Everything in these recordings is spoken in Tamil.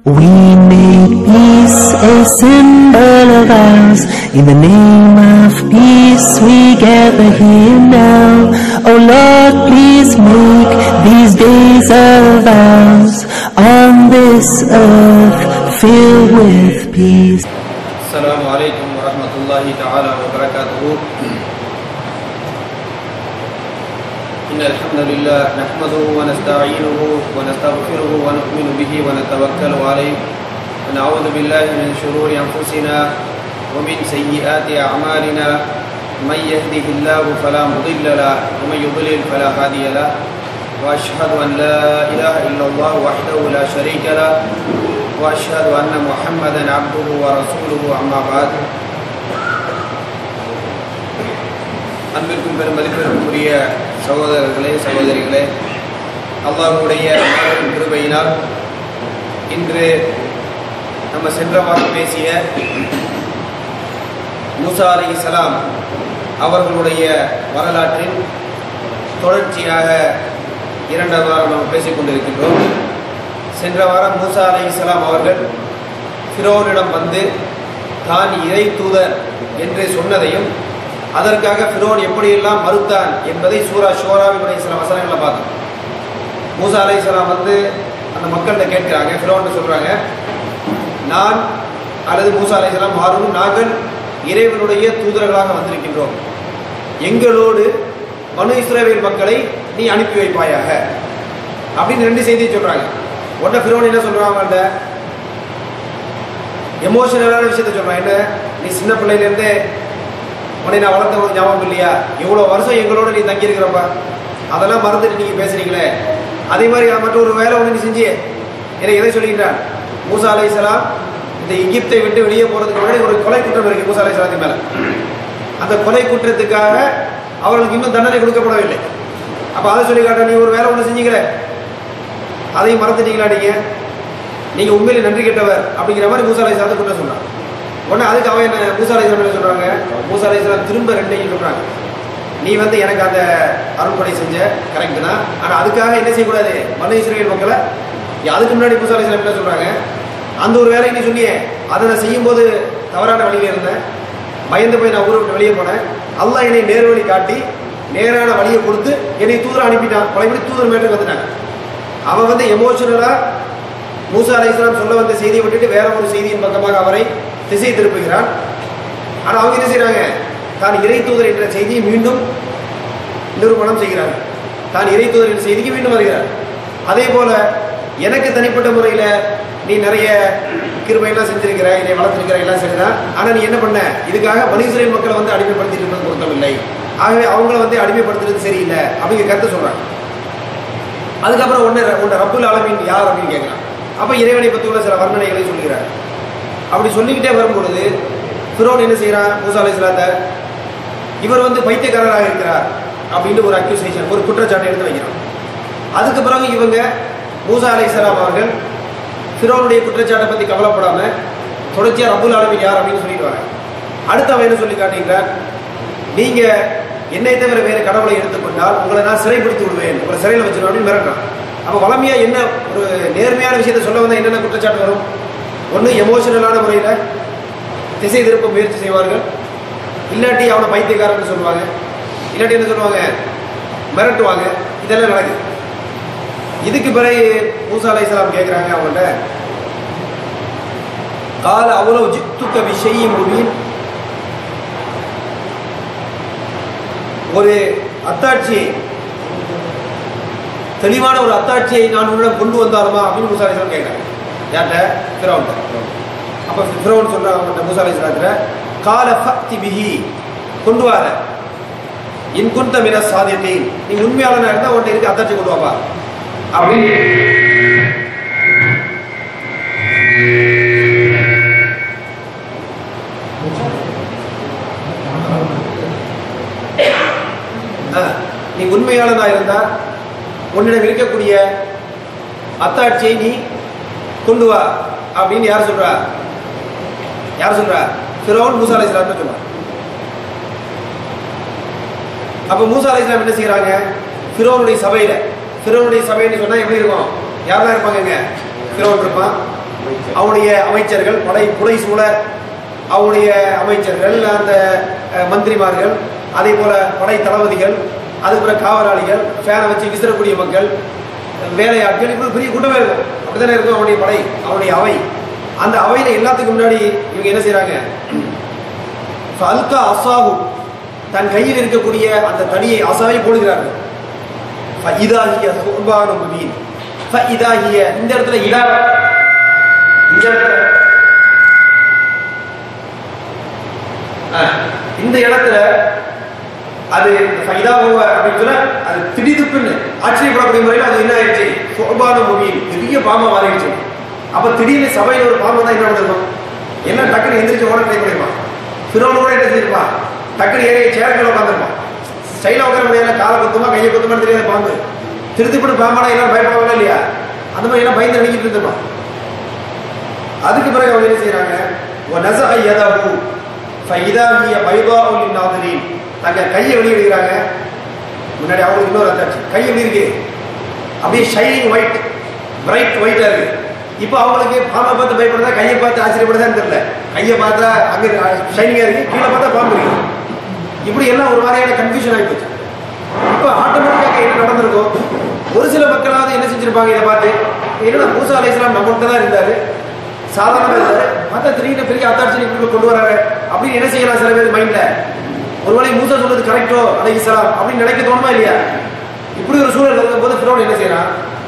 We make peace a symbol of ours. In the name of peace we gather here now. Oh Lord, please make these days of ours on this earth filled with peace. السلام عليكم ورحمة الله تعالى وبركاته إن الحمد لله نحمده ونستعينه ونستغفره ونؤمن به ونتوكل عليه ونعوذ بالله من شرور أنفسنا ومن سيئات أعمالنا من يهده الله فلا مضل له ومن يضلل فلا هادي له وأشهد أن لا إله إلا الله وحده لا شريك له واشهد ان محمدا عبده ورسوله اما بعد அன்பிற்கும் பெரும் மதிப்பிற்குரிய சகோதரர்களே சகோதரிகளே அல்லாஹ்வுடைய மாபெரும் கிருபையினால் இன்று நம்ம சென்ற வாரம் பேசிய மூசா அலைஹிஸ்ஸலாம் அவர்களுடைய வரலாற்றின் தொடர்ச்சியாக இரண்டாம் வாரம் நம்ம பேசிக் கொண்டிருக்கின்றோம் சென்ற வாரம் மூசா அலை இஸ்லாம் அவர்கள் ஃபிரோனிடம் வந்து தான் இறை தூதர் என்று சொன்னதையும் அதற்காக ஃபிரோன் எப்படியெல்லாம் மறுத்தான் என்பதை சூரா ஷோராவினுடைய சில வசனங்களை பார்த்தோம் மூசா அலை இஸ்லாம் வந்து அந்த மக்கள்கிட்ட கேட்கிறாங்க ஃபிரோன்னு சொல்றாங்க நான் அல்லது மூசா அலை இஸ்லாம் ஹாரூன் நாங்கள் இறைவனுடைய தூதர்களாக வந்திருக்கின்றோம் எங்களோடு மனு இஸ்ரேவேல் மக்களை நீ அனுப்பி வைப்பாயாக அப்படின்னு ரெண்டு செய்தியை சொல்றாங்க உடனே ஃபிரோன் என்ன சொல்றான் அவங்கள்ட்ட எமோஷனலான விஷயத்த சொல்றான் என்ன நீ சின்ன பிள்ளையிலேருந்தே உன்னை நான் வளர்த்தவங்க ஞாபகம் இல்லையா இவ்வளோ வருஷம் எங்களோட நீ தங்கியிருக்கிறப்ப அதெல்லாம் மறந்துட்டு நீங்கள் பேசுறீங்களே அதே மாதிரி மற்ற ஒரு வேலை ஒன்று நீ செஞ்சியே எனக்கு எதை சொல்லிக்கிட்டான் மூசா அலை இந்த எகிப்தை விட்டு வெளியே போகிறதுக்கு முன்னாடி ஒரு கொலை குற்றம் இருக்கு மூசா அலை சலாத்தின் மேலே அந்த கொலை குற்றத்துக்காக அவர்களுக்கு இன்னும் தண்டனை கொடுக்கப்படவில்லை அப்போ அதை சொல்லி காட்ட நீ ஒரு வேலை ஒன்று செஞ்சீங்களே அதையும் மறந்துட்டீங்களா நீங்க நீங்க உண்மையிலே நன்றி கெட்டவர் அப்படிங்கிற மாதிரி மூசா அலை சாத்தை குற்றம் சொன்னான் உடனே அதுக்கு அவன் என்ன மூசா அலை என்ன சொல்றாங்க மூசா அலை திரும்ப ரெண்டையும் சொல்றாங்க நீ வந்து எனக்கு அந்த அருள்படை செஞ்ச கரெக்ட் தான் ஆனா அதுக்காக என்ன செய்யக்கூடாது மன இஸ்ரேல் மக்களை அதுக்கு முன்னாடி மூசா அலை என்ன சொல்றாங்க அந்த ஒரு வேலையை நீ சொன்னியே அதை நான் செய்யும்போது தவறான வழியில இருந்தேன் பயந்து போய் நான் ஊரை விட்டு வெளியே போனேன் அல்லாஹ் என்னை நேர் வழி காட்டி நேரான வழியை கொடுத்து என்னை தூதர் அனுப்பிட்டான் பழையபடி தூதர் மேட்டுக்கு வந்துட்டாங்க அவன் வந்து எமோஷனலா மூசா அலை இஸ்லாம் சொல்ல வந்த செய்தியை விட்டுட்டு வேற ஒரு செய்தியின் பக்கமாக அவரை திசை திருப்புகிறான் ஆனால் அவங்க என்ன செய்யறாங்க தான் இறை தூதர் என்ற செய்தியை மீண்டும் நிரூபணம் செய்கிறார் தான் இறை தூதர் என்ற செய்திக்கு மீண்டும் வருகிறார் அதே போல எனக்கு தனிப்பட்ட முறையில் நீ நிறைய கிருபையெல்லாம் செஞ்சிருக்கிற என்னை வளர்த்திருக்கிற எல்லாம் சரிதான் ஆனால் நீ என்ன பண்ண இதுக்காக மனிதரின் மக்களை வந்து அடிமைப்படுத்திட்டு இருப்பது பொருத்தமில்லை ஆகவே அவங்கள வந்து அடிமைப்படுத்துறது சரியில்லை அப்படிங்கிற கருத்தை சொல்றாங்க அதுக்கப்புறம் ஒன்று உன்னை ரப்புல் ஆலமீன் யார் அப்படின்னு கேட்குறான் அப்போ இறைவனை பற்றி உள்ள சில வர்ணனைகளை சொல்லுகிறார் அப்படி சொல்லிக்கிட்டே வரும்பொழுது ஃபிரோன் என்ன செய்கிறான் மூசா அலை இஸ்லாத்தை இவர் வந்து பைத்தியக்காரராக இருக்கிறார் அப்படின்னு ஒரு அக்யூசேஷன் ஒரு குற்றச்சாட்டை எடுத்து வைக்கிறான் அதுக்கு பிறகு இவங்க மூசா அலை இஸ்லாம் அவர்கள் ஃபிரோனுடைய குற்றச்சாட்டை பற்றி கவலைப்படாமல் தொடர்ச்சியாக ரப்புல் ஆலமீன் யார் அப்படின்னு சொல்லிடுவாங்க அடுத்து அவன் என்ன சொல்லி காட்டுகிறார் நீங்கள் என்னை தவிர வேறு கடவுளை எடுத்துக்கொண்டால் உங்களை நான் சிறைப்படுத்தி விடுவேன் உங்களை சிறையில் வச்சிருவேன் அப்படின்னு மிரட்டான் அப்போ வளமையா என்ன ஒரு நேர்மையான விஷயத்தை சொல்ல வந்தால் என்னென்ன குற்றச்சாட்டு வரும் ஒன்று எமோஷனலான முறையில் திசை திருப்ப முயற்சி செய்வார்கள் இல்லாட்டி அவனை பைத்தியக்காரன்னு சொல்லுவாங்க இல்லாட்டி என்ன சொல்லுவாங்க மிரட்டுவாங்க இதெல்லாம் நடக்குது இதுக்கு பிறகு மூசா அலை இஸ்லாம் கேட்குறாங்க அவங்கள்ட்ட கால அவ்வளவு ஜித்துக்க விஷயம் முபின் ஒரு அத்தாட்சியை தெளிவான ஒரு அத்தாட்சியை நான் உன்னிடம் கொண்டு வந்தாலுமா அப்படின்னு மூசா அலிஸ்லாம் கேட்குறாங்க யார்கிட்ட ஃபிரௌன்ட்ட அப்போ ஃபிரௌன் சொல்கிறாங்க அவங்கள்ட்ட மூசா அலிஸ்லாத்தில் கால ஃபக்தி பிஹி கொண்டு வர இன் குந்த மின சாதியத்தை நீ உண்மையாளனா இருந்தால் உன்ட்ட இருக்கு அத்தாட்சி கொண்டு வாப்பா அப்படின்னு நீ உண்மையாளனா இருந்தா உன்னிடம் இருக்கக்கூடிய அத்தாட்சியை நீ கொண்டு வா அப்படின்னு யார் சொல்றா யார் சொல்றா ஃபிரௌன் மூசா அலை இஸ்லாம் சொல்றான் அப்ப மூசா அலை இஸ்லாம் என்ன செய்யறாங்க ஃபிரோனுடைய சபையில ஃபிரோனுடைய சபைன்னு சொன்னா எப்படி இருக்கும் யாரெல்லாம் இருப்பாங்க இங்க ஃபிரோன் இருப்பான் அவருடைய அமைச்சர்கள் படை புடை சூழ அவருடைய அமைச்சர்கள் அந்த அஹ், மந்திரிமார்கள் அதே போல படை தளபதிகள் அதுபோல காவலாளிகள் ஃபேனை வச்சு விசிறக்கூடிய மக்கள் வேலையாட்கள் இப்படி பெரிய கூட்டமே இருக்கும் அப்படித்தானே இருக்கும் அவனுடைய படை அவனுடைய அவை அந்த அவையில எல்லாத்துக்கும் முன்னாடி இவங்க என்ன செய்றாங்க அல்கா அசாஹு தன் கையில் இருக்கக்கூடிய அந்த தடியை அசாவை போடுகிறார்கள் ஃபஇதாஹிய சுர்பானும் முபீன் ஃபஇதாஹிய இந்த இடத்துல இதா இந்த இடத்துல ஆ, இந்த இடத்துல அது ஃபைதாவுவ அப்படின்னு சொன்னா அது திடீர்னு ஆச்சரியப்படக்கூடிய முறையில் அது என்ன ஆயிடுச்சு சுர்பான முபீன் பெரிய பாம்பா மாறிடுச்சு அப்ப திடீர்னு சபையில் ஒரு பாம்பு தான் என்ன நடந்திருக்கும் என்ன டக்குனு எந்திரிச்சு ஓட ட்ரை பண்ணிருப்பான் ஃபிரோன் கூட என்ன செஞ்சிருப்பான் டக்குனு ஏறி சேரக்கில் உட்காந்துருப்பான் ஸ்டைலாக உட்கார முடியல காலை குத்துமா கையை குத்துமா தெரியாத பாம்பு திருத்திப்பட்டு பாம்பாடா எல்லாம் பயப்படுவாங்க இல்லையா அந்த மாதிரி எல்லாம் பயந்து நடிக்கிட்டு இருந்திருப்பான் அதுக்கு பிறகு அவங்க என்ன செய்யறாங்க நச யதஹு ஃபைதா ஹிய பைதாஉ லின்னாதிரீன் தங்க கையை வெளியிடுகிறாங்க முன்னாடி அவங்களுக்கு இன்னொரு அத்தாச்சு கை எப்படி இருக்கு அப்படியே ஷைனிங் ஒயிட் பிரைட் ஒயிட்டா இருக்கு இப்போ அவங்களுக்கு பாம்பை பார்த்து பயப்படுறதா கையை பார்த்து ஆச்சரியப்படுதான்னு தெரியல கையை பார்த்தா அங்கே ஷைனிங்கா இருக்கு கீழே பார்த்தா பாம்பு இருக்கு இப்படி எல்லாம் ஒரு மாதிரியான கன்ஃபியூஷன் ஆகி போச்சு இப்போ ஆட்டோமேட்டிக்காக என்ன நடந்திருக்கும் ஒரு சில மக்களாவது என்ன செஞ்சிருப்பாங்க இதை பார்த்து என்னடா மூசா அலை இஸ்லாம் நம்மகிட்ட தான் இருந்தாரு சாதாரணமாக இருந்தாரு பார்த்தா திடீர்னு பெரிய அத்தாட்சி இப்படி கொண்டு வராங்க அப்படின்னு என்ன செய்யலாம் சில பேர் மைண்ட்ல ஒருவேளை மூசா சொல்றது கரெக்டோ அலை இஸ்லாம் அப்படின்னு நினைக்க தோணுமா இல்லையா இப்படி ஒரு சூழல் இருக்கும்போது ஃபிரோன் என்ன செய்யறான்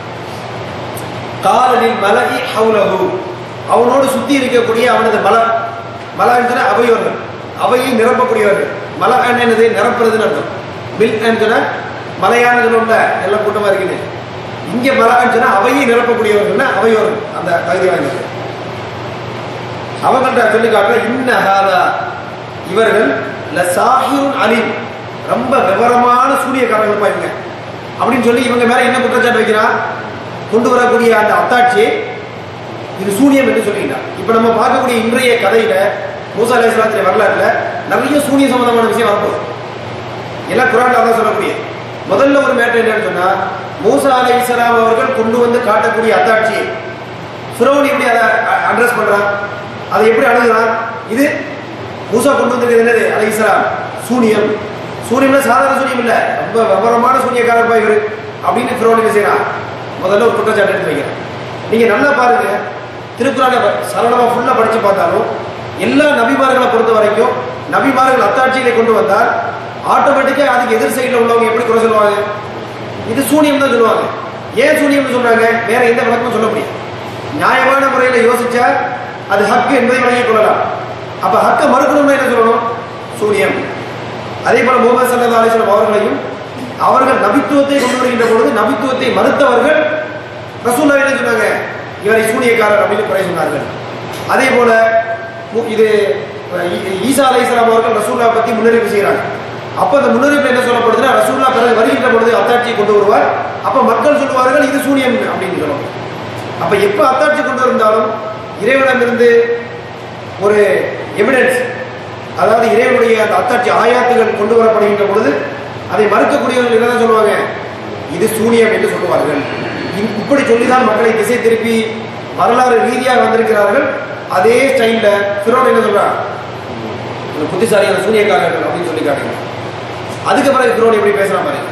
காலனில் மலகி ஹவுலஹு அவனோடு சுத்தி இருக்கக்கூடிய அவனது மல மலன்னு அவையோர்கள் அவையை நிரப்பக்கூடியவர்கள் மல என்னது நிரப்புறதுன்னு அர்த்தம் மில் சொன்னா மலையான உள்ள எல்லாம் கூட்டமா இருக்குது இங்க மலன்னு சொன்னா அவையை நிரப்பக்கூடியவர்கள்னா அவையோர்கள் அந்த தகுதி வாய்ந்தது அவங்கள்ட்ட சொல்லி காட்டுற இன்னஹாதா இவர்கள் லசாஹிருன் அலீம் ரொம்ப விவரமான சூரியக்காரர்கள் பாருங்க அப்படின்னு சொல்லி இவங்க மேல என்ன குற்றச்சாட்டு வைக்கிறான் கொண்டு வரக்கூடிய அந்த அத்தாட்சி இது சூனியம் என்று சொல்லிட்டான் இப்ப நம்ம பார்க்கக்கூடிய இன்றைய கதையில மூசா அலையாத்திர வரலாற்றுல நிறைய சூனிய சம்பந்தமான விஷயம் வரப்போகுது எல்லாம் குரான்ல தான் சொல்லக்கூடிய முதல்ல ஒரு மேட்டர் என்னன்னு சொன்னா மூசா அலை இஸ்லாம் அவர்கள் கொண்டு வந்து காட்டக்கூடிய அத்தாட்சி ஃபிரோன் எப்படி அதை அட்ரஸ் பண்றான் அதை எப்படி அணுகுறான் இது மூசா கொண்டு வந்திருக்கிறது என்னது அலை இஸ்லாம் சூனியம் சூனியம்னா சாதாரண சூனியம் இல்ல ரொம்ப விவரமான சூனியக்காரர் பா இவரு அப்படின்னு ஃபிரோன் என்ன செய்யறான் முதல்ல ஒரு குற்றச்சாட்டு எடுத்து வைக்கிறேன் நீங்க நல்லா பாருங்க திருக்குறான சரளமா ஃபுல்லா படிச்சு பார்த்தாலும் எல்லா நபிமார்களை பொறுத்த வரைக்கும் நபிமார்கள் அத்தாட்சிகளை கொண்டு வந்தால் ஆட்டோமேட்டிக்கா அதுக்கு எதிர் சைடுல உள்ளவங்க எப்படி குறை சொல்லுவாங்க இது சூனியம் தான் சொல்லுவாங்க ஏன் சூனியம்னு சொல்றாங்க வேற எந்த விளக்கமும் சொல்ல முடியும் நியாயமான முறையில் யோசிச்சா அது ஹக்கு என்பதை விளங்கிக் கொள்ளலாம் அப்ப ஹக்கை மறுக்கணும்னா என்ன சொல்லணும் சூனியம் அதே போல முகமது சல்லா அலிஸ்லாம் அவர்களையும் அவர்கள் நபித்துவத்தை கொண்டு வருகின்ற பொழுது நபித்துவத்தை மறுத்தவர்கள் ரசூல்லா என்ன சொன்னாங்க இவரை சூனியக்காரர் அப்படின்னு குறை சொன்னார்கள் அதே போல மு- இது ஈ- ஈசா அலை இஸ்லாம் அவர்கள் ரசூல்லா பத்தி முன்னறிவிப்பு செய்கிறாங்க அப்ப அந்த முன்னறிவிப்பு என்ன சொல்லப்படுதுன்னா ரசூல்லா பிறகு வருகின்ற பொழுது அத்தாட்சியை கொண்டு வருவார் அப்ப மக்கள் சொல்லுவார்கள் இது சூனியம் அப்படின்னு சொல்லுவாங்க அப்ப எப்ப அத்தாட்சி கொண்டு வந்தாலும் இறைவனிடமிருந்து ஒரு எவிடன்ஸ் அதாவது இறைவனுடைய அந்த அத்தாட்சி ஆயாத்துகள் கொண்டு வரப்படுகின்ற பொழுது அதை மறுக்கக்கூடியவர்கள் என்னதான் சொல்லுவாங்க இது சூனியம் என்று சொல்லுவார்கள் இ- இப்படி சொல்லிதான் மக்களை திசை திருப்பி வரலாறு ரீதியாக வந்திருக்கிறார்கள் அதே ஸ்டைல்ல ஃபிரோன் என்ன சொல்றான் இந்த புத்திசாலியான சூனியக்காரர்கள் அப்படின்னு சொல்லி காட்டுங்க அதுக்கு பிறகு ஃபிரோன் எப்படி பேசுறான் பாருங்க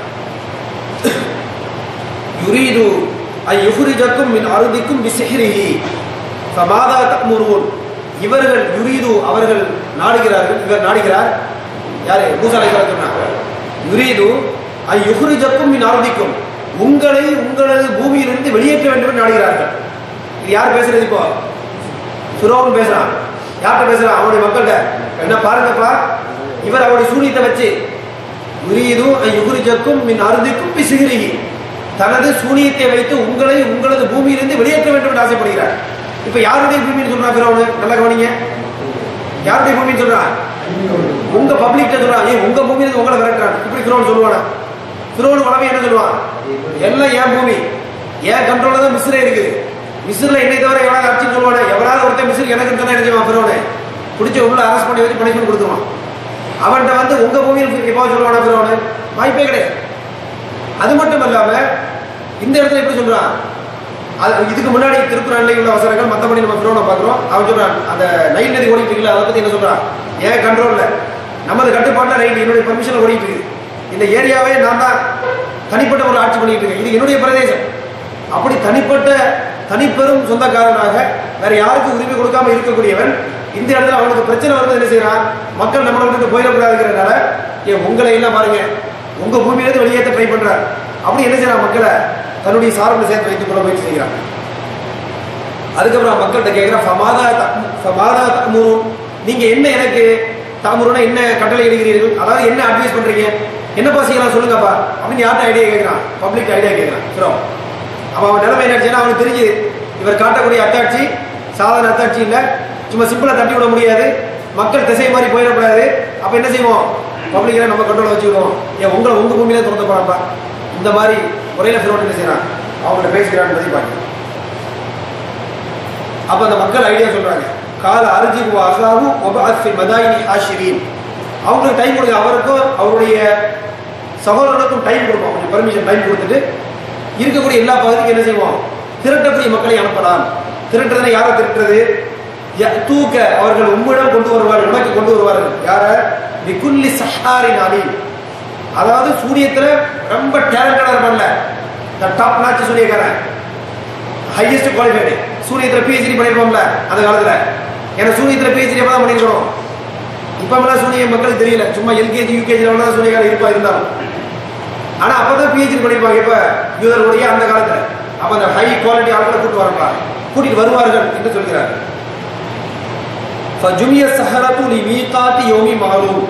யுரீது ஐ யுஹ்ரிஜக்கும் மின் அருதிக்கும் பிசிஹ்ரிஹி ஃபமாதா தக்முரூன் இவர்கள் யுரீது அவர்கள் நாடுகிறார்கள் இவர் நாடுகிறார் யாரு மூசா அலைஹிஸ்ஸலாம் சொன்னாங்க யுரீது ஐ யுஹ்ரிஜக்கும் மின் அருதிக்கும் உங்களை உங்களது பூமியிலிருந்து வெளியேற்ற வேண்டும் என்று நாடுகிறார்கள் இது யார் பேசுறது இப்போ ஃபிரோன் பேசுறான் யார்கிட்ட பேசுறான் அவனுடைய மக்கள்கிட்ட என்ன பாருங்கப்பா இவர் அவருடைய சூனியத்தை வச்சு யுரீது ஐ யுஹ்ரிஜக்கும் மின் அருதிக்கும் பிசிஹ்ரிஹி தனது சூனியத்தை வைத்து உங்களை உங்களது பூமியிலிருந்து வெளியேற்ற வேண்டும் என்று ஆசைப்படுகிறார் இப்ப யாருடைய பூமின்னு சொல்றான் ஃபிரௌன் நல்லா கவனிங்க யாருடைய பூமின்னு சொல்றான் உங்க பப்ளிக்ட்ட சொல்றான் ஏன் உங்க பூமியிலிருந்து உங்களை விரட்டுறான் இப்படி ஃபிரௌன் சொல்லுவானா ஃபிரௌன் உடனே என்ன சொல்லுவான் எல்லாம் என் பூமி என் கண்ட்ரோல்ல தான் மிஸ்ரே இருக்குது மிஸ்ரில் என்னை தவிர எவனாவது அடிச்சுன்னு சொல்லுவானே எவனாவது ஒருத்தன் மிஸ்ர் எனக்கு தானே நினைச்சுவான் ஃபிரௌனே பிடிச்ச உள்ள அரெஸ்ட் பண்ணி வச்சு பனிஷ்மெண்ட் கொடுத்துருவான் அவன்கிட்ட வந்து உங்க பூமியில் எப்போ சொல்லுவானா ஃபிரௌன் வாய்ப்பே கிடையாது அது மட்டும் இல்லாம இந்த இடத்துல எப்படி சொல்றான் அது இதுக்கு முன்னாடி திருக்குறள்ல உள்ள வசனங்கள் மற்றபடி நம்ம ஃபிரோனை பார்க்குறோம் அவன் சொல்றான் அந்த நைல் நதி ஓடிட்டு இருக்குல்ல அதை பத்தி என்ன சொல்றான் ஏன் கண்ட்ரோல்ல நமது கட்டுப்பாட்டில் ரைட் என்னுடைய பர்மிஷன்ல ஓடிட்டு இருக்கு இந்த ஏரியாவே நான் தான் தனிப்பட்ட ஒரு ஆட்சி பண்ணிட்டு இருக்கேன் இது என்னுடைய பிரதேசம் அப்படி தனிப்பட்ட தனிப்பெரும் சொந்தக்காரனாக வேற யாருக்கும் உரிமை கொடுக்காம இருக்கக்கூடியவன் இந்த இடத்துல அவனுக்கு பிரச்சனை வரும்போது என்ன செய்யறான் மக்கள் நம்மளை விட்டு போயிடக்கூடாதுங்கிறதுனால ஏன் உங்களை எல்லாம் பாருங்க உங்க பூமியிலிருந்து வெளியேற்ற ட்ரை பண்றார் அப்படி என்ன செய்யறான் மக்களை தன்னுடைய சார்பில் சேர்த்து வைத்துக் கொள்ள முயற்சி செய்கிறான் அதுக்கப்புறம் மக்கள்கிட்ட கேட்கிறேன் ஃபமாதா தக்- ஃபமாதா தக்முரூன் நீங்க என்ன எனக்கு தாமுருனா என்ன கட்டளை இடுகிறீர்கள் அதாவது என்ன அட்வைஸ் பண்றீங்க என்னப்பா செய்யலாம் சொல்லுங்கப்பா அப்படின்னு யார்கிட்ட ஐடியா கேட்கிறான் பப்ளிக் ஐடியா கேட்கிறான் ஃப்ரோ அவன் அவன் நிலைமை என்ன அவனுக்கு தெரிஞ்சு இவர் காட்டக்கூடிய அத்தாட்சி சாதாரண அத்தாட்சி இல்லை சும்மா சிம்பிளா தட்டி விட முடியாது மக்கள் திசை மாதிரி போயிடக்கூடாது அப்ப என்ன செய்வோம் பப்ளிக்கெல்லாம் நம்ம கண்ட்ரோல் வச்சுக்கிடுவோம் ஏன் உங்களை உங்க பூமியில திறந்து போறாப்பா இந்த மாதிரி முறையில ஃபிரோட் என்ன செய்யறான் அவங்கள்ட்ட பேசுகிறான்னு பத்தி பாருங்க அப்ப அந்த மக்கள் ஐடியா சொல்றாங்க கால அர்ஜி அசாவு ஒபாசி மதாயினி ஆஷிரீன் அவங்களுக்கு டைம் கொடுங்க அவருக்கும் அவருடைய சகோதரனுக்கும் டைம் கொடுப்போம் கொஞ்சம் பர்மிஷன் டைம் கொடுத்துட்டு இருக்கக்கூடிய எல்லா பகுதிக்கும் என்ன செய்வோம் திரட்டக்கூடிய மக்களை அனுப்பலாம் திரட்டுறதுனா யாரை திரட்டுறது ய- தூக்க அவர்கள் உம்மிடம் கொண்டு வருவார்கள் உனக்கு கொண்டு வருவார்கள் யார விகுல்லி சஹாரின் அலி அதாவது சூரியத்துல ரொம்ப டேலண்டடா இருப்பான்ல டாப் நாச்சு சூரியக்காரன் ஹையஸ்ட் குவாலிஃபைடு சூரியத்தில் பிஹெச்டி பண்ணிருப்போம்ல அந்த காலத்துல ஏன்னா சூரியத்தில் பிஹெச்டி எப்போ தான் பண்ணிருக்கணும் இப்பமெல்லாம் சூரிய மக்களுக்கு தெரியல சும்மா எல்கேஜி யூகேஜி தான் சூரியகாரம் இருப்பா இருந்தாலும் ஆனா அப்பதான் பிஹெச்டி பண்ணிருப்பாங்க இப்ப யூதர்களுடைய அந்த காலத்துல அப்ப அந்த ஹை குவாலிட்டி ஆட்களை கூட்டு வரப்பா கூட்டிட்டு வருவார்கள் என்று சொல்கிறார் ஃபஜுமிய சஹரத்து லி மீகாத்தி யோமி மகரூம்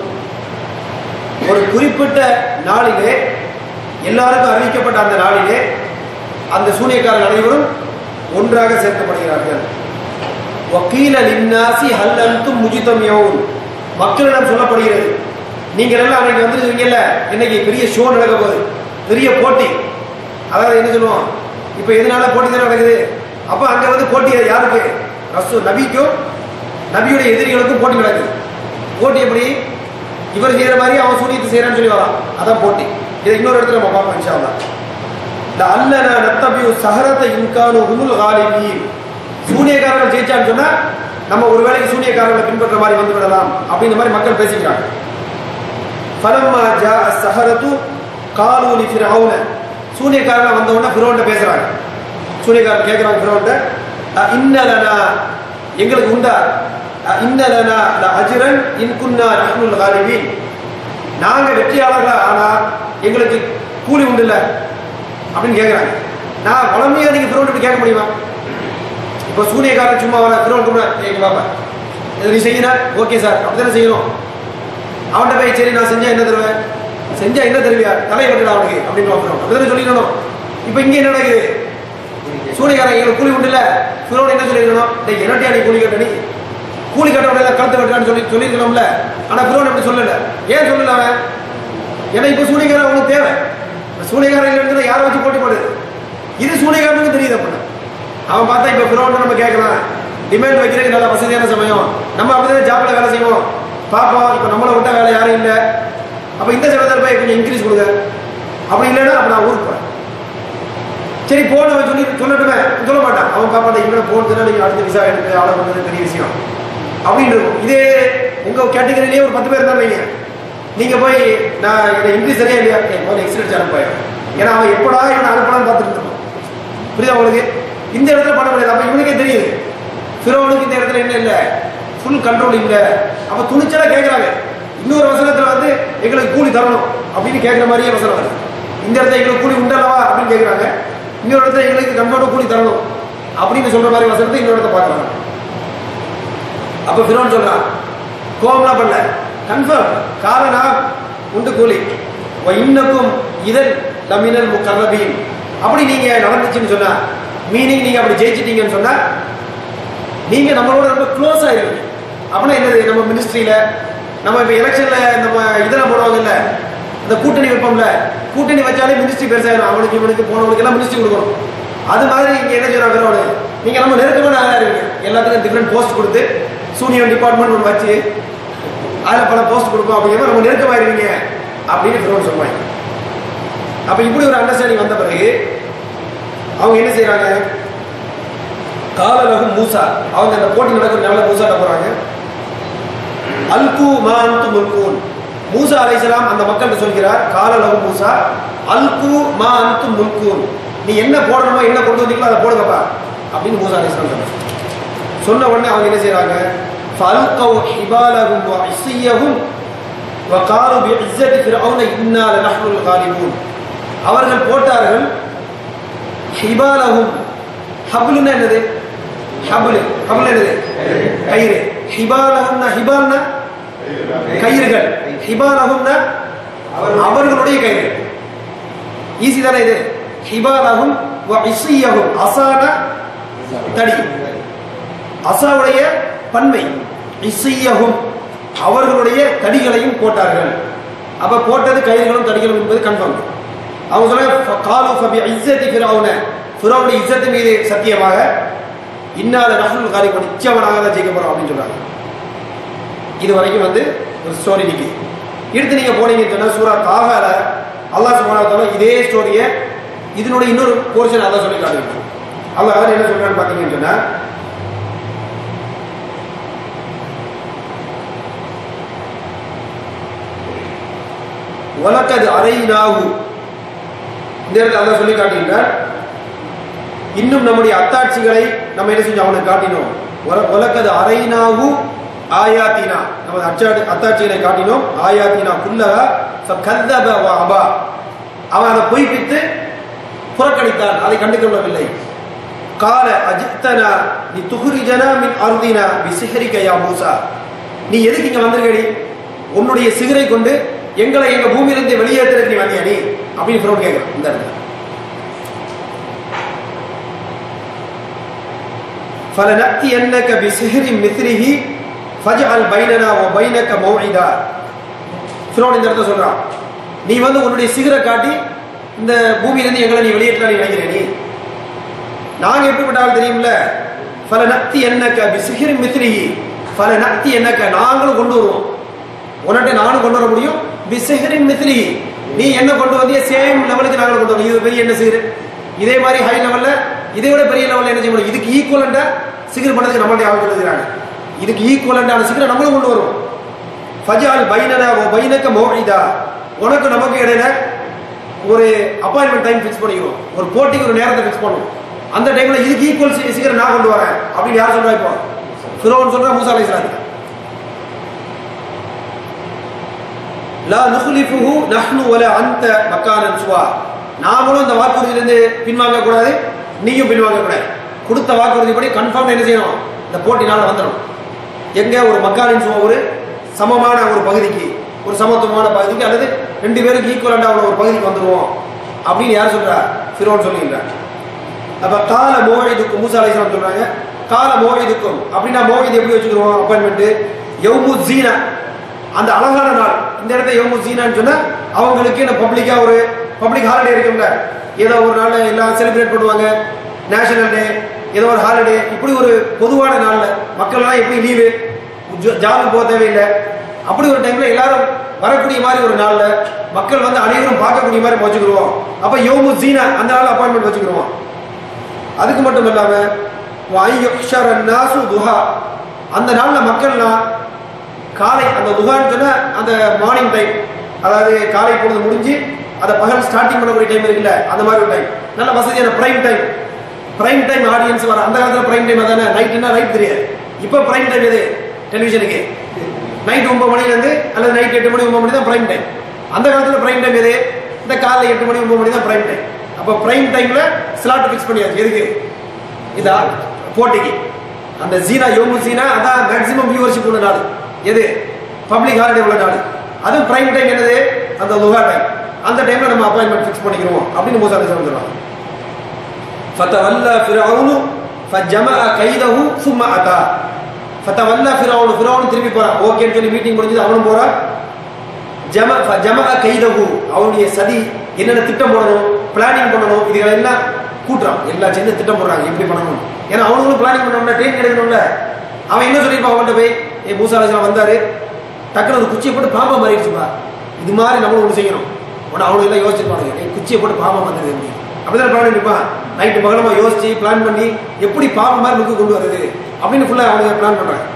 ஒரு குறிப்பிட்ட நாளிலே எல்லாருக்கும் அறிவிக்கப்பட்ட அந்த நாளிலே அந்த சூனியக்காரர்கள் அனைவரும் ஒன்றாக சேர்க்கப்படுகிறார்கள் வக்கீல லின்னாசி ஹல் அன்தும் முஜிதம் யௌன் மக்களிடம் சொல்லப்படுகிறது நீங்கள் எல்லாம் அன்னைக்கு வந்துருக்கீங்கல்ல இன்னைக்கு பெரிய ஷோ நடக்க போகுது பெரிய போட்டி அதாவது என்ன சொல்லுவோம் இப்போ எதனால போட்டி தான் நடக்குது அப்போ அங்க வந்து போட்டி யாருக்கு ரசூ நபிக்கும் நபியுடைய எதிரிகளுக்கும் போட்டி நடக்குது போட்டி எப்படி இவர் செய்யற மாதிரி அவன் சூரியத்தை செய்யறான்னு சொல்லி வரான் அதான் போட்டி இதை இன்னொரு இடத்துல நம்ம பார்ப்போம் இன்ஷா அல்லாஹ் இந்த அல்லன நத்தபியு சஹரத்தை இன்கானு உமுல் காலிபீன் சூனியக்காரர்கள் ஜெயிச்சான்னு சொன்னா நம்ம ஒரு வேளைக்கு சூனியக்காரர்களை பின்பற்ற மாதிரி வந்து விடலாம் அப்படின்ற மாதிரி மக்கள் பேசிக்கிறாங்க ஃபலம்மா ஜா சஹரத்து காலூலி ஃபிரௌன சூனியக்காரர்கள் வந்த உடனே ஃபிரௌன்ட்ட பேசுறாங்க சூனியக்காரர் கேட்குறாங்க ஃபிரௌன்ட்ட இன்னலனா எங்களுக்கு உண்டா அ, இன்னலனா ல அஜ்ரன் இன் குன்னா நஹ்னுல் காலிபீன் நாங்க வெற்றியாளர்களா ஆனா எங்களுக்கு கூலி உண்டு இல்ல அப்படின்னு கேக்குறாங்க நான் வளமையா நீங்க ஃபிரோன் கேட்க முடியுமா இப்போ சூனியக்காரன் சும்மா வர ஃபிரோன் கூட கேட்க பாப்பா இதை நீ செய்யணும் ஓகே சார் அப்படித்தானே செய்யணும் அவன்கிட்ட போய் சரி நான் செஞ்சா என்ன தருவேன் செஞ்சா என்ன தருவியா தலை வெட்டல அவனுக்கு அப்படின்னு ஃபிரோன் அப்படித்தானே சொல்லிடணும் இப்போ இங்க என்ன நடக்குது சூனியக்காரன் எங்களுக்கு கூலி உண்டு இல்ல ஃபிரோன் என்ன சொல்லிருக்கணும் டேய் என்னட்டியா நீ கூலி கட்ட நீ கூலி கட்டவன கழுத்து வெட்டான்னு சொல்லி சொல்லியிருக்கணும்ல ஆனா ஃபிரோன் அப்படி சொல்லல ஏன் சொல்லல அவன் ஏன்னா இப்ப சூனியக்காரன் அவனுக்கு தேவை இப்ப சூனியக்காரன் இல்லைன்னு யாரை வச்சு போட்டி போடுது இது சூனியக்காரனுக்கு தெரியுது அப்படின்னா அவன் பார்த்தா இப்ப ஃபிரோன் நம்ம கேட்கலாம் டிமாண்ட் வைக்கிறதுக்கு நல்ல வசதியான சமயம் நம்ம அப்படிதான் ஜாப்ல வேலை செய்வோம் பார்ப்போம் இப்ப நம்மளை விட்டா வேலை யாரும் இல்லை அப்ப இந்த சமயத்தில் போய் கொஞ்சம் இன்க்ரீஸ் கொடுங்க அப்படி இல்லைன்னா அப்ப நான் ஊருக்கு போறேன் சரி போன அவன் சொல்லி சொல்லட்டுமே சொல்ல மாட்டான் அவன் பாப்பாட்ட இவனை போனதுன்னா நீங்க அடுத்த விசா எடுத்து ஆளை வந்தது பெரிய விஷயம் அப்படின்னு இருக்கும் இதே உங்க கேட்டகரியிலேயே ஒரு பத்து பேர் இருந்தாலும் வைங்க நீங்க போய் நான் என்னை இங்கிலீஷ் சரியா இல்லையா ஏய், முதல்ல எக்ஸலன்ஸ் அனுப்பாய் ஏன்னா அவன் எப்படா இவனை அனுப்பலாம்னு பார்த்துட்டு இருப்பான் புரியுதா உங்களுக்கு இந்த இடத்துல பண்ண முடியாது அப்ப இவனுக்கே தெரியுது ஃபிரோனுக்கு இந்த இடத்துல என்ன இல்லை ஃபுல் கண்ட்ரோல் இல்லை அப்ப துணிச்சலா கேட்கறாங்க இன்னொரு வசனத்துல வந்து எங்களுக்கு கூலி தரணும் அப்படின்னு கேட்குற மாதிரியே வசனம் வருது இந்த இடத்துல எங்களுக்கு கூலி உண்டல்லவா அப்படின்னு கேட்குறாங்க இன்னொரு இடத்துல எங்களுக்கு கன்ஃபார்மாக கூலி தரணும் அப்படின்னு சொல்ற மாதிரி வசனத்தை இன்னொரு இடத்த பார்க்குறாங்க அப்ப ஃபிரோன் சொல்றான் கோபம்லாம் பண்ணல கன்ஃபார்ம் காரணா உண்டு கூலி வ இன்னக்கும் இதன் லமினல் முக்கர்ரபீன் அப்படி நீங்க நடந்துச்சுன்னு சொன்னா மீனிங் நீங்க அப்படி ஜெயிச்சிட்டீங்கன்னு சொன்னா நீங்க நம்மளோட ரொம்ப க்ளோஸ் ஆயிருவீங்க அப்படின்னா என்னது நம்ம மினிஸ்ட்ரியில நம்ம இப்ப எலெக்ஷன்ல நம்ம இதெல்லாம் போடுவாங்கல்ல இந்த கூட்டணி வைப்போம்ல கூட்டணி வச்சாலே மினிஸ்ட்ரி பெருசாயிரும் அவனுக்கு இவனுக்கு போனவனுக்கு எல்லாம் மினிஸ்ட்ரி கொடுக்கணும் அது மாதிரி இங்க என்ன செய்யறாங்க அவனு நீங்க நம்ம நெருக்கமான ஆளா இருக்கீங்க எல்லாத்துக்கும் டிஃப்ரெண்ட் போஸ்ட் கொடுத்து சூனியர் டிபார்ட்மெண்ட் ஒன்று வச்சு அதில் பல போஸ்ட் கொடுப்போம் அப்படிங்கிற நம்ம நெருக்கமாயிருவீங்க அப்படின்னு ஃபிரோன் சொல்லுவாங்க அப்ப இப்படி ஒரு அண்டர்ஸ்டாண்டிங் வந்த பிறகு அவங்க என்ன செய்யறாங்க காலலகும் மூசா அவங்க அந்த போட்டி நடக்கும் நல்ல மூசாட்ட போறாங்க அல்கு மாந்து முல்கூன் மூசா அலைஹிஸ்ஸலாம் அந்த மக்கள்கிட்ட சொல்கிறார் காலலகு மூசா அல்கு மா அன்து முல்கூன் நீ என்ன போடணுமோ என்ன கொண்டு வந்தீங்களோ அதை போடுங்கப்பா அப்படின்னு மூசா அலைஹிஸ்ஸலாம் சொன்னாங்க சொன்ன உடனே அவங்க என்ன செய்றாங்க ஃபல்கவ் ஹிபாலஹும் வ இஸ்ஸியஹும் வ காலு பி இஸ்ஸதி ஃபிர்அவுன இன்னா லனஹ்னுல் காலிபூன் அவர்கள் போட்டார்கள் ஹிபாலஹும் ஹப்லுன்னா என்னது ஹப்லு ஹப்லு என்னது கயிறு ஹிபாலஹும்னா ஹிபால்னா கயிறுகள் ஹிபாலஹும்னா அவர்களுடைய கயிறு ஈஸி தானே இது ஹிபாலஹும் வ இஸ்ஸியஹும் அசான தடி அசாவுடைய பன்மை இசையகும் அவர்களுடைய தடிகளையும் போட்டார்கள் அப்ப போட்டது கயிறுகளும் தடிகளும் என்பது கன்ஃபார்ம் அவங்க சொல்ல காலு ஃபபி இஸ்ஸத்தி ஃபிரௌன ஃபிரௌனுடைய இஸ்ஸத்து மீது சத்தியமாக இன்னாத நஹ்னுல் காலிப நிச்சயமாக தான் ஜெயிக்க போறோம் அப்படின்னு சொல்றாங்க இது வரைக்கும் வந்து ஒரு ஸ்டோரி நிக்கி எடுத்து நீங்க போனீங்கன்னு சொன்னா சூரா தாகால அல்லாஹ் சுப்ஹானஹு வ தஆலா இதே ஸ்டோரியை இதனுடைய இன்னொரு போர்ஷன் அல்லாஹ் சொல்லி காட்டுகிறான் அல்லாஹ் என்ன சொல்றான்னு பாத்தீங்கன்னு சொன்னா வலக்கது அரைநாகு இந்த இடத்துல அல்லாஹ் சொல்லி காட்டுகின்றார் இன்னும் நம்முடைய அத்தாட்சிகளை நம்ம என்ன செஞ்சோம் அவனுக்கு காட்டினோம் வல- வலக்கது அரைநாகு ஆயாத்தினா நமது அச்சா அத்தாட்சிகளை காட்டினோம் ஆயாத்தினா குல்லக கல்லப அபா அவன் அதை பொய்ப்பித்து புறக்கணித்தான் அதை கண்டுகொள்ளவில்லை கால அஜித்தனா நீ துகுரிஜனா மின் அருதினா விசிஹரிக்க யா மூசா நீ எதுக்கு இங்க வந்திருக்கடி உன்னுடைய சிகரை கொண்டு எங்களை எங்க பூமியிலிருந்து வெளியேற்றுறதுக்கு நீ வந்தியா நீ அப்படின்னு ஃபிரௌன் கேட்கிறான் இந்த இடத்துல فلنأتينك بسحر مثله فاجعل بيننا وبينك موعدا ஃபிரௌன் இந்த இடத்துல சொல்றான் நீ வந்து உன்னுடைய சிகரை காட்டி இந்த பூமியிலிருந்து எங்களை நீ வெளியேற்றா நீ நினைக்கிறே நீ நாங்க எப்படிப்பட்ட ஆள் தெரியுமில்ல பல நக்தி என்னக்க பிசிகிரி மித்ரிஹி பல நக்தி என்னக்க நாங்களும் கொண்டு வருவோம் உன்கிட்ட நானும் கொண்டு வர முடியும் பிசிகிரி மித்ரிஹி நீ என்ன கொண்டு வந்திய சேம் லெவலுக்கு நாங்களும் கொண்டு வரோம் இது பெரிய என்ன செய்யுது இதே மாதிரி ஹை லெவல்ல இதை விட பெரிய லெவல்ல என்ன செய்ய முடியும் இதுக்கு ஈக்குவலண்டா சிகர் பண்ணதுக்கு நம்மளுடைய ஆள் கொடுக்குறாங்க இதுக்கு ஈக்குவலண்டான சிகரை நம்மளும் கொண்டு வருவோம் ஃபஜால் பைனனா ஓ பைனக்க மோஹிதா உனக்கு நமக்கு இடையில ஒரு அப்பாயின்மெண்ட் டைம் ஃபிக்ஸ் பண்ணிக்கிறோம் ஒரு போட்டிக்கு ஒரு நேரத்தை ஃபிக்ஸ் பண்ணுவோம் அந்த டைம்ல இதுக்கு ஈக்குவல் சீக்கிரம் நான் கொண்டு வரேன் அப்படின்னு யார் சொல்றா இப்போ ஃபிரோன் சொல்றா மூசா அலைஹிஸ்ஸலாம் லா நுஹ்லிஃபுஹு நஹ்னு வல அன்த மக்கானன் சுவா நாமளும் இந்த வாக்குறுதியிலிருந்து பின்வாங்க கூடாது நீயும் பின்வாங்க கூடாது கொடுத்த வாக்குறுதிப்படி கன்ஃபார்ம் என்ன செய்யணும் இந்த போட்டி நாள் வந்துடும் எங்க ஒரு மக்கானின் சுவா ஒரு சமமான ஒரு பகுதிக்கு ஒரு சமத்துவமான பகுதிக்கு அல்லது ரெண்டு பேருக்கு ஈக்குவலண்டா உள்ள ஒரு பகுதிக்கு வந்துருவோம் அப்படின்னு யார் சொல்றா ஃபிரோன் சொல்லுகின்றார் அப்ப கால மோகிதுக்கும் மூசா அலைஹிஸ்ஸலாம் சொல்றாங்க கால மோகிதுக்கும் அப்படின்னா மோகிது எப்படி வச்சுக்கிறோம் அப்பாயின்மெண்ட் யௌமு ஜீனா அந்த அழகான நாள் இந்த இடத்துல யௌமு ஜீனான்னு சொன்னா அவங்களுக்கு என்ன பப்ளிக்கா ஒரு பப்ளிக் ஹாலிடே இருக்கும்ல ஏதோ ஒரு நாள்ல எல்லாம் செலிப்ரேட் பண்ணுவாங்க நேஷனல் டே ஏதோ ஒரு ஹாலிடே இப்படி ஒரு பொதுவான நாள்ல மக்கள் எல்லாம் எப்படி லீவு ஜாபுக்கு போக தேவையில்லை அப்படி ஒரு டைம்ல எல்லாரும் வரக்கூடிய மாதிரி ஒரு நாள்ல மக்கள் வந்து அனைவரும் பார்க்கக்கூடிய மாதிரி நம்ம வச்சுக்கிடுவோம் அப்ப யோமு ஜீனா அந்த நாள் அப்பாயின்மெண்ட் வச்சுக்கிடுவோம் அதுக்கு மட்டும் இல்லாம வாயுஷர் நாசு துஹா அந்த நாள்ல மக்கள்லாம் காலை அந்த துஹான்னு சொன்னா அந்த மார்னிங் டைம் அதாவது காலை பொழுது முடிஞ்சு அந்த பகல் ஸ்டார்டிங் பண்ணக்கூடிய டைம் இருக்குல்ல அந்த மாதிரி ஒரு டைம் நல்ல வசதியான prime time prime time audience வர அந்த காலத்துல பிரைம் டைம் அதானே நைட்னா ரைட் தெரியாது இப்போ பிரைம் டைம் எது டெலிவிஷனுக்கு நைட் ஒன்பது மணிலேருந்து அல்லது நைட் எட்டு மணி ஒன்பது மணி தான் பிரைம் டைம் அந்த காலத்துல பிரைம் டைம் எது இந்த காலைல எட்டு மணி ஒன்பது மணி தான் பிரைம் டைம் அப்போ பிரைம் டைம்ல ஸ்லாட் ஃபிக்ஸ் பண்ணியாச்சு எதுக்கு இதா போட்டிக்கு அந்த ஜீனா யோமு ஜீனா அதான் மேக்ஸிமம் வியூவர்ஷிப் உள்ள நாடு எது பப்ளிக் ஹாலிடே உள்ள நாடு அதுவும் பிரைம் டைம் என்னது அந்த லுகா டைம் அந்த டைம்ல நம்ம அப்பாயின்மெண்ட் ஃபிக்ஸ் பண்ணிக்கிறோம் அப்படின்னு மூசா அலைஹிஸ்ஸலாம் சொல்றாங்க فتولى فرعون فجمع كيده ثم اتى فتولى فرعون فرعون திரும்பி போறான் ஓகேன்னு சொல்லி மீட்டிங் முடிஞ்சது அவனும் போறான் ஜம ஜம கைதகு அவனுடைய சதி என்னென்ன திட்டம் போடணும் பிளானிங் பண்ணணும் இதுகளை எல்லாம் கூட்டுறான் எல்லா சேர்ந்து திட்டம் போடுறாங்க எப்படி பண்ணணும் ஏன்னா அவனுங்களும் பிளானிங் பண்ணணும்ல ட்ரெயின் எடுக்கணும்ல அவன் என்ன சொல்லியிருப்பான் அவன்கிட்ட போய் ஏ மூசா அலிஸ்லாம் வந்தாரு டக்குனு ஒரு குச்சியை போட்டு பாம்பா மாறிடுச்சுப்பா இது மாதிரி நம்மளும் ஒன்று செய்யணும் உடனே அவனுக்கு எல்லாம் யோசிச்சிருப்பானுங்க ஏய், குச்சியை போட்டு பாம்பா மாத்திருது அப்படிதான் பிளான் இருப்பான் நைட்டு பகலமா யோசிச்சு பிளான் பண்ணி எப்படி பாவம் மாதிரி லுக்கு கொண்டு வருது அப்படின்னு ஃபுல்லா அவங்க பிளான் பண்றாங்க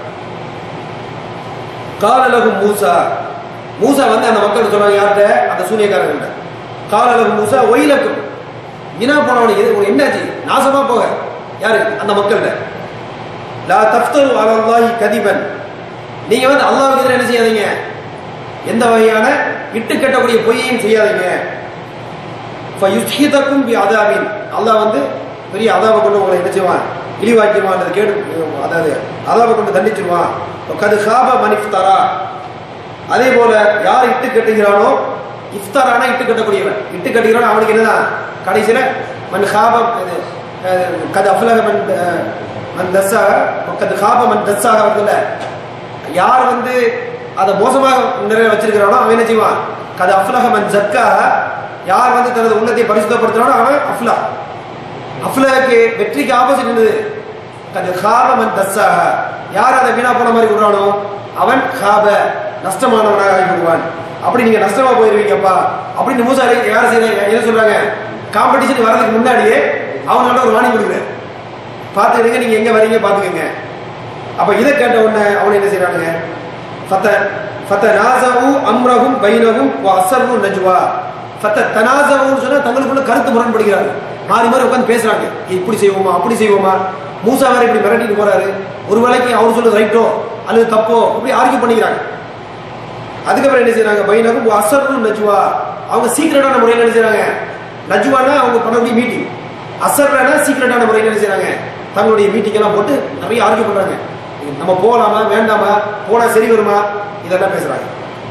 காலலகு மூசா மூசா வந்து அந்த மக்கள் சொன்னாங்க யார்கிட்ட அந்த சூனியக்காரர்கிட்ட காலலகு மூசா ஒயிலக்கும் இனா போனவனுக்கு இது உனக்கு என்னாச்சு நாசமா போக யாரு அந்த மக்கள்கிட்ட லா தஃப்தரு அலல்லாஹி கதிபன் நீங்க வந்து அல்லாஹ்வுக்கு எதிராக என்ன செய்யாதீங்க எந்த வகையான இட்டு கட்டக்கூடிய பொய்யையும் செய்யாதீங்க ஃபயுஸ்ஹிதக்கும் பி அதாபின் அல்லாஹ் வந்து பெரிய அதாவை கொண்டு உங்களை என்ன செய்வான் இழிவாக்கிடுவான் அல்லது கேடு அதாவது அதாவை கொண்டு தண்டிச்சிருவான் கது ஹாப மனிஃப்தரா அதே போல யார் இட்டு கட்டுகிறானோ இஃப்தாரானா இட்டு கட்டக்கூடியவன் இட்டு கட்டுகிறானோ அவனுக்கு என்னதான் கடைசியில மன் ஹாப இது, அஹ், கது அஃப்லக மன் அஹ், மன் தஸ்ஸா கது ஹாப மன் தஸ்ஸாக இருக்குல்ல யார் வந்து அதை மோசமாக நிறைய வச்சிருக்கிறானோ அவன் என்ன செய்வான் கது அஃப்லக மன் ஜக்கா யார் வந்து தனது உள்ளத்தை பரிசுத்தப்படுத்துறானோ அவன் அஃப்லா அஃப்லாக்கு வெற்றிக்கு ஆப்போசிட் இருந்தது கது ஹாப மன் தஸ்ஸாக யார் அதை வீணா போன மாதிரி விடுறானோ அவன் ஹாப நஷ்டமானவனாக ஆகி விடுவான் அப்படி நீங்க நஷ்டமா போயிருவீங்கப்பா அப்படின்னு மூசா அலி யார் செய்யறாங்க என்ன சொல்றாங்க காம்படிஷன் வர்றதுக்கு முன்னாடியே அவங்கள்ட்ட ஒரு வாணி கொடுக்குறேன் பார்த்துக்கிடுங்க நீங்க எங்க வரீங்க பார்த்துக்கங்க அப்ப இதை கேட்ட உடனே அவனை என்ன செய்யறாங்க ஃபத்த ஃபத்த நாசவு அம்ரஹும் பைனஹும் வ அஸ்ரு நஜ்வா ஃபத்த தனாசவுன்னு சொன்னா தங்களுக்குள்ள கருத்து முரண்படுகிறார்கள் மாறி மாறி உட்கார்ந்து பேசுறாங்க இப்படி செய்வோமா அப்படி செய்வோமா மூசா வேற இப்படி மிரட்டிட்டு போறாரு ஒரு வேளைக்கு அவர் சொல்றது ரைட்டோ அல்லது தப்போ இப்படி ஆர்கியூ பண்ணிக்கிறாங்க அதுக்கப்புறம் என்ன செய்றாங்க பைனகும் அசர்னு நஜ்வா அவங்க சீக்கிரட்டான முறையில் என்ன செய்றாங்க நஜ்வானா அவங்க பண்ணக்கூடிய மீட்டிங் அசர்னா சீக்கிரட்டான முறையில் என்ன செய்றாங்க தங்களுடைய மீட்டிங் எல்லாம் போட்டு நிறைய ஆர்கியூ பண்றாங்க நம்ம போகலாமா வேண்டாமா போனா சரி வருமா இதெல்லாம் பேசுறாங்க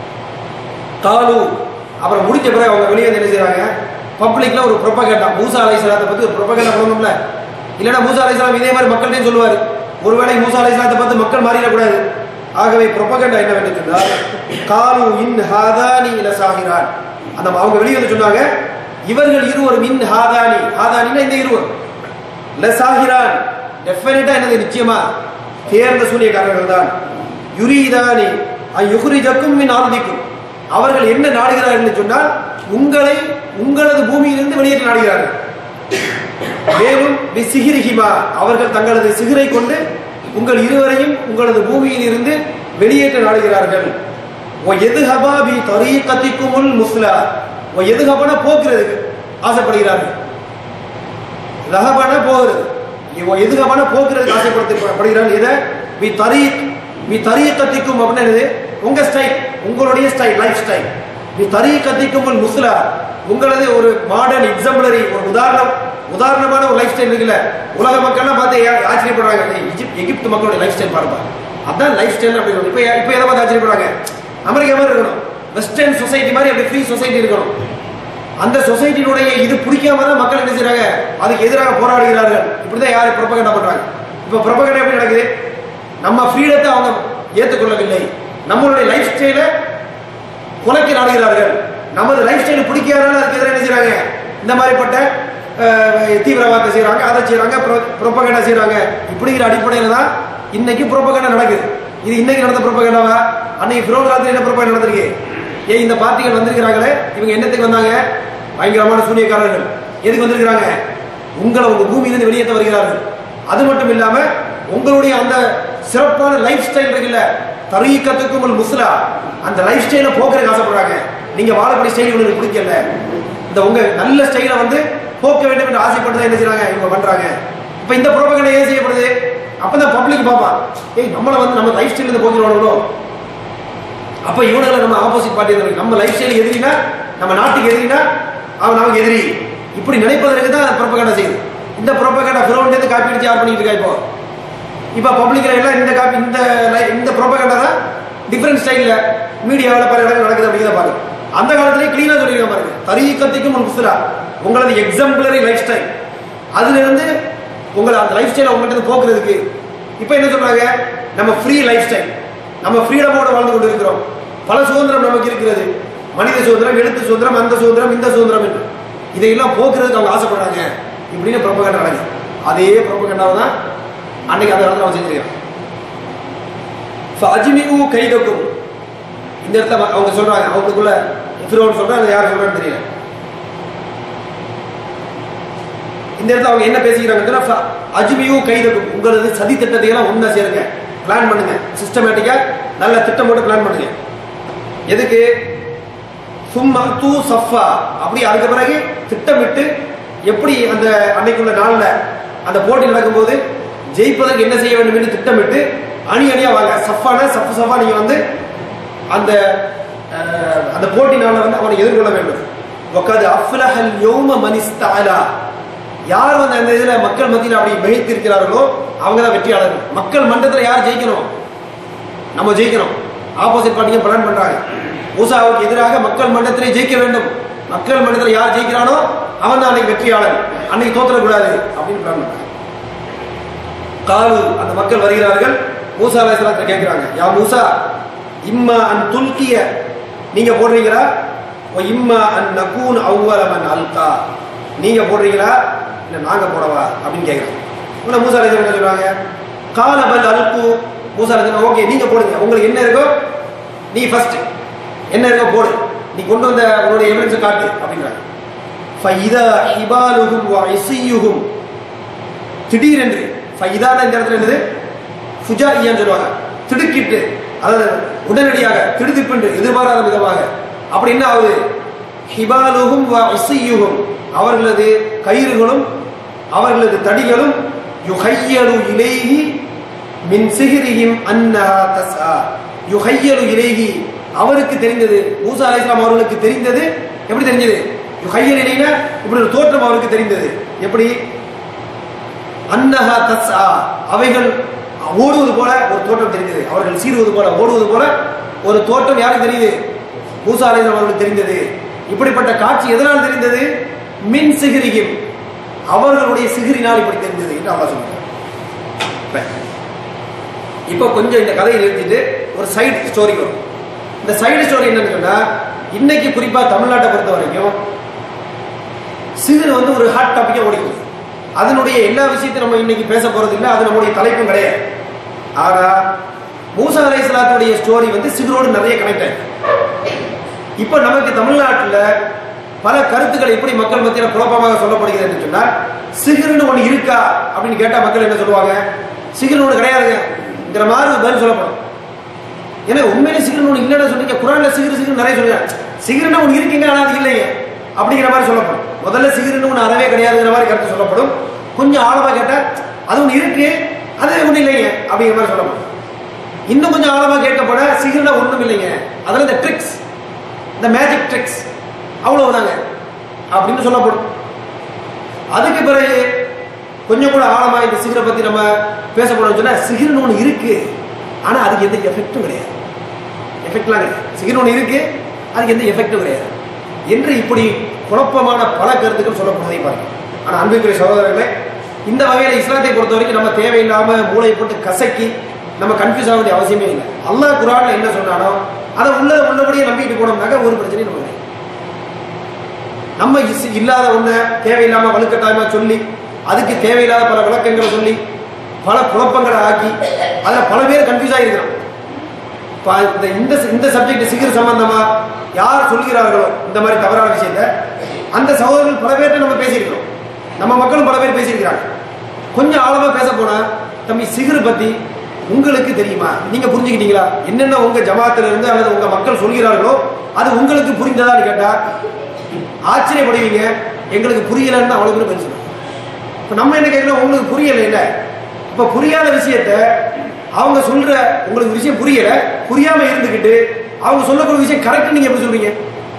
காலு அப்புறம் முடிஞ்ச பிறகு அவங்க வெளியே வந்து என்ன செய்றாங்க பப்ளிக்ல ஒரு ப்ரொபகேண்டா மூசா அலைசலாத்தை பத்தி ஒரு ப்ரொபகேண்டா பண்ணணும்ல இல்லைன்னா மூசா அலைசலாம் இதே மாதிரி மக்கள்கிட்டையும் சொல்லுவாரு ஒருவேளை மூசா அலைசலாத்தை பார்த்து மக்கள் மாறிடக்கூடாது ஆகவே ப்ரொபகேண்டா என்ன வேண்டும் சொன்னால் காலு இன் ஹாதானி இல சாகிரான் அந்த அவங்க வெளியே வந்து சொன்னாங்க இவர்கள் இருவரும் இன் ஹாதானி ஹாதானின்னா இந்த இருவர் ல சாகிரான் டெஃபினட்டா என்னது நிச்சயமா தேர்ந்த சூனியக்காரர்கள் தான் யுரீதானி யுகுரிஜக்கும் மின் ஆர்திக்கும் அவர்கள் என்ன நாடுகிறார்கள் என்று சொன்னால் உங்களை உங்களது பூமியிலிருந்து வெளியேற்ற நாடுகிறார்கள் மேலும் சிகிரிஹிமா அவர்கள் தங்களது சிகிரை கொண்டு உங்கள் இருவரையும் உங்களது பூமியில் இருந்து வெளியேற்ற நாடுகிறார்கள் ஓ எதுஹபா பி தரீகத்திக்குமுல் முஸ்லா ஓ எதுஹபன போக்குறதுக்கு ஆசைப்படுகிறார்கள் ரஹபன போகிறது ஓ எதுஹபன போக்குறதுக்கு ஆசைப்படுத்தப்படுகிறார்கள் எதை பி தரீக் பி தரீகத்திக்கும் அப்படின்னு என்னது உங்க ஸ்டைல் உங்களுடைய ஸ்டைல் லைஃப் ஸ்டைல் பி தரீகத்திக்குமுல் முஸ்லா உங்களது ஒரு மாடர்ன் எக்ஸாம்பிளரி ஒரு உதாரணம் உதாரணமான ஒரு லைஃப் ஸ்டைல் இருக்குல்ல உலக மக்கள்லாம் பார்த்து ஏ- ஆச்சரியப்படுறாங்க ஏய், எகிப்த் எகிப்து மக்களுடைய லைஃப் ஸ்டைல் பாருப்பா அதான் லைஃப் ஸ்டைல் அப்படின்னு இப்போ இப்போ எதை பார்த்து ஆச்சரியப்படுறாங்க அமெரிக்கா மாதிரி இருக்கணும் வெஸ்டர்ன் சொசைட்டி மாதிரி அப்படி ஃப்ரீ சொசைட்டி இருக்கணும் அந்த சொசைட்டினுடைய இது பிடிக்காம தான் மக்கள் என்ன செய்றாங்க அதுக்கு எதிராக போராடுகிறார்கள் இப்படிதான் யாரு ப்ரொபகண்டா பண்றாங்க இப்போ ப்ரொபகண்டா எப்படி நடக்குது நம்ம ஃப்ரீடத்தை அவங்க ஏற்றுக்கொள்ளவில்லை நம்மளுடைய லைஃப் ஸ்டைலை குலைக்க நாடுகிறார்கள் நமது லைஃப் ஸ்டைல் பிடிக்காதனால அதுக்கு எதிராக என்ன செய்றாங்க இந்த மாதிரிப்பட்ட அஹ், தீவிரவாதத்தை செய்றாங்க அதை செய்றாங்க ப்ரொபகண்டா செய்றாங்க இப்படிங்கிற அடிப்படையில தான் இன்னைக்கு ப்ரொபகண்டா நடக்குது இது இன்னைக்கு நடந்த ப்ரொபகண்டாவா அன்னைக்கு பிரோல் காலத்துல என்ன ப்ரொபகண்டா நடந்திருக்கு ஏன் இந்த பார்ட்டிகள் வந்திருக்கிறாங்களே இவங்க என்னத்துக்கு வந்தாங்க பயங்கரமான சூனியக்காரர்கள் எதுக்கு வந்திருக்கிறாங்க உங்களை உங்க பூமியிலிருந்து வெளியேற்ற வருகிறார்கள் அது மட்டும் இல்லாம உங்களுடைய அந்த சிறப்பான லைஃப் ஸ்டைல் இருக்குல்ல தரீக்கத்துக்கும் ஒரு முஸ்லா அந்த லைஃப் ஸ்டைலை போக்குறதுக்கு ஆசைப்படுறாங்க நீங்க வாழக்கூடிய ஸ்டைல் உங்களுக்கு பிடிக்கல இந்த உங்க நல்ல ஸ்டைலை வந்து போக்க வேண்டும் என்று ஆசைப்பட்டு என்ன செய்றாங்க இவங்க பண்றாங்க இப்ப இந்த ப்ரோபகண்டா ஏன் செய்யப்படுது அப்பதான் பப்ளிக் பார்ப்பான் ஏய் நம்மள வந்து நம்ம லைஃப் ஸ்டைல் இருந்து போக்கிடுவாங்களோ அப்ப இவனுங்களை நம்ம ஆப்போசிட் பார்ட்டி இருக்கு நம்ம லைஃப் ஸ்டைல் எதிரினா நம்ம நாட்டுக்கு எதிரினா அவன் நமக்கு எதிரி இப்படி நினைப்பதற்கு தான் ப்ரொபகண்டா செய்யுது இந்த ப்ரொபகண்டா ஃபிரோன்லேருந்து காப்பி அடிச்சு யார் பண்ணிட்டு இருக்கா இப்போ இப்போ பப்ளிக்ல எல்லாம் இந்த காப்பி இந்த li- இந்த ப்ரொபகண்டா தான் டிஃப்ரெண்ட் ஸ்டைலில் மீடியாவில் பல இடங்கள் நடக்குது அப்படிங்கிறத பாருங்க அந்த காலத்திலேயே க்ளீனாக சொல்லிருக்க பாருங்க தரீக்கத்திக்கும் ஒரு முஸ்லா உங்களது எக்ஸாம்பிளரி லைஃப் ஸ்டைல் அதுல இருந்து உங்களை அந்த லைஃப் ஸ்டைலை உங்கள்கிட்ட இருந்து போக்குறதுக்கு இப்போ என்ன சொல்றாங்க நம்ம ஃப்ரீ லைஃப் ஸ்டைல் நம்ம ஃப்ரீடமோட வாழ்ந்து கொண்டு இருக்கிறோம் பல சுதந்திரம் நமக்கு இருக்கிறது மனித சுதந்திரம் எழுத்து சுதந்திரம் அந்த சுதந்திரம் இந்த சுதந்திரம் என்று இதையெல்லாம் போக்குறதுக்கு அவங்க ஆசைப்படுறாங்க இப்படின்னு ப்ரொபகண்டா நடக்குது அதே ப்ரொபகண்டாவை தான் அன்னைக்கு அந்த இடத்துல அவன் செஞ்சிருக்கான் அஜிமிகு கைதக்கும் இந்த இடத்துல அவங்க சொல்றாங்க அவங்களுக்குள்ள ஃபிரோன் சொல்றாங்க யார் சொல்றான்னு தெரியல இந்த இடத்துல அவங்க என்ன பேசிக்கிறாங்கன்னா அஜ்மியூ கைதக்கும் உங்களது சதி திட்டத்தை எல்லாம் ஒண்ணா சேருங்க பிளான் பண்ணுங்க சிஸ்டமேட்டிக்கா நல்ல திட்டம் போட்டு பிளான் பண்ணுங்க எதுக்கு சும்மா தூ சஃபா அப்படி அதுக்கு பிறகு திட்டமிட்டு எப்படி அந்த அன்னைக்குள்ள நாள்ல அந்த போட்டி நடக்கும்போது ஜெயிப்பதற்கு என்ன செய்ய வேண்டும் என்று திட்டமிட்டு அணி அணியா வாங்க சஃபான சஃப் சஃபா நீங்க வந்து அந்த அஹ், அந்த போட்டி நாள்ல வந்து அவனை எதிர்கொள்ள வேண்டும் வக்கது அஃப்லஹல் யௌம மனிஸ்தாலா யார் வந்து அந்த இதுல மக்கள் மத்தியில் அப்படி மிகைத்திருக்கிறார்களோ அவங்க தான் வெற்றியாளர்கள் மக்கள் மன்றத்தில் யார் ஜெயிக்கணும் நம்ம ஜெயிக்கணும் ஆப்போசிட் பார்ட்டிங்க பிளான் பண்றாங்க மூசாவுக்கு எதிராக மக்கள் மன்றத்திலே ஜெயிக்க வேண்டும் மக்கள் மன்றத்தில் யார் ஜெயிக்கிறானோ அவன் தான் அன்னைக்கு வெற்றியாளன் அன்னைக்கு தோற்றக்கூடாது அப்படின்னு பிளான் பண்றாங்க காலு அந்த மக்கள் வருகிறார்கள் மூசா அலைஹிஸ்ஸலாத்தை கேட்கிறாங்க யா மூசா இம்மா அன் துல்கிய நீங்க போடுறீங்களா ஓ இம்மா அன் நகூன் அவ்வல மன் அல்கா நீங்க போடுறீங்களா இல்ல நாங்க போடவா அப்படின்னு கேட்கிறாங்க உடனே மூசா அலைஹிஸ்ஸலாம் என்ன சொல்றாங்க கால பல் அல்கு மூசா அலைஹிஸ்ஸலாம் ஓகே நீங்க போடுங்க உங்களுக்கு என்ன இருக்கோ நீ ஃபர்ஸ்ட் என்ன இருக்கோ போடு நீ கொண்டு வந்த உன்னுடைய எவிடன்ஸ் காட்டு அப்படின்றாங்க ஃபைதா ஹிபாலுஹும் வ இஸியுஹும் திடீரென்று ஃபைதான இந்த இடத்துல என்னது ஃபுஜாரியான்னு சொல்லுவாங்க திடுக்கிட்டு அதாவது உடனடியாக திடுதிப்பென்று எதிர்பாராத விதமாக அப்படி என்ன ஆகுது ஹிபாலுகும் வ இசையுகும் அவர்களது கயிறுகளும் அவர்களது தடிகளும் யுஹையலு இலைஹி மின் சிஹிரிஹிம் அன்னஹா தஸ்ஆ யுஹையலு இலைஹி அவருக்கு தெரிந்தது மூசா அலைஹிஸ்ஸலாம் அவர்களுக்கு தெரிந்தது எப்படி தெரிஞ்சது யுஹையல் இலைனா இப்படி ஒரு தோற்றம் அவருக்கு தெரிந்தது எப்படி அன்னஹா தஸ்ஆ அவைகள் ஓடுவது போல ஒரு தோற்றம் தெரிந்தது அவர்கள் சீருவது போல ஓடுவது போல ஒரு தோற்றம் யாருக்கு தெரியுது மூசா அலைஹிஸ்ஸலாம் அவர்களுக்கு தெரிந்தது இப்படிப்பட்ட காட்சி எதனால் தெரிந்தது மின் சிகிரியும் அவர்களுடைய சிகிரினால் இப்படி தெரிந்தது என்று அல்லாஹ் சொல்றார் இப்போ கொஞ்சம் இந்த கதையை நிறுத்திட்டு ஒரு சைடு ஸ்டோரி வரும் இந்த சைடு ஸ்டோரி என்னன்னு சொன்னா இன்னைக்கு குறிப்பா தமிழ்நாட்டை பொறுத்த வரைக்கும் சிகிர் வந்து ஒரு ஹாட் டாபிக்கா ஓடிக்குது அதனுடைய எல்லா விஷயத்தையும் நம்ம இன்னைக்கு பேச போறது இல்லை அது நம்முடைய தலைப்பும் கிடையாது ஆனா மூசா அலை சலாத்துடைய ஸ்டோரி வந்து சிகரோடு நிறைய கனெக்ட் ஆயிருக்கு இப்போ நமக்கு தமிழ்நாட்டில் பல கருத்துக்கள் எப்படி மக்கள் மத்தியில் குழப்பமாக சொல்லப்படுகிறது என்று சொன்னால் சிகிர்னு ஒன்று இருக்கா அப்படின்னு கேட்டால் மக்கள் என்ன சொல்லுவாங்க சிகிர்னு ஒன்று கிடையாதுங்கிற மாதிரி ஒரு பதில் சொல்லப்படும் ஏன்னா உண்மையிலே சிகிர்னு ஒன்று இல்லைன்னு சொன்னீங்க குரான்ல சிகிர் சிகிர் நிறைய சொல்லுங்க சிகிர்னு ஒன்று இருக்குங்க ஆனால் அது இல்லைங்க அப்படிங்கிற மாதிரி சொல்லப்படும் முதல்ல சிகிர்னு ஒன்று அறவே கிடையாதுங்கிற மாதிரி கருத்து சொல்லப்படும் கொஞ்சம் ஆழமாக கேட்டால் அது ஒன்று இருக்கு அது ஒன்றும் இல்லைங்க அப்படிங்கிற மாதிரி சொல்லப்படும் இன்னும் கொஞ்சம் ஆழமாக கேட்கப்பட சிகிர்னா ஒன்றும் இல்லைங்க அதில் இந்த ட்ரிக்ஸ் இந்த மேஜிக் ட்ரிக்ஸ் அவ்வளவுதாங்க அப்படின்னு சொல்லப்படும் அதுக்கு பிறகு கொஞ்சம் கூட ஆழமா இந்த சிகரை பத்தி நம்ம பேச போனோம்னு சொன்னா சிகிர்னு ஒன்று இருக்கு ஆனா அதுக்கு எந்த எஃபெக்டும் கிடையாது எஃபெக்ட்லாம் கிடையாது சிகிர் ஒன்று இருக்கு அதுக்கு எந்த எஃபெக்டும் கிடையாது என்று இப்படி குழப்பமான பல கருத்துக்கள் சொல்லப்படுவதை பாருங்க ஆனா அன்புக்குரிய சகோதரர்களே இந்த வகையில இஸ்லாத்தை பொறுத்த வரைக்கும் நம்ம தேவையில்லாம மூளை போட்டு கசக்கி நம்ம கன்ஃபியூஸ் ஆக வேண்டிய அவசியமே இல்லை அல்லாஹ் குரான்ல என்ன சொன்னானோ அதை உள்ள உள்ளபடியே நம்பிட்டு போனோம்னாக்க ஒரு பிரச்சனையும் நம்ம கிடையாது நம்ம இஸ்- இல்லாத ஒண்ண தேவையில்லாம வலுக்கட்டாயமா சொல்லி அதுக்கு தேவையில்லாத பல விளக்கங்களை சொல்லி பல குழப்பங்களை ஆக்கி அதுல பல பேர் கன்ஃபியூஸ் ஆகிருக்கிறோம் இப்ப இந்த இந்த இந்த சப்ஜெக்ட் சிகிர் சம்பந்தமா யார் சொல்கிறார்களோ இந்த மாதிரி தவறான விஷயத்த அந்த சகோதரர்கள் பல பேர்கிட்ட நம்ம பேசியிருக்கிறோம் நம்ம மக்களும் பல பேர் பேசியிருக்கிறாங்க கொஞ்சம் ஆழமா பேச போனா தம்பி சிகிர் பத்தி உங்களுக்கு தெரியுமா நீங்க புரிஞ்சுக்கிட்டீங்களா என்னென்ன உங்க ஜமாத்துல இருந்து அல்லது உங்க மக்கள் சொல்கிறார்களோ அது உங்களுக்கு புரிந்ததான்னு கேட்டா ஆச்சரியப்படுவீங்க எங்களுக்கு புரியலன்னு அவ்வளவு பேர் பதில் சொல்லுவாங்க இப்ப நம்ம என்ன கேட்கிறோம் உங்களுக்கு புரியல இல்ல இப்ப புரியாத விஷயத்த அவங்க சொல்ற உங்களுக்கு ஒரு விஷயம் புரியல புரியாம இருந்துகிட்டு அவங்க சொல்லக்கூடிய விஷயம் கரெக்ட் நீங்க எப்படி சொல்றீங்க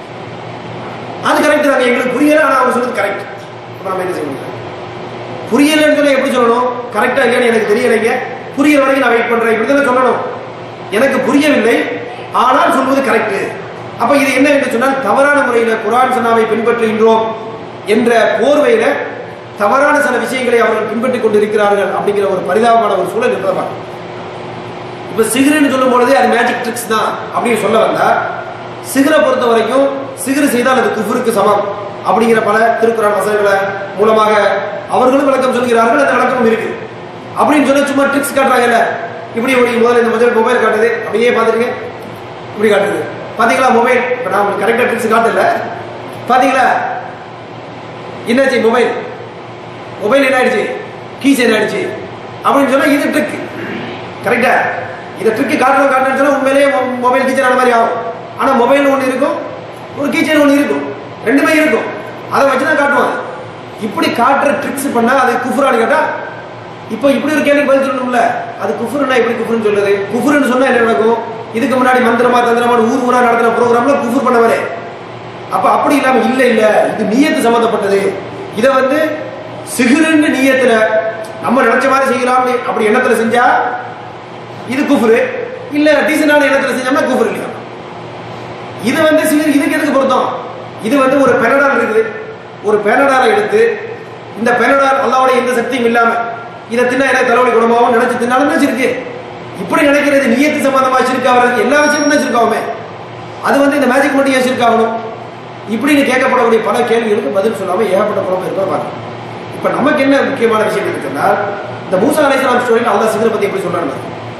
அது கரெக்ட் தாங்க எங்களுக்கு புரியல ஆனா அவங்க சொல்றது கரெக்ட் அப்ப நம்ம என்ன செய்ய முடியும் புரியலன்னு சொன்னா எப்படி சொல்லணும் கரெக்டா இல்லையான்னு எனக்கு தெரியலைங்க புரியற வரைக்கும் நான் வெயிட் பண்றேன் இப்படிதானே சொல்லணும் எனக்கு புரியவில்லை ஆனால் சொல்வது கரெக்ட் அப்ப இது என்ன என்று சொன்னால் தவறான முறையில குரான் சன்னாவை பின்பற்றுகின்றோம் என்ற போர்வையில தவறான சில விஷயங்களை அவர்கள் பின்பற்றிக் கொண்டிருக்கிறார்கள் அப்படிங்கிற ஒரு பரிதாபமான ஒரு சூழல் இருப்பதா இப்ப சிகரென்னு சொல்லும் பொழுதே அது மேஜிக் ட்ரிக்ஸ் தான் அப்படின்னு சொல்ல வந்தா சிகரை பொறுத்த வரைக்கும் சிகர் செய்தால் அது குஃபருக்கு சமம் அப்படிங்கிற பல திருக்குறான் வசனங்களை மூலமாக அவர்களும் விளக்கம் சொல்கிறார்கள் அந்த விளக்கமும் இருக்கு அப்படின்னு சொல்லி சும்மா ட்ரிக்ஸ் காட்டுறாங்கல்ல இப்படி ஒரு முதல்ல இந்த முதல் மொபைல் காட்டுது அப்படியே பார்த்துருங்க இப்படி காட்டுது பாத்தீங்களா மொபைல் இப்போ நான் உங்களுக்கு கரெக்டாக ட்ரிக்ஸ் காட்டல பாத்தீங்களா என்னாச்சு மொபைல் மொபைல் என்ன ஆயிடுச்சு கீஸ் என்ன ஆயிடுச்சு அப்படின்னு சொன்னா இது ட்ரிக் கரெக்டா இதை ட்ரிக்கு காட்டணும் காட்டணும்னு சொன்னா உண்மையிலேயே மொபைல் கீச்சன் ஆன மாதிரி ஆகும் ஆனா மொபைல் ஒன்று இருக்கும் ஒரு கீச்சன் ஒன்று இருக்கும் ரெண்டுமே இருக்கும் அதை வச்சு தான் காட்டுவாங்க இப்படி காட்டுற ட்ரிக்ஸ் பண்ணா அது குஃபுரான்னு கேட்டா இப்போ இப்படி ஒரு கேள்வி பதில் சொல்லணும்ல அது குஃபுருன்னா எப்படி குஃபுருன்னு சொல்லுது குஃபுருன்னு சொன்னா என்ன நடக்கும் இதுக்கு முன்னாடி மந்திரமா தந்திரமா ஊர் ஊரா நடத்துற ப்ரோக்ராம்ல குஃபுர் பண்ணவரே அப்ப அப்படி இல்லாம இல்ல இல்ல இது நியத்து சம்பந்தப்பட்டது இத வந்து சிகுருன்னு நியத்துல நம்ம நினைச்ச மாதிரி செய்யலாம்னு அப்படி எண்ணத்துல செஞ்சா இது குஃபுரு இல்ல டீசென்டான எண்ணத்துல செஞ்சோம்னா குஃபுர் இல்லையா இது வந்து சிகிர் இதுக்கு எதுக்கு பொருத்தம் இது வந்து ஒரு பெனடால் இருக்குது ஒரு பெனடாலை எடுத்து இந்த பெனடால் அல்லாவுடைய எந்த சக்தியும் இல்லாம இதை தின்னா எனக்கு தலைவலி குணமாவும் நினைச்சு தின்னாலும் தான் இருக்கு இப்படி நினைக்கிறது நியத்து சம்பந்தமா சிறுக்கா வர்றது எல்லா விஷயமும் தான் சிறுக்காவுமே அது வந்து இந்த மேஜிக் மட்டும் ஏன் சிறுக்காகணும் இப்படின்னு கேட்கப்படக்கூடிய பல கேள்விகளுக்கு பதில் சொல்லாம ஏகப்பட்ட குழப்பம் இருப்பதை பார்க்கணும் இப்ப நமக்கு என்ன முக்கியமான விஷயம் இருக்குன்னா இந்த மூசா அலைசலாம் ஸ்டோரியில் அல்லா சிகரை பத்தி எப்படி சொல்றாங்க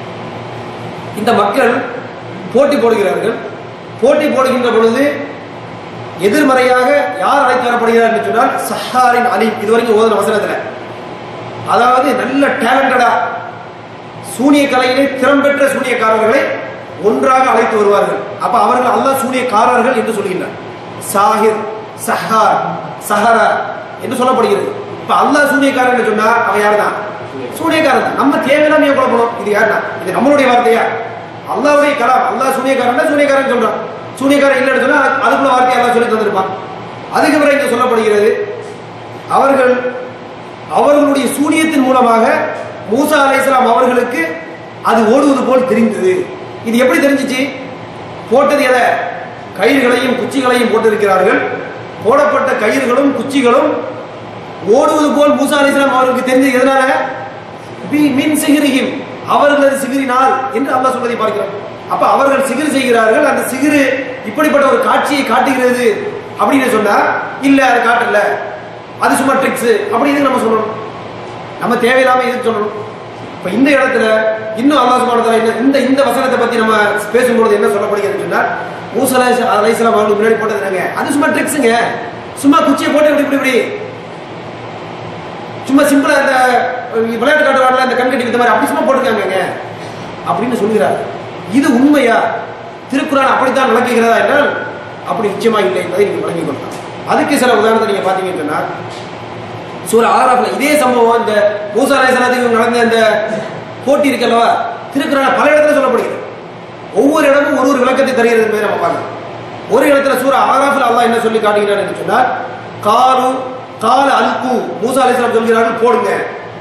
இந்த மக்கள் போட்டி போடுகிறார்கள் போட்டி போடுகின்ற பொழுது எதிர்மறையாக யார் அழைத்து வரப்படுகிறார் என்று சொன்னால் சஹாரின் அலீம் இதுவரைக்கும் ஓதுன வசனத்துல அதாவது நல்ல டேலண்டடா சூனிய கலையிலே திறம்பெற்ற சூனியக்காரர்களை ஒன்றாக அழைத்து வருவார்கள் அப்ப அவர்கள் அல்லாஹ் சூனியக்காரர்கள் என்று சொல்கின்றார் சாஹிர் சஹார் சஹரா என்று சொல்லப்படுகிறது இப்ப அல்லாஹ் சூனியக்காரன் என்று சொன்னா அவன் யார் தான் சூனியக்காரன் தான் நம்ம தேவையில்லாம ஏன் குழப்பணும் இது யார் தான் இது நம்மளுடைய வார்த்தையா அல்லாவுடைய கலாம் அல்லாஹ் சூனியக்காரன் சூனியக்காரன் சொல்றான் சூனியக்காரன் இல்லைன்னு சொன்னா அதுக்குள்ள வார்த்தை அல்லாஹ் சொல்லி தந்திருப்பான் அதுக்கு பிறகு இங்க சொல்லப்படுகிறது அவர்கள் அவர்களுடைய சூனியத்தின் மூலமாக மூசா அலைஹிஸ்ஸலாம் அவர்களுக்கு அது ஓடுவது போல் தெரிந்தது இது எப்படி தெரிஞ்சிச்சு போட்டது எதை கயிறுகளையும் குச்சிகளையும் போட்டிருக்கிறார்கள் போடப்பட்ட கயிறுகளும் குச்சிகளும் ஓடுவது போல் மூசா அலைஹிஸ்ஸலாம் அவர்களுக்கு தெரிஞ்சது எதனால பி மின் சிகிரியும் அவர்களது சிகிரினால் என்று அல்லாஹ் சொல்வதை பார்க்கிறோம் அப்ப அவர்கள் சிகிர் செய்கிறார்கள் அந்த சிகிரு இப்படிப்பட்ட ஒரு காட்சியை காட்டுகிறது அப்படின்னு சொன்னா இல்ல அது காட்டல அது சும்மா ட்ரிக்ஸ் அப்படின்னு நம்ம சொல்லணும் நம்ம தேவையில்லாம எதுக்கு சொல்லணும் இப்ப இந்த இடத்துல இன்னும் அல்லாஹ் சுப்ஹானஹு வ தஆலா இந்த இந்த வசனத்தை பத்தி நம்ம பேசும்பொழுது என்ன சொல்லப்படுகிறது சொன்னா மூசா அலைஹிஸ்ஸலாம் அவங்களுக்கு முன்னாடி போட்டது என்னங்க அது சும்மா ட்ரிக்ஸுங்க சும்மா குச்சியை போட்டு இப்படி இப்படி இப்படி சும்மா சிம்பிளா இந்த விளையாட்டு காட்டுவாங்கல இந்த கண்கட்டி வித்த மாதிரி அப்படி சும்மா போட்டுருக்காங்க அப்படின்னு சொல்கிறார் இது உண்மையா திருக்குறான் அப்படித்தான் விளக்குகிறதா என்றால் அப்படி நிச்சயமா இல்லை என்பதை நீங்க விளங்கிக் கொள்ளலாம் அதுக்கு சில உதாரணத்தை நீங்க பாத்தீங்கன்னு சொன்னா சூர ஆறாஃப்ல இதே சம்பவம் இந்த மூசா அலைஹிஸ்ஸலாத்துக்கு நடந்த இந்த போட்டி இருக்கல்லவா திருக்குறான் பல இடத்துல சொல்லப்படுகிறது ஒவ்வொரு இடமும் ஒரு ஒரு விளக்கத்தை தருகிறது என்பதை நம்ம பார்க்கலாம் ஒரு இடத்துல சூர ஆறாஃபில் அல்லாஹ் என்ன சொல்லி காட்டுகிறார் என்று சொன்னால் காலு கால அல்கு மூசா அலைஹிஸ்ஸலாம் சொல்கிறார்கள் போடுங்க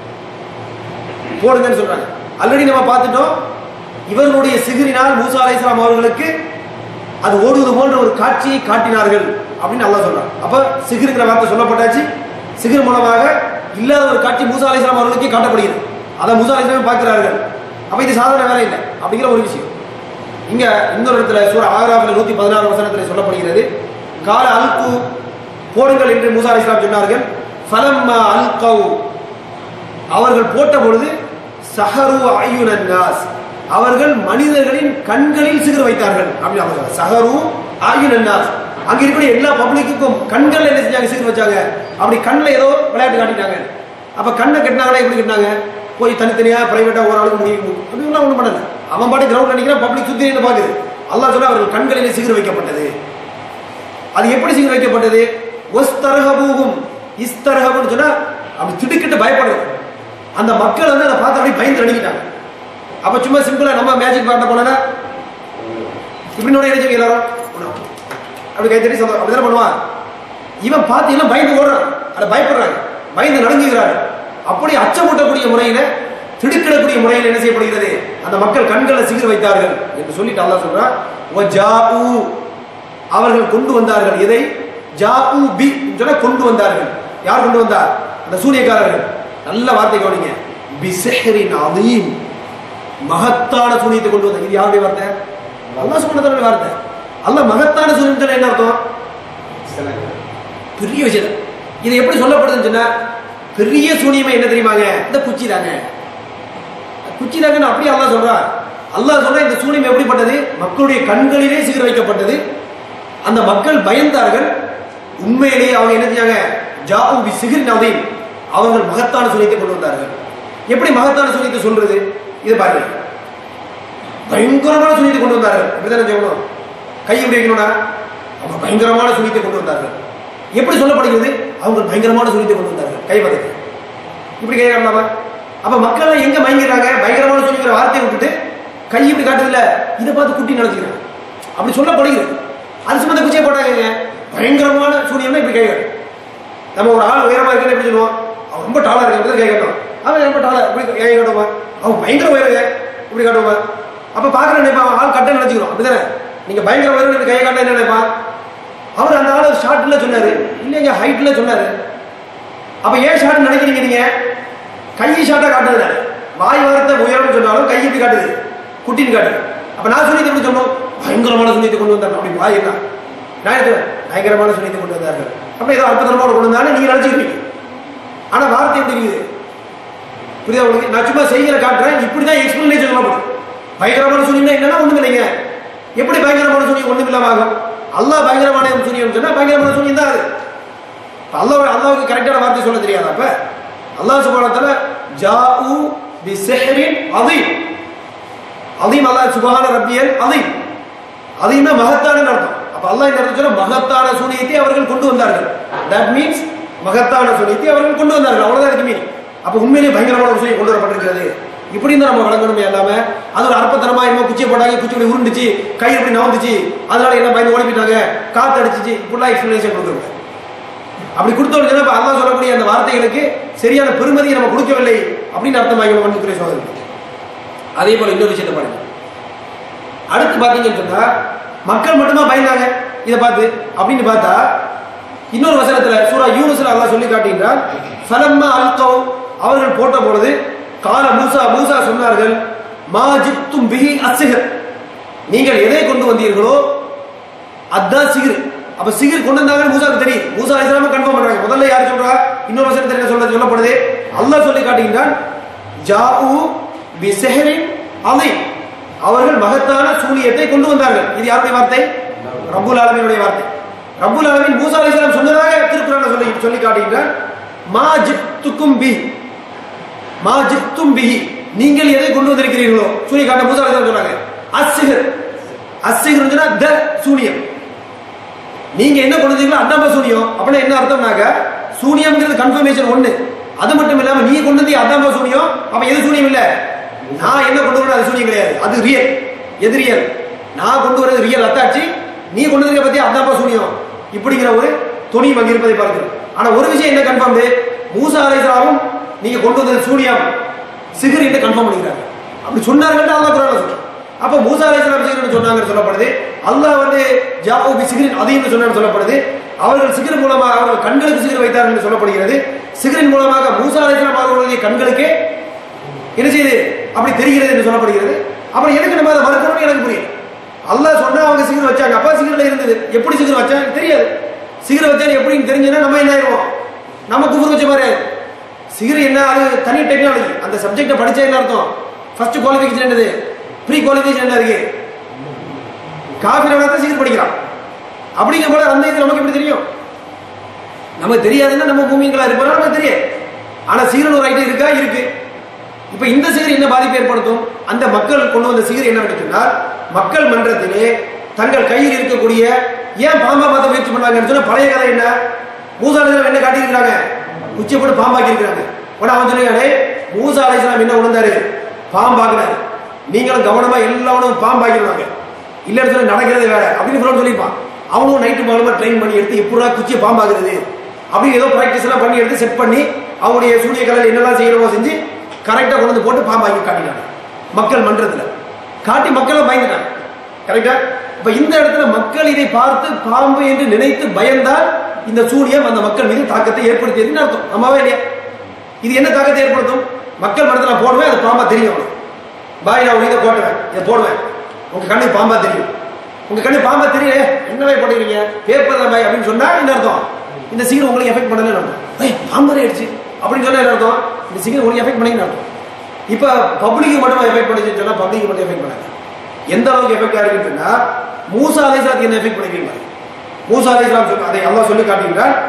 போடுங்கன்னு சொல்றாங்க ஆல்ரெடி நம்ம பார்த்துட்டோம் இவர்களுடைய சிகிரினால் மூசா அலைஹிஸ்ஸலாம் அவர்களுக்கு அது ஓடுவது போன்ற ஒரு காட்சியை காட்டினார்கள் அப்படின்னு அல்லாஹ் சொல்றான் அப்ப சிகிருங்கிற வார்த்தை சொல்லப்பட்டாச்சு சிகிர் மூலமாக இல்லாத ஒரு காட்சி மூசா அலைஹிஸ்ஸலாம் அவர்களுக்கு காட்டப்படுகிறது அதை மூசா அலைஹிஸ்ஸலாம் பார்க்கிறார்கள் அப்ப இது சாதாரண வேலை இல்லை அப்படிங்கிற ஒரு விஷயம் இங்க இன்னொரு இடத்துல சூர ஆறாவில் நூத்தி பதினாறு வசனத்தில் சொல்லப்படுகிறது கால அல்கு போடுங்கள் என்று மூசா அலைஹிஸ்ஸலாம் சொன்னார்கள் ஃபலம்மா அல்கவு அவர்கள் போட்ட பொழுது சஹரு அயுனன் நாஸ் அவர்கள் மனிதர்களின் கண்களில் சிகர் வைத்தார்கள் அப்படின்னு அவங்க சொல்றாங்க. சஹரு அயுனன் நாஸ் அங்க இருக்கிற எல்லா பப்ளிக்குக்கும் கண்கள் என்ன செஞ்சாங்க சிகர் வச்சாங்க அப்படி கண்ணில் ஏதோ விளையாட்டு காட்டிட்டாங்க அப்ப கண்ணை கட்டினாங்களா எப்படி கட்டினாங்க போய் தனித்தனியா பிரைவேட்டா ஒரு ஆளுக்கு முடியும் அப்படிலாம் ஒண்ணும் பண்ணல அவன் பாட்டு கிரவுண்ட் நினைக்கிறான் பப்ளிக் சுத்தி நின்னு பாக்குது அல்லாஹ் சொல்ல அவர்கள் கண்களிலே சிகர் வைக்கப்பட்டது அது எப்படி சிகர் வைக்கப்பட்டது ஒஸ்தரகபூகும் இஸ்தரகபுன்னு சொன்னா அப்படி திடுக்கிட்டு பயப்படுறது அந்த மக்கள் வந்து அதை பார்த்து அப்படியே பயந்து நடிக்கிட்டாங்க அப்ப சும்மா சிம்பிளா நம்ம மேஜிக் பாட்ட போனா இப்படி நோட என்ன செய்வீங்க எல்லாரும் அப்படி கை தட்டி சந்தோஷம் அப்படிதானே பண்ணுவான் இவன் பார்த்து எல்லாம் பயந்து ஓடுறான் அதை பயப்படுறாங்க பயந்து நடுங்குகிறாங்க அப்படி அச்சமூட்டக்கூடிய முறையில திடுக்கிடக்கூடிய முறையில் என்ன செய்யப்படுகிறது அந்த மக்கள் கண்களை சிகிர் வைத்தார்கள் என்று சொல்லிட்டு அல்லாஹ் சொல்றான் "வஜாஉ", அவர்கள் கொண்டு வந்தார்கள் எதை ஜாஉ பி சொன்னா கொண்டு வந்தார்கள் யார் கொண்டு வந்தார் அந்த சூனியக்காரர்கள் நல்ல வார்த்தை கவனிங்க பிசிஹரின் அதீம் மகத்தான சூனியத்தை கொண்டு வந்தார் இது யாருடைய வார்த்தை அல்லாஹ் சுப்ஹானஹு வ வார்த்தை அல்லாஹ் மகத்தான சூனியம் என்ன அர்த்தம் பெரிய விஷயம் இது எப்படி சொல்லப்படுதுன்னு சொன்னா பெரிய சூனியமே என்ன தெரியுமாங்க இந்த குச்சி தாங்க குச்சி தாங்கன்னு அப்படியே அல்லாஹ் சொல்றான் அல்லாஹ் சொல்ற இந்த சூனியம் எப்படிப்பட்டது மக்களுடைய கண்களிலே சிகர் வைக்கப்பட்டது அந்த மக்கள் பயந்தார்கள் உண்மையிலேயே அவங்க என்ன செஞ்சாங்க ஜாவு பி சிகிர் நவீன் அவர்கள் மகத்தான சூனியத்தை கொண்டு வந்தார்கள் எப்படி மகத்தான சூனியத்தை சொல்றது இது பாருங்க பயங்கரமான சூனியத்தை கொண்டு வந்தார்கள் இப்படிதானே சொல்லணும் கை எப்படி வைக்கணும்னா அவங்க பயங்கரமான சூனியத்தை கொண்டு வந்தார்கள் எப்படி சொல்லப்படுகிறது அவங்க பயங்கரமான சூனியத்தை கொண்டு வந்தார்கள் கை பதக்கு இப்படி கை காட்டலாமா அப்ப மக்கள் எங்க மயங்கிறாங்க பயங்கரமான சூனியங்கிற வார்த்தையை விட்டுட்டு கை இப்படி காட்டுதில்ல இதை பார்த்து குட்டி நினைச்சுக்கிறாங்க அப்படி சொல்லப்படுகிறது அது சும்மா குச்சியை போட்டாங்க பயங்கரமான சூனியம்னா இப்படி கை காட்டும் நம்ம ஒரு ஆள் உயரமா இருக்குன்னு எப்படி சொல்லுவோம் அவன் ரொம்ப டாலா இருக்கு கை காட்டும் அவன் ரொம்ப டாலா இப்படி கை காட்டுமா அவன் பயங்கர உயரங்க இப்படி காட்டுமா அப்ப பாக்குற நினைப்பான் ஆள் கட்ட நினைச்சுக்கிறோம் அப்படிதானே நீங்க பயங்கர உயரம் கை காட்ட என்ன நினைப்பான் அவர் அந்த ஆள் ஷார்ட்ல சொன்னாரு இல்லைங்க ஹைட்ல சொன்னாரு அப்ப ஏன் ஷார்ட் நினைக்கிறீங்க நீங்க கை ஷார்ட்டா காட்டுதுல வாய் வாரத்தை உயரம்னு சொன்னாலும் கை இப்படி காட்டுது குட்டின்னு காட்டுது அப்ப நான் சொல்லி எப்படி சொன்னோம் பயங்கரமான சுனியத்தை கொண்டு வந்தாங்க அப்படி வாய் என்ன நான் என்ன சொல்றேன்? பயங்கரமான சுனியத்தை கொண்டு வந்தார்கள் அப்ப ஏதோ அற்புதமான கொண்டு வந்தாலும் நீங்க நினைச்சுக்கிறீங்க ஆனா வார்த்தை எப்படி இருக்குது புரியுதா உங்களுக்கு நான் சும்மா செய்கிற காட்டுறேன் இப்படிதான் எக்ஸ்பிளனேஷன் சொல்லப்படும் பயங்கரமான சூனியம் என்னன்னா ஒண்ணும் இல்லைங்க எப்படி பயங்கரமான சூனியம் ஒண்ணும் இல்லாம ஆகும் அல்லாஹ் பயங்கரமான சூனியம் சொன்னா பயங்கரமான சூனியம் தான் அது இப்ப அல்லாஹ் அல்லாஹ்வுக்கு கரெக்டான வார்த்தை சொல்ல தெரியாதா அப்ப அல்லாஹ் சுப்ஹானஹு ஜாஉ பி சிஹ்ரின் அதீம் அதீம் அல்லாஹ் சுப்ஹான ரப்பியல் அதீம் அதீம்னா மகத்தான அர்த்தம் அப்ப அல்லாஹ் இந்த இடத்துல சொல்ல மகத்தான சூனியத்தை அவர்கள் கொண்டு வந்தார்கள் தட் மீன்ஸ் மகத்தான சூனியத்தை அவர்கள் கொண்டு வந்தார்கள் அவ்வளவுதான் இதுக்கு மீன் அப்ப உண்மையிலேயே பயங்கரமான ஒரு சூனியம் கொண்டு வரப்பட்டிருக்கிறது இப்படி தான் நம்ம வழங்கணுமே எல்லாமே அது ஒரு அற்பத்தனமா என்ன குச்சியை போட்டாங்க குச்சி இப்படி உருண்டுச்சு கை இப்படி நவந்துச்சு அதனால என்ன பயந்து ஓடி போயிட்டாங்க காத்து அடிச்சிச்சு இப்படிலாம் எக்ஸ்பிளேஷன் கொடுக்குறோம் அப்படி கொடுத்தோம் சொன்னா அல்லாஹ் சொல்லக்கூடிய அந்த வார்த்தைகளுக்கு சரியான பெருமதியை நம்ம கொடுக்கவில்லை அப்படின்னு அர்த்தமாகி வந்து சோதனை அதே போல இன்னொரு விஷயத்தை பாருங்க அடுத்து பாத்தீங்கன்னு சொன்னா மக்கள் மட்டுமா பயந்தாங்க இதை பார்த்து அப்படின்னு பார்த்தா இன்னொரு வசனத்துல சூரா யூனுஸ்ல அல்லாஹ் சொல்லி காட்டுகின்றார் ஃபலம்மா அல்கௌ அவர்கள் போட்ட பொழுது கால மூசா மூசா சொன்னார்கள் மா ஜிப்தும் பிஹி அஸ்ஸிஹர் நீங்கள் எதை கொண்டு வந்தீர்களோ அதான் சிகிர் அப்ப சிகிர் கொண்டு வந்தாங்கன்னு மூசாவுக்கு தெரியும் மூசா அலிஸ்லாம கன்ஃபார்ம் பண்றாங்க முதல்ல யார் சொல்றா இன்னொரு வசனத்தில் என்ன சொல்ல சொல்லப்படுது அல்லாஹ் சொல்லி காட்டுகின்றான் ஜாஉ பி சிஹரின் அலீம் அவர்கள் மகத்தான சூனியத்தை கொண்டு வந்தார்கள் இது யாருடைய வார்த்தை ரப்புல் ஆலமீனுடைய வார்த்தை ரப்புல் ஆலமீன் மூசா அலைஹிஸ்ஸலாம் சொன்னதாக திருக்குறான சொல்லி சொல்லி காட்டுகின்றான் மா ஜித்துக்கும் பி மா ஜித்தும் பிஹி நீங்கள் எதை கொண்டு வந்திருக்கிறீர்களோ சூரிய காட்ட மூசா அலைஹிஸ்ஸலாம் சொன்னாங்க அஸ்ஸிஹர் அஸ்ஸிஹர் சொன்னா த சூனியம் நீங்க என்ன கொண்டு வந்தீங்களோ அதான் சூனியம் அப்படின்னா என்ன அர்த்தம்னாக்க சூனியம்ங்கிறது கன்ஃபர்மேஷன் ஒண்ணு அது மட்டும் இல்லாம நீ கொண்டு வந்து அதான் சூனியம் அப்ப எது சூனியம் இல்ல நான் என்ன கொண்டு வரேன் அது சூனியம் கிடையாது அது ரியல் எது ரியல் நான் கொண்டு வரது ரியல் அத்தாச்சு நீ கொண்டு வந்திருக்க பத்தி அதான் சூனியம் இப்படிங்கிற ஒரு துணி அங்க இருப்பதை பார்க்கிறோம் ஆனா ஒரு விஷயம் என்ன கன்ஃபார்ம் மூசா அலைஹிஸ்ஸலாமும் நீங்க கொண்டு வந்தது சூனியம் சிகர் என்று கன்ஃபார்ம் பண்ணிக்கிறாங்க அப்படி சொன்னார்கள் அல்லாஹ் குரான்ல சொல்றான் அப்ப மூசா அலைஹிஸ்ஸலாம் சிகர்னு சொன்னாங்கன்னு சொல்லப்படுது அல்லாஹ் வந்து ஜாவு பி சிகரின் அதையும் சொன்னான்னு சொல்லப்படுது அவர்கள் சிகர் மூலமாக அவர்கள் கண்களுக்கு சிகர் வைத்தார்கள் என்று சொல்லப்படுகிறது சிகரின் மூலமாக மூசா அலைஹிஸ்ஸலாம் அவர்களுடைய கண்களுக்கு என்ன செய்யுது அப்படி தெரிகிறது என்று சொல்லப்படுகிறது அப்புறம் எதுக்கு நம்ம அதை மறுக்கணும்னு எனக்கு புரியும் அல்லாஹ் சொன்னா அவங்க சிகர் வச்சாங்க அப்பா சிகர்ல இருந்தது எப்படி சிகர் வச்சாங்க தெரியாது சிகர் வச்சா எப்படின்னு தெரிஞ்சுன்னா நம்ம என்ன ஆயிடுவோம் நம்ம குஃபர் வச்ச மாதிரி ஆயிடும். சிகர் என்ன அது தனி டெக்னாலஜி அந்த சப்ஜெக்டை படிச்சா என்ன அர்த்தம் ஃபர்ஸ்ட் குவாலிஃபிகேஷன் என்னது ப்ரீ குவாலிஃபிகேஷன் என்ன இருக்கு காஃபில தான் சிகர் படிக்கிறான் அப்படிங்கிற போல அந்த இது நமக்கு எப்படி தெரியும் நமக்கு தெரியாதுன்னா நம்ம பூமிங்களா இருப்போம் நமக்கு தெரியும் ஆனா சிகர் ஒரு ஐட்டம் இருக்கா இருக்கு இப்ப இந்த சிகர் என்ன பாதிப்பு ஏற்படுத்தும் அந்த மக்கள் கொண்டு வந்த சிகர் என்ன சொன்னால் மக்கள் மன்றத்திலே தங்கள் கையில் இருக்கக்கூடிய ஏன் பாம்பா மாத்த முயற்சி பண்ணாங்கன்னு சொன்னா பழைய கதை என்ன மூசா அலைஹிஸ்ஸலாம் என்ன காட்டியிருக்கிறாங்க உச்சி போட்டு பாம்பாக்கி இருக்கிறாங்க உடனே அவன் சொல்லுங்க மூசா அலைஹிஸ்ஸலாம் என்ன உணர்ந்தாரு பாம்பாக்குறாரு நீங்களும் கவனமா எல்லாவனும் பாம்பாக்கிடுவாங்க இல்ல இடத்துல நடக்கிறது வேற அப்படின்னு ஃப்ரெண்ட் சொல்லியிருப்பான் அவனும் நைட்டு பகலமா ட்ரெயின் பண்ணி எடுத்து எப்படா குச்சியை பாம்பாக்குறது அப்படின்னு ஏதோ ப்ராக்டிஸ் எல்லாம் பண்ணி எடுத்து செட் பண்ணி அவங்களுடைய சூரிய கலையில் என்னெல்லாம் செய்யணுமோ செஞ்சு கரெக்டா கொண்டு வந்து போட்டு பாம்பாக்கி காட்டினாங்க மக்கள் மன்றத்துல காட்டி மக்களை பயந்துட்டாங்க கரெக்டா இப்ப இந்த இடத்துல மக்கள் இதை பார்த்து பாம்பு என்று நினைத்து பயந்தால் இந்த சூனியம் அந்த மக்கள் மீது தாக்கத்தை ஏற்படுத்தியதுன்னு அர்த்தம் ஆமாவா இல்லையா இது என்ன தாக்கத்தை ஏற்படுத்தும் மக்கள் மனத்துல நான் போடுவேன் அது பாம்பா தெரியும் அவனுக்கு பாய் நான் உங்க இதை போட்டுவேன் இதை போடுவேன் உங்க கண்ணு பாம்பா தெரியும் உங்க கண்ணு பாம்பா தெரியல என்ன பாய் போட்டுக்கிறீங்க பேப்பர் தான் பாய் அப்படின்னு சொன்னா என்ன அர்த்தம் இந்த சீக்கிரம் உங்களுக்கு எஃபெக்ட் பண்ணல அர்த்தம் ஏய் பாம்பு ஆயிடுச்சு அப்படின்னு சொன்னா என்ன அர்த்தம் இந்த சீக்கிரம் உங்களுக்கு எஃபெக்ட் பண்ணிங்கன்னு அர்த்தம் இப்ப பப்ளிக் மட்டும் எஃபெக்ட் பண்ணுச்சுன்னு சொன்னா பப்ளிக் மட்டும் எஃபெக்ட் பண்ணாங்க எந்த அளவுக்கு எஃபெக்ட் ஆகிருக்குன்னா மூசா அலைசாத் என்ன எஃபெக்ட் பண்ணிக்கிறீங்க மூசா அலைசாத் சொல்லி அதை அல்லாஹ் சொல்லி காட்டுகிறார்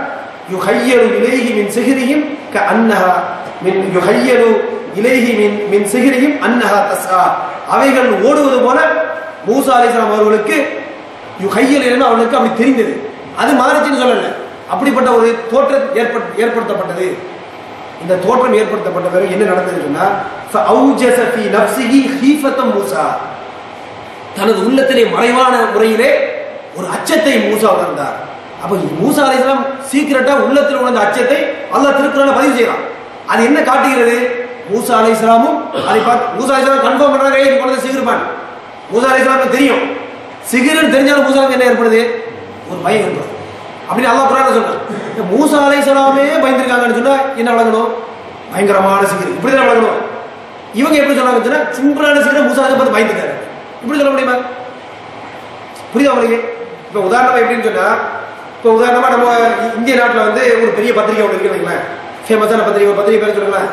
யுஹையலு இலைஹி மின் சிஹ்ரிஹிம் கஅன்னஹா மின் யுஹையலு இலைஹி மின் மின் சிஹ்ரிஹிம் அன்னஹா தஸ்ஆ அவைகள் ஓடுவது போல மூசா அலைஹிஸ்ஸலாம் அவர்களுக்கு யுஹையல் என்று அவர்களுக்கு அப்படி தெரிந்தது அது மாறிச்சுன்னு சொல்லல அப்படிப்பட்ட ஒரு தோற்றம் ஏற்பட் ஏற்படுத்தப்பட்டது இந்த தோற்றம் ஏற்படுத்தப்பட்ட பிறகு என்ன நடந்ததுன்னா فَأَوْجَسَ فِي نَفْسِهِ خِيفَةً மூசா தனது உள்ளத்திலே மறைவான முறையிலே ஒரு அச்சத்தை மூசா உணர்ந்தார் அப்ப மூசா அலைஹிஸ்ஸலாம் சீக்கிரட்டா உள்ளத்தில் உணர்ந்த அச்சத்தை அல்லாஹ் திருக்குறள்ல பதிவு செய்யறான் அது என்ன காட்டுகிறது மூசா அலைஹிஸ்ஸலாமும் அதை பார்த்து மூசா அலைஹிஸ்ஸலாம் கன்ஃபார்ம் பண்றாங்க "ஏய், இது குழந்தை சிகிருப்பான் மூசா அலைஹிஸ்ஸலாமுக்கு தெரியும் சிகிருன்னு தெரிஞ்சாலும் மூசாவுக்கு என்ன ஏற்படுது ஒரு பயம் ஏற்படுது அப்படின்னு அல்லாஹ் குரான்ல சொல்றான் இந்த மூசா அலைஹிஸ்ஸலாமே பயந்துருக்காங்கன்னு சொன்னா என்ன வழங்கணும் பயங்கரமான சிகிரு இப்படிதான் வழங்கணும் இவங்க எப்படி சொன்னாங்க சொன்னா சிம்பிளான சிகிரை மூசா அலைஹிஸ்ஸலாம் பார்த்து பயந்துட்டாரு இப்படி சொல்ல முடியுமா புரியுதா உங்களுக்கு இப்போ உதாரணமா எப்படின்னு சொன்னா இப்போ உதாரணமா நம்ம இந்திய நாட்டில் வந்து ஒரு பெரிய பத்திரிகை ஒன்று இருக்கு வைங்களேன் ஃபேமஸான பத்திரிகை ஒரு பத்திரிகை பேர் சொல்லுங்களேன்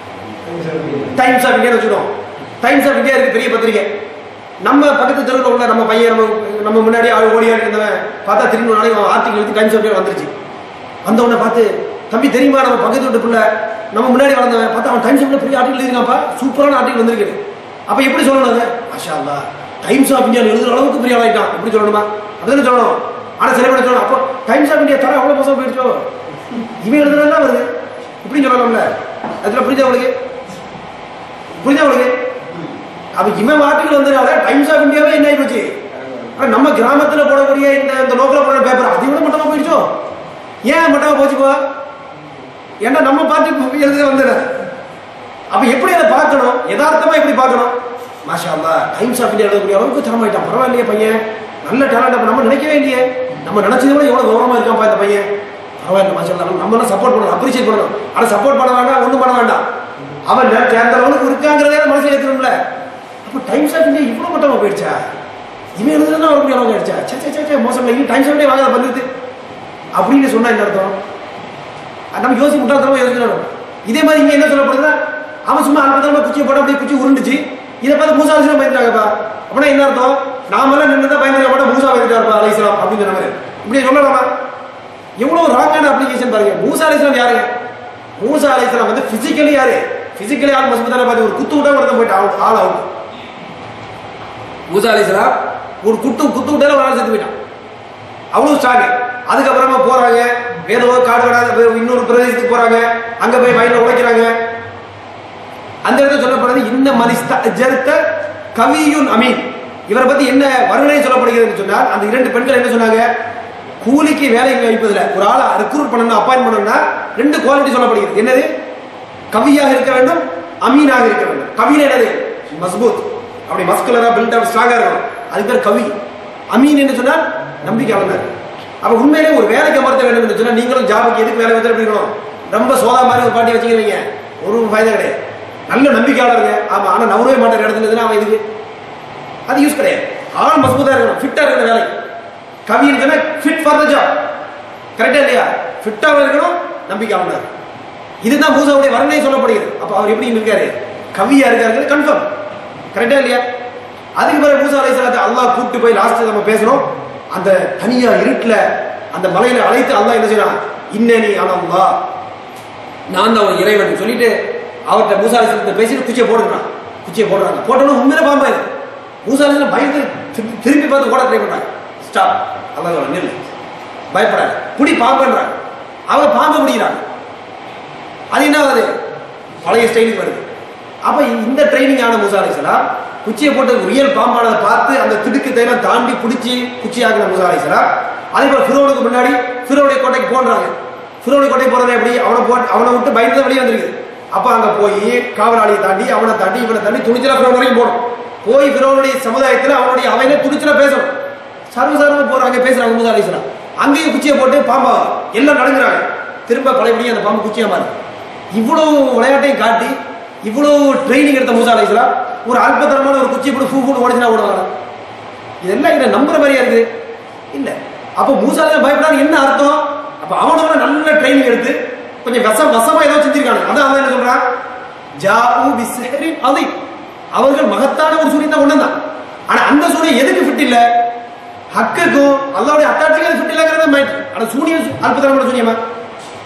டைம்ஸ் ஆஃப் இந்தியா வச்சுக்கணும் டைம்ஸ் ஆஃப் இந்தியா இருக்கு பெரிய பத்திரிகை நம்ம பக்கத்து தெருவில் உள்ள நம்ம பையன் நம்ம நம்ம முன்னாடி ஆள் ஓடியாடி இருந்தவன் பார்த்தா திரும்பி ஒரு நாளைக்கு அவன் ஆர்டிகல் எடுத்து டைம்ஸ் ஆஃப் இந்தியா வந்துருச்சு வந்த உடனே பார்த்து தம்பி தெரியுமா நம்ம பக்கத்து வீட்டு பிள்ளை நம்ம முன்னாடி வளர்ந்தவன் பார்த்தா அவன் டைம்ஸ் ஆஃப் பெரிய ஆர்டிகல் எழுதிருக்காப்பா சூப்பரான ஆர்டிகல் வந்திருக்கு அப்ப எப்படி சொல்லணும் அதை மாஷா அல்லா டைம்ஸ் ஆஃப் இந்தியா எழுதுற அளவுக்கு பெரிய ஆளாயிட்டான் எப்படி சொல்லணுமா அதுன்னு சொல்லணும் ஆனா சில பேர் சொல்லணும் அப்போ டைம்ஸ் ஆஃப் இந்தியா தர அவ்வளவு மோசம் போயிடுச்சோ இவன் எழுதுறதா வருது இப்படி சொல்லலாம்ல அதுல புரியுதா உங்களுக்கு புரியுதா உங்களுக்கு அப்ப இவன் ஆர்டிகல் வந்ததுனால டைம்ஸ் ஆஃப் இந்தியாவே என்ன ஆகி போச்சு ஆனா நம்ம கிராமத்துல போடக்கூடிய இந்த இந்த லோக்கல் போடுற பேப்பர் அதை விட மட்டமா போயிடுச்சோ ஏன் மட்டமா போச்சுப்பா ஏன்னா நம்ம பார்ட்டி எழுத வந்துடுற அப்ப எப்படி அதை பார்க்கணும் யதார்த்தமா எப்படி பார்க்கணும் மாஷா அல்லா டைம்ஸ் ஆஃப் இந்தியா எழுதக்கூடிய அளவுக்கு தரமாயிட்டான் பரவாயில்லையே பையன் நல்ல டேலண்ட் அப்ப நம்ம நினைக்கவே இல்லையே நம்ம நினைச்சதை விட எவ்வளவு கௌரவமா இருக்கான்ப்பா இந்த பையன் பரவாயில்ல மாஷா அல்லா நம்ம எல்லாம் சப்போர்ட் பண்ணணும் அப்ரிஷியேட் பண்ணணும் ஆனா சப்போர்ட் பண்ண வேண்டாம் ஒண்ணும் பண்ண வேண்டாம் அவன் நேரத்தை அந்த அளவுக்கு இருக்காங்கிறதே மனசுல ஏற்றணும்ல அப்ப டைம்ஸ் ஆஃப் இந்தியா இவ்வளவு மட்டமா போயிடுச்சா இவன் எழுதுனா அவருக்கு அளவுக்கு ஆயிடுச்சா சே சே சே, சே மோசம் இல்லை டைம்ஸ் ஆஃப் இந்தியா வாங்காத பண்ணிருது அப்படின்னு சொன்னா என்ன அர்த்தம் அது நம்ம யோசி முட்டாள்தனமா யோசிக்கணும் இதே மாதிரி இங்க என்ன சொல்லப்படுதுன்னா அவன் சும்மா அல்பத்தனமா குச்சியை போட அப்படியே குச்சி உருண்டுச்சு இதை பார்த்து மூசா அலிஸ்லாம் பயந்துட்டாங்கப்பா அப்படின்னா என்ன அர்த்தம் நாமெல்லாம் நின்று தான் பயந்துருக்க மாட்டோம் மூசா பயந்துட்டாருப்பா அலிஸ்லாம் அப்படின்னு சொன்ன மாதிரி இப்படி சொல்லலாமா எவ்வளவு ராங்கான அப்ளிகேஷன் பாருங்க மூசா அலிஸ்லாம் யாருங்க மூசா அலிஸ்லாம் வந்து பிசிக்கலி யாரு பிசிக்கலி ஆள் மசூதான பார்த்து ஒரு குத்து விட்டா ஒருத்தன் போயிட்டு ஆள் ஆள் அவுட் மூசா அலிஸ்லாம் ஒரு குத்து குத்து விட்டால ஒரு ஆள் செத்து போயிட்டான் அவ்வளவு ஸ்ட்ராங் அதுக்கப்புறமா போறாங்க ஏதோ காடு காடாத இன்னொரு பிரதேசத்துக்கு போறாங்க அங்க போய் வயல்ல உழைக்கிறாங்க அந்த இடத்துல சொல்லப்படுறது இந்த மனிஸ்த ஜெருத்த கவியுன் அமீன் இவரை பத்தி என்ன வருணனை சொல்லப்படுகிறது சொன்னால் அந்த இரண்டு பெண்கள் என்ன சொன்னாங்க கூலிக்கு வேலைக்கு வைப்பதில் ஒரு ஆளை ரெக்ரூட் பண்ணணும் அப்பாயின் பண்ணணும்னா ரெண்டு குவாலிட்டி சொல்லப்படுகிறது என்னது கவியாக இருக்க வேண்டும் அமீனாக இருக்க வேண்டும் கவின என்னது மஸ்பூத் அப்படி மஸ்குலரா பில்ட் ஸ்ட்ராங்கா இருக்கணும் அது பேர் கவி அமீன் என்று சொன்னால் நம்பிக்கையாளர் அப்ப உண்மையிலே ஒரு வேலைக்கு அமர்த்த வேண்டும் என்று சொன்னா நீங்களும் ஜாபுக்கு எதுக்கு வேலை வந்து எப்படி இருக்கணும் ரொம்ப சோதா மாதிரி ஒரு பாட்டி வச்சுக்கிறீங்க ஒரு ஃபைதா கிடையாது நல்ல நம்பிக்கையாளருங்க ஆமா ஆனா நவரவே மாட்டார் இடத்துல இருந்துன்னா அவன் இதுக்கு அது யூஸ் கிடையாது ஆள் மஸ்பூதா இருக்கணும் ஃபிட்டா இருக்கணும் வேலை கவின்னு சொன்னா ஃபிட் ஃபார் த ஜாப் கரெக்டா இல்லையா ஃபிட்டாவும் இருக்கணும் நம்பிக்கையாளர் இதுதான் மூசாவுடைய வர்ணனை சொல்லப்படுகிறது அப்ப அவர் எப்படி இருக்காரு கவியா இருக்காரு கன்ஃபார்ம் கரெக்டா இல்லையா அதுக்கு பிறகு மூசா அலைஹிஸ்ஸலாத்தை அல்லாஹ் கூப்பிட்டு போய் லாஸ்ட் நம்ம பேசணும் அந்த தனியா இருட்டுல அந்த மலையில அழைத்து அல்லாஹ் என்ன செய்யறான் இன்னனி அனல்லா நான் தான் ஒரு இறைவன் சொல்லிட்டு அவர்கிட்ட மூசா அலைஹிஸ்ஸலாத்தை பேசிட்டு குச்சியை போடுறான் குச்சியை போடுறாங்க போட்டோன்னு உண்மையில பாம்பா இது மூசா அலைஹிஸ்ஸலாம் பயந்து திரு- திரும்பி பார்த்து ஓட ட்ரை பண்றாங்க ஸ்டாப் அல்லாஹ் சொல்றான், நில்லு பயப்படாத புடி பாம்புன்றாங்க அவங்க பாம்பை பிடிக்கிறாங்க அது என்ன ஆகுது பழைய ஸ்டைலுக்கு வருது அப்ப இந்த ட்ரைனிங் ஆன மூசா அலிஸ்லாம் குச்சியை போட்டு ரியல் பாம்பானதை பார்த்து அந்த திடுக்கத்தையெல்லாம் தாண்டி பிடிச்சி குச்சி ஆகின மூசா அலிஸ்லாம் அதே போல ஃபிரோனுக்கு முன்னாடி ஃபிரோனுடைய கோட்டைக்கு போன்றாங்க ஃபிரோனுடைய கோட்டைக்கு போறது எப்படி அவனை போட்டு அவனை விட்டு பயந்து வெளியே வந்திருக்குது அப்ப அங்க போய் காவலாளியை தாண்டி அவனை தாண்டி இவனை தாண்டி துணிச்சலா ஃபிரோன் வரைக்கும் போகணும் போய் ஃபிரோனுடைய சமுதாயத்துல அவனுடைய அவையில துணிச்சலா பேசணும் சர்வசாரமா போறாங்க பேசுறாங்க மூசா அலிஸ்லாம் அங்கேயும் குச்சியை போட்டு பாம்பா எல்லாம் நடங்குறாங்க திரும்ப பழையபடி அந்த பாம்பு குச்சியா மாறுது இவ்வளவு விளையாட்டையும் காட்டி இவ்வளவு ட்ரைனிங் எடுத்த மூசா அலைஹிஸ்ஸலாம் ஒரு அல்பத்தரமான ஒரு குச்சி போட்டு ஃபூ ஃபூன்னு ஓடிச்சுனா ஓடுவாங்க இதெல்லாம் இதை நம்புற மாதிரியா இருக்குது இல்ல அப்போ மூசா அலைஹிஸ்ஸலாம் பயப்படாது என்ன அர்த்தம் அப்ப அவனோட நல்ல ட்ரைனிங் எடுத்து கொஞ்சம் வசம் வசமா ஏதோ செஞ்சிருக்காங்க அதான் அவன் என்ன சொல்றான் ஜாஉ பிஸ்ஹரின் அதீம் அவர்கள் மகத்தான ஒரு சூரியன் தான் கொண்டு வந்தான் ஆனா அந்த சூரியன் எதுக்கு ஃபிட் இல்ல ஹக்குக்கும் அல்லாவுடைய அத்தாட்சிக்கு அது ஃபிட் இல்லங்கிறத மைண்ட் ஆனா சூனியம் அல்பத்தரமான சூனியமா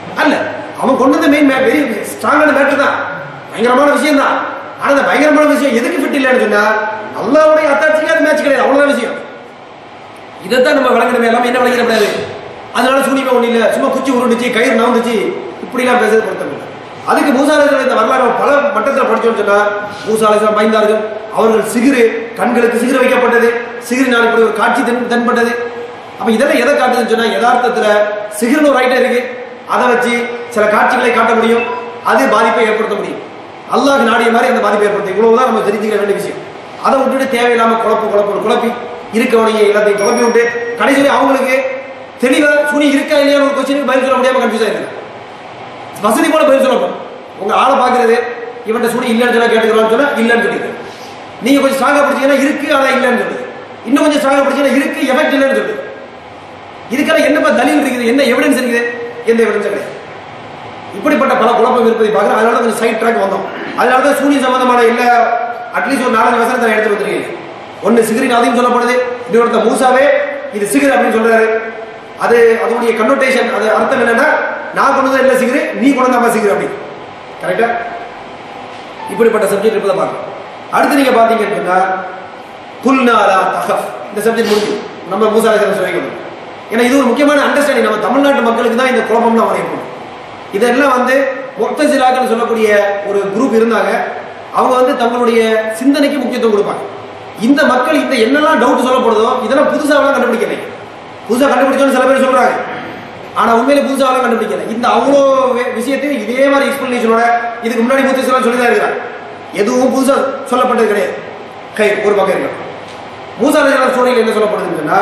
அல்ல அவன் கொண்டு வந்த மெயின் வெரி ஸ்ட்ராங்கான மேட்டர் தான் பயங்கரமான விஷயம் தான் ஆனா அந்த பயங்கரமான விஷயம் எதுக்கு ஃபிட் இல்லைன்னு சொன்னா அல்லாவுடைய அத்தாட்சிக்கு அது மேட்ச் கிடையாது அவ்வளவுதான் விஷயம் இதைத்தான் நம்ம வழங்கணுமே எல்லாமே என்ன வழங்கிடக்கூடாது அதனால சூனியமே ஒண்ணு இல்ல சும்மா குச்சி உருண்டுச்சு கயிறு நவுந்துச்சு இப்படிலாம் பேசுறது பொருத்தம் இல்லை அதுக்கு மூசாலேசன் இந்த வரலாறு பல மட்டத்தில் படிச்சோம்னு சொன்னா மூசாலேசன் பயந்தார்கள் அவர்கள் சிகிறு கண்களுக்கு சிகிறு வைக்கப்பட்டது சிகிரினால் இப்படி ஒரு காட்சி தென் தென்பட்டது அப்ப இதெல்லாம் எதை காட்டுதுன்னு சொன்னா யதார்த்தத்துல சிகிர்னு ஒரு ஐட்டம் இருக்கு அதை வச்சு சில காட்சிகளை காட்ட முடியும் அது பாதிப்பை ஏற்படுத்த முடியும் அல்லாஹ் நாடிய மாதிரி அந்த பாதிப்பை ஏற்படுத்தும் இவ்வளவுதான் நம்ம தெரிஞ்சுக்க வேண்டிய விஷயம் அதை விட்டுட்டு தேவையில்லாம குழப்பம் குழப்பம் குழப்பி இருக்கவனைய எல்லாத்தையும் குழப்பி விட்டு கடைசியில் அவங்களுக்கு தெளிவா சுனி இருக்கா இல்லையான்னு ஒரு கொஸ்டினுக்கு பதில் சொல்ல முடியாம கன்ஃபியூஸ் ஆயிருக்கு வசதி கூட பதில் சொல்லணும் உங்க ஆளை பாக்குறது இவன்ட்ட சுனி இல்லைன்னு சொன்னா கேட்டுக்கிறான்னு சொன்னா இல்லைன்னு சொல்லிடுது நீங்க கொஞ்சம் ஸ்ட்ராங்கா படிச்சீங்கன்னா இருக்கு ஆனா இல்லைன்னு சொல்லுது இன்னும் கொஞ்சம் ஸ்ட்ராங்கா படிச்சீங்கன்னா இருக்கு எஃபெக்ட் இல்லைன்னு சொல்லுது இதுக்கெல்லாம் என்னப்பா தலில் இருக்குது என்ன எவிடன்ஸ் இருக்குது எந்த எவிடன்ஸ் கிடையாது இப்படிப்பட்ட பல குழப்பம் இருப்பதை பார்க்குறோம் அதனால கொஞ்சம் சைட் ட்ராக் வந்தோம் அதனால தான் சூனிய சம்பந்தமான எல்லா அட்லீஸ்ட் ஒரு நாலஞ்சு வசனத்தை நான் எடுத்து வந்துருக்கீங்க ஒன்னு சிகிரின் அதையும் சொல்லப்படுது இன்னொருத்த மூசாவே இது சிகிர் அப்படின்னு சொல்றாரு அது அதனுடைய கன்னோட்டேஷன் அது அர்த்தம் என்னன்னா நான் கொண்டு வந்த இல்ல சிகிரு நீ கொண்டு வந்தாம சிகிரு அப்படி கரெக்டா இப்படிப்பட்ட சப்ஜெக்ட் இருப்பதை பார்க்கணும் அடுத்து நீங்க பாத்தீங்கன்னு சொன்னா குல்நாலா தகஃப் இந்த சப்ஜெக்ட் முடிஞ்சு நம்ம மூசா சொல்லிக்கணும் ஏன்னா இது ஒரு முக்கியமான அண்டர்ஸ்டாண்டிங் நம்ம தமிழ்நாட்டு மக்களுக்கு தான் இந்த குழப்பம்லாம் வரையணும் இதெல்லாம் வந்து முக்தசிலாக்கள் சொல்லக்கூடிய ஒரு குரூப் இருந்தாங்க அவங்க வந்து தங்களுடைய சிந்தனைக்கு முக்கியத்துவம் கொடுப்பாங்க இந்த மக்கள் இந்த என்னெல்லாம் டவுட் சொல்லப்படுதோ இதெல்லாம் புதுசாவெல்லாம் கண்டுபிடிக்கலை புதுசா கண்டுபிடிச்சோன்னு சில பேர் சொல்றாங்க ஆனா உண்மையில புதுசாவெல்லாம் கண்டுபிடிக்கல இந்த அவ்வளோ வே- விஷயத்தையும் இதே மாதிரி எக்ஸ்பிளனேஷனோட இதுக்கு முன்னாடி முத்தசிலாம் சொல்லி தான் இருக்கிறாங்க எதுவும் புதுசா சொல்லப்பட்டது கிடையாது கை ஒரு பக்கம் இருக்கு மூசா அலைஹிஸ்ஸலாம் ஸ்டோரியில் என்ன சொல்லப்படுதுன்னு சொன்னா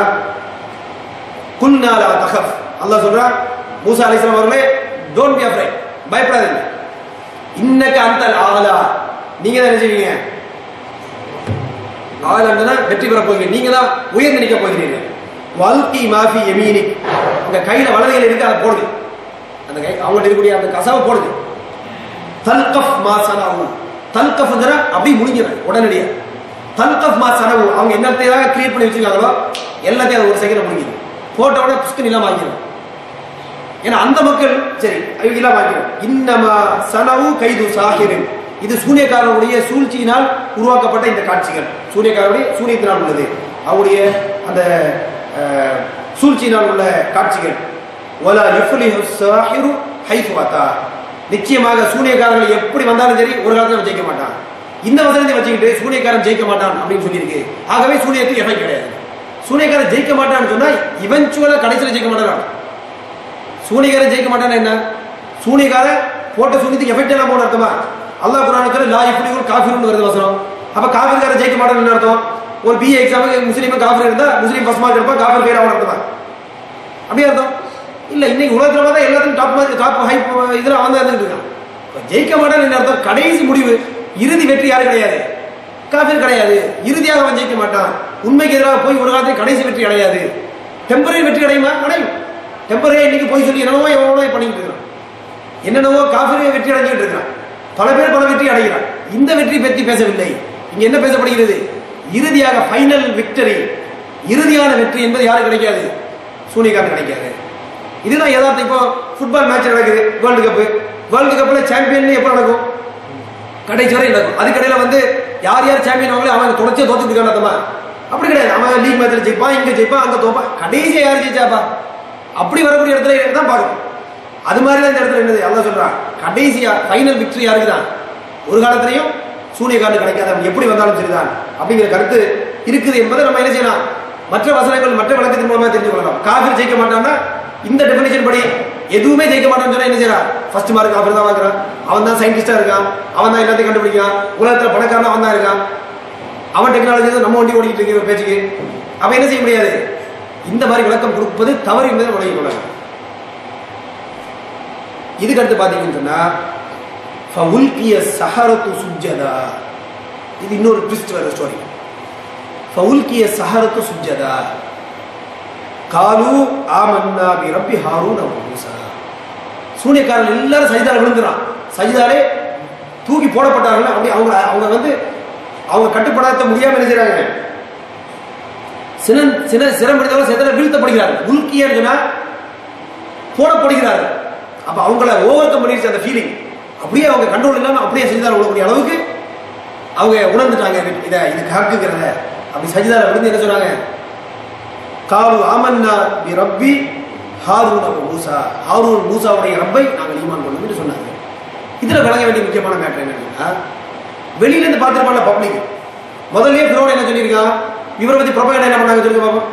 குன்னாலா தகஃப் அல்லாஹ் சொல்றான் மூசா அலைஹிஸ்ஸலாம் அவர்களே டோன்ட் பி அஃப்ரைட் பயப்படாதீங்க இன்னக்க அந்த ஆகலா நீங்க தான் என்ன செய்வீங்க ஆகலன்னா வெற்றி பெற போகிறீங்க நீங்க தான் உயர்ந்து நிற்க போகிறீர்கள் வல்கி மாஃபி எமீனி உங்க கையில வலதுகையில் இருக்கு அதை போடுது அந்த கை அவங்கள்ட்ட இருக்கக்கூடிய அந்த கசவை போடுது தல்கஃப் மா சனவு தல்கஃப்ங்கிற அப்படி முடிஞ்சிடும் உடனடியா தல்கஃப் மா சனவு அவங்க என்னத்தையாக கிரியேட் பண்ணி வச்சிருக்காங்களோ எல்லாத்தையும் அது ஒரு செகண்ட் முடிக்குது போட்ட உடனே புஷ்கு இல்லாம ஆகிடும் ஏன்னா அந்த மக்கள் சரி அவங்க இல்லாம ஆகிடும் இன்னமா சனவு கைது சாகிரின் இது சூனியக்காரனுடைய சூழ்ச்சியினால் உருவாக்கப்பட்ட இந்த காட்சிகள் சூனியக்காரனுடைய சூனியத்தினால் உள்ளது அவருடைய அந்த அஹ், சூழ்ச்சியினால் உள்ள காட்சிகள் ஒலா யுஃப்லிஹு சாஹிரு ஹைஃபு அத்தா நிச்சயமாக சூனியக்காரர்கள் எப்படி வந்தாலும் சரி ஒரு காலத்துல அவன் ஜெயிக்க மாட்டான் இந்த வசனத்தை வச்சுக்கிட்டு சூனியக்காரன் ஜெயிக்க மாட்டான் அப்படின்னு சொல்லியிருக்கு ஆகவே சூனியத்துக்கு எஃபெக்ட் கிடையாது சூனியக்காரன் ஜெயிக்க மாட்டான்னு சொன்னா இவென்ச்சுவலா கடைசியில் ஜெயிக்க மாட்டான் சூனியக்காரன் ஜெயிக்க மாட்டான்னு என்ன சூனியக்காரன் போட்ட சூனியத்துக்கு எஃபெக்ட் எல்லாம் போன அர்த்தமா அல்லாஹ் குரானத்துல லா இப்படி ஒரு காஃபிர்னு வருது வசனம் அப்ப காஃபிர்காரன் ஜெயிக்க மாட்டான்னு என்ன அர்த்தம் ஒரு பிஏ எக்ஸாமுக்கு முஸ்லீம் காஃபிர் இருந்தா முஸ்லீம் ஃபர்ஸ்ட் மார்க் எடுப்பா காஃபிர் ஃபெயில் ஆகணும் அர்த்தமா அப்படியே அர்த்தம் இல்ல இன்னைக்கு உலகத்துல பார்த்தா எல்லாத்தையும் டாப் மார்க் டாப் ஹை இதுல அவன் தான் இருந்துட்டு இருக்கான் இப்ப ஜெயிக்க மாட்டான்னு என்ன அர்த்தம் கடைசி முடிவு இறுதி வெற்றி யாரு கிடையாது காஃபிர் கிடையாது இறுதியாக அவன் ஜெயிக்க மாட்டான் உண்மைக்கு எதிராக போய் ஒரு காலத்தில் கடைசி வெற்றி அடையாது டெம்பரரி வெற்றி அடையுமா அடையும் டெம்பரரி இன்னைக்கு போய் சொல்லி என்னவோ எவ்வளோ பண்ணிட்டு இருக்கிறான் என்னென்னவோ காஃபிரை வெற்றி அடைஞ்சிட்டு இருக்கிறான் பல பேர் பல வெற்றி அடைகிறான் இந்த வெற்றி பற்றி பேசவில்லை இங்க என்ன பேசப்படுகிறது இறுதியாக ஃபைனல் விக்டரி இறுதியான வெற்றி என்பது யாருக்கு கிடைக்காது சூனியக்காரன் கிடைக்காது இதுதான் யதார்த்தம் இப்போ ஃபுட்பால் மேட்ச் நடக்குது வேர்ல்டு கப் வேர்ல்டு கப்ல சாம்பியன் எப்போ நடக்கும் கடைசி வரை நடக்கும் அதுக்கடையில வந்து யார் யார் சாம்பியன் ஆகல அவன் தொடர்ச்சியா தோத்துட்டு இருக்கான் அப்படி கிடையாது அவன் லீக் மேட்ச்ல ஜெயிப்பான் இங்க ஜெயிப்பான் அங்க தோப்பான் கடைசியா யார் ஜெயிச்சாப்பா அப்படி வரக்கூடிய இடத்துல தான் பார்க்கணும் அது மாதிரி தான் இந்த இடத்துல என்னது அல்லாஹ் சொல்றான் கடைசியா ஃபைனல் விக்டரி யாருக்கு தான் ஒரு காலத்திலையும் சூனியக்காரன் கிடைக்காது அவன் எப்படி வந்தாலும் சரிதான் அப்படிங்கிற கருத்து இருக்குது என்பதை நம்ம என்ன செய்யலாம் மற்ற வசனங்கள் மற்ற விளக்கத்தின் மூலமா தெரிஞ்சு கொள்ளலாம் காஃபிர் ஜெயிக்க மாட்டான்னா இந்த டெபினிஷன் படி எதுவுமே ஜெயிக்க மாட்டான்னு சொன்னா என்ன செய்யறான் ஃபர்ஸ்ட் மார்க் காஃபிர் தான் வாங்குறான் அவன் தான் சயின்டிஸ்டா இருக்கான் அவன் தான் எல்லாத்தையும் கண்டுபிடிக்கிறான் உலகத்துல பணக்காரன் அவன் தான் இருக்கான் அவன் டெக்னாலஜி தான் நம்ம வண்டி ஓடிக்கிட்டு இருக்கிற பேச்சுக்கு அவன் என்ன செய்ய முடியாது இந்த மாதிரி விளக்கம் கொடுப்பது தவறு என்பதை விளங்கிக் கொள்ளலாம் இதுக்கு அடுத்து பார்த்தீங்கன்னு சொன்னா ஃபவுல்கிய சஹரத்து சுஜ்ஜதா இது இன்னொரு ட்விஸ்ட் வர ஸ்டோரி ஃபவுல்கிய சஹரத்து சுஜ்ஜதா காலு ஆமன்னா பி ரப்பி ஹாரூன் அவ மூசா சூனியக்காரன் எல்லாரும் சஜிதால விழுந்துறான் சஜிதாலே தூக்கி போடப்பட்டார்கள் அப்படி அவங்க அவங்க வந்து அவங்க கட்டுப்படாத முடியாம என்ன செய்றாங்க சின சின சிரம் பிடித்தவர்கள் சிதற வீழ்த்தப்படுகிறார்கள் உல்கியன்னு சொன்னா போடப்படுகிறார்கள் அப்ப அவங்கள ஓவர் கம் பண்ணிருச்சு அந்த ஃபீலிங் அப்படியே அவங்க கண்ட்ரோல் இல்லாம அப்படியே சஜிதால விழக்கூடிய அளவுக்கு அவங்க உணர்ந்துட்டாங்க இது- இத இது ஹக்குங்கிறத அப்படி சஜிதால விழுந்து என்ன சொன்னாங்க காலு ஆமன்னா பி ரப்பி ஹாரூன் அபு மூசா ஹாரூன் மூசாவுடைய ரப்பை நாங்கள் ஈமான் கொள்ளும் என்று சொன்னாங்க இதுல விளங்க வேண்டிய முக்கியமான மேட்டர் என்னன்னா வெளியில இருந்து பார்த்துருப்பாங்க பப்ளிக் முதல்லயே ஃபிரோன் என்ன சொல்லியிருக்கான் இவரை பத்தி ப்ரொபகண்டா என்ன பண்ணாங்க சொல்லுங்க பாப்போம்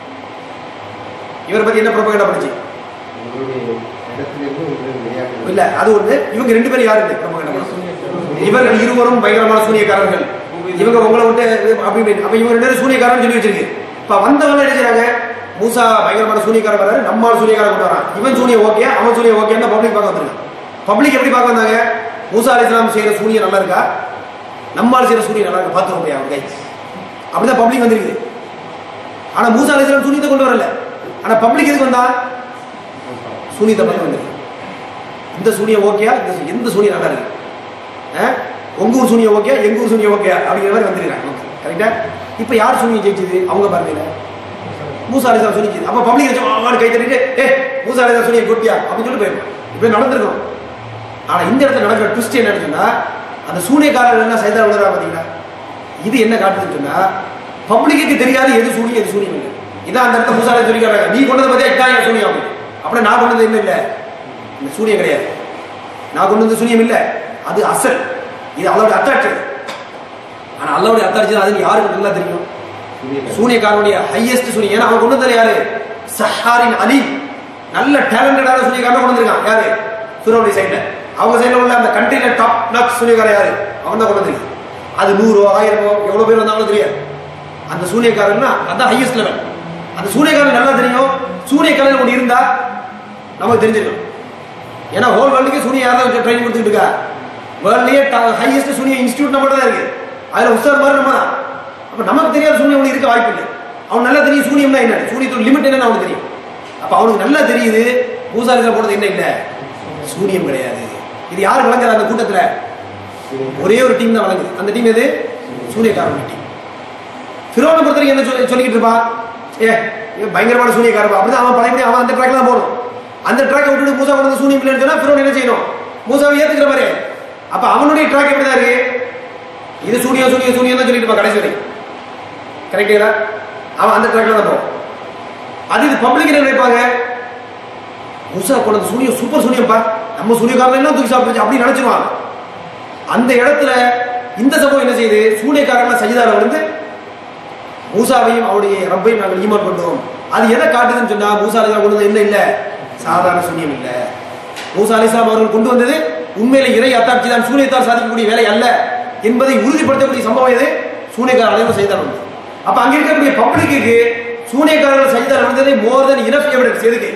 இவரை பத்தி என்ன ப்ரொபகண்டா பண்ணுச்சு உங்களுடைய இடத்திலிருந்து உங்களை வெளியாக்க இல்ல அது ஒண்ணு இவங்க ரெண்டு பேரும் யாரு இந்த ப்ரொபகண்டா பண்ணாங்க இவர்கள் இருவரும் பயங்கரமான சூனியக்காரர்கள் இவங்க உங்களை விட்டு அப்படி இப்படி. அப்ப இவங்க ரெண்டு பேரும் சூனியக்காரன் சொல்லி வச்சிருக்கு இப்ப வந்தவங்க என்ன செய்றாங்க மூசா பயங்கரமான சூனியக்காரன் வராரு நம்மால் சூனியக்காரன் கொண்டு வரான் இவன் சூனிய ஓகே அவன் சூனிய ஓகே பப்ளிக் பார்க்க வந்திருக்கான் பப்ளிக் எப்படி பார்க்க வந்தாங்க மூசா அலிஸ்லாம் செய்யற சூனியம் நல்லா இருக்கா நம்மால் செய்யற சூனியம் நல்லா இருக்கா பார்த்துருவோம் போய் அவங்க அப்படிதான் பப்ளிக் வந்திருக்குது ஆனா மூசா அலிஸ்லாம் சூனியத்தை கொண்டு வரல ஆனா பப்ளிக் எதுக்கு வந்தா சூனியத்தை பார்த்து வந்திருக்கு இந்த சூனியம் ஓகேயா இந்த சூ- எந்த சூனியம் நல்லா இருக்கு ஆ? உங்க ஊர் சூனியம் ஓகே எங்க ஊர் சூனியம் ஓகே அப்படிங்கிற மாதிரி வந்துருக்காங்க கரெக்டா இப்ப யார் சூனியம் ஜெயிச்சது அவங்க பாருங்க மூசா அலிசா சூனிக்குது அப்ப பப்ளிக் அவன் கை தட்டிட்டு ஏ மூசா அலிசா சூனிய கொட்டியா அப்படின்னு சொல்லி போயிருக்கும் இப்ப நடந்திருக்கும் ஆனா இந்த இடத்துல நடக்கிற ட்விஸ்ட் என்னன்னு சொன்னா அந்த சூனியக்காரர்கள் என்ன சைதா விழுறா பாத்தீங்களா இது என்ன காட்டுதுன்னு சொன்னா பப்ளிக்கு தெரியாது எது சூனியம் எது சூனியம் இல்லை இதான் அந்த இடத்துல மூசா அலிசா சொல்லிக்கிறாங்க நீ கொண்டதை பத்தியா இதான் என் சூனியம் அப்படின்னு அப்புறம் நான் கொண்டது என்ன இல்லை இந்த சூனியம் கிடையாது நான் கொண்டு வந்த சூனியம் இல்ல அது அசல் இது அல்லாவுடைய அத்தாட்சி ஆனா அல்லாவுடைய அத்தாட்சி அது யாருக்கு நல்லா தெரியும் சூனியக்காரனுடைய ஹையஸ்ட் சூனியம் ஏன்னா அவன் கொண்டு வந்தது யாரு சஹாரின் அலி நல்ல டேலண்டடான சூனியக்காரன் கொண்டு வந்திருக்கான் யாரு ஃபிரோனுடைய சைடுல அவங்க சைடுல உள்ள அந்த கண்ட்ரில டாப் நாக் சூனியக்காரன் யாரு அவன் தான் கொண்டு வந்திருக்கு அது நூறோ ஆயிரமோ எவ்வளவு பேர் வந்தாலும் தெரியாது அந்த சூனியக்காரன்னா அதான் ஹையஸ்ட் லெவல் அந்த சூனியக்காரன் நல்லா தெரியும் சூனியக்காரன் ஒன்று இருந்தா நமக்கு தெரிஞ்சிருக்கும் ஏன்னா ஹோல் வேர்ல்டுக்கு சூனியா யார் தான் ட்ரைனிங் கொடுத்துட்டு இருக்கா வேர்ல்ட்லயே ஹையஸ்ட் சூனியா இன்ஸ்டியூட் நம்ம தான் இருக்கு அதுல உஸ்தாத் மாதிரி நம்ம தான் அப்ப நமக்கு தெரியாத சூனியம் ஒன்று இருக்க வாய்ப்பு இல்லை அவன் நல்லா தெரியும் சூனியம்னா என்ன சூனியத்தோட லிமிட் என்னன்னு அவனுக்கு தெரியும் அப்ப அவனுக்கு நல்லா தெரியுது பூசாரில போனது என்ன இல்ல சூனியம் கிடையாது இது யார் விளங்குற அந்த கூட்டத்துல ஒரே ஒரு டீம் தான் வழங்குது அந்த டீம் எது சூனியக்காரன் டீம் ஃபிரோனை பொறுத்த வரைக்கும் என்ன சொல்லி சொல்லிக்கிட்டு இருப்பான் ஏ இவன் பயங்கரமான சூனியக்காரன் அப்படிதான் அவன் பழையபடி அவன் அந்த ட்ராக்ல தான் போகணும் அந்த ட்ராக்கை விட்டுட்டு மூசா கொண்டு வந்து சூனியம் இல்லைன்னு சொன்னா ஃபிரோன் என்ன செய்யணும் மூசாவை ஏத்துக்கிற மாதிரி அப்ப அவனுடைய ட்ராக் எப்படிதான் இருக்கு இது சூனியம் சூனியம் சூனியம் தான் சொல்லிட்டு இருப்பான் கடைசி வரைக்கும் கரெக்டுங்களா அவன் அந்த ட்ராக்ல தான் போவான் அது இது பப்ளிக் என்ன நினைப்பாங்க மூசா கொண்டு வந்து சூனியம் சூப்பர் சூனியம்ப்பா நம்ம சூனியக்காரன் எல்லாம் தூக்கி சாப்பிட்டு அப்படி நினைச்சிருவாங்க அந்த இடத்துல இந்த சம்பவம் என்ன செய்யுது சூனியக்காரன் சஜிதார வந்து மூசாவையும் அவருடைய ரப்பையும் நாங்கள் ஈமான் கொண்டோம் அது எதை காட்டுதுன்னு சொன்னா மூசா அலிஸ்லாம் கொண்டு வந்தது என்ன இல்ல சாதாரண சூனியம் இல்ல மூசா அலிஸ்லாம் அவர்கள் கொண்டு வந்தது உண்மையில இறை அத்தாட்சி தான் சூனியத்தால் சாதிக்கக்கூடிய வேலை அல்ல என்பதை உறுதிப்படுத்தக்கூடிய சம்பவம் எது சூனியக்கார அனைவரும் செய்தார் வந்து அப்ப அங்க இருக்கக்கூடிய பப்ளிக்கு சூனியக்காரர்கள் செய்தார் வந்ததை மோர் தென் இனஃப் எவிடன்ஸ் எதுக்கு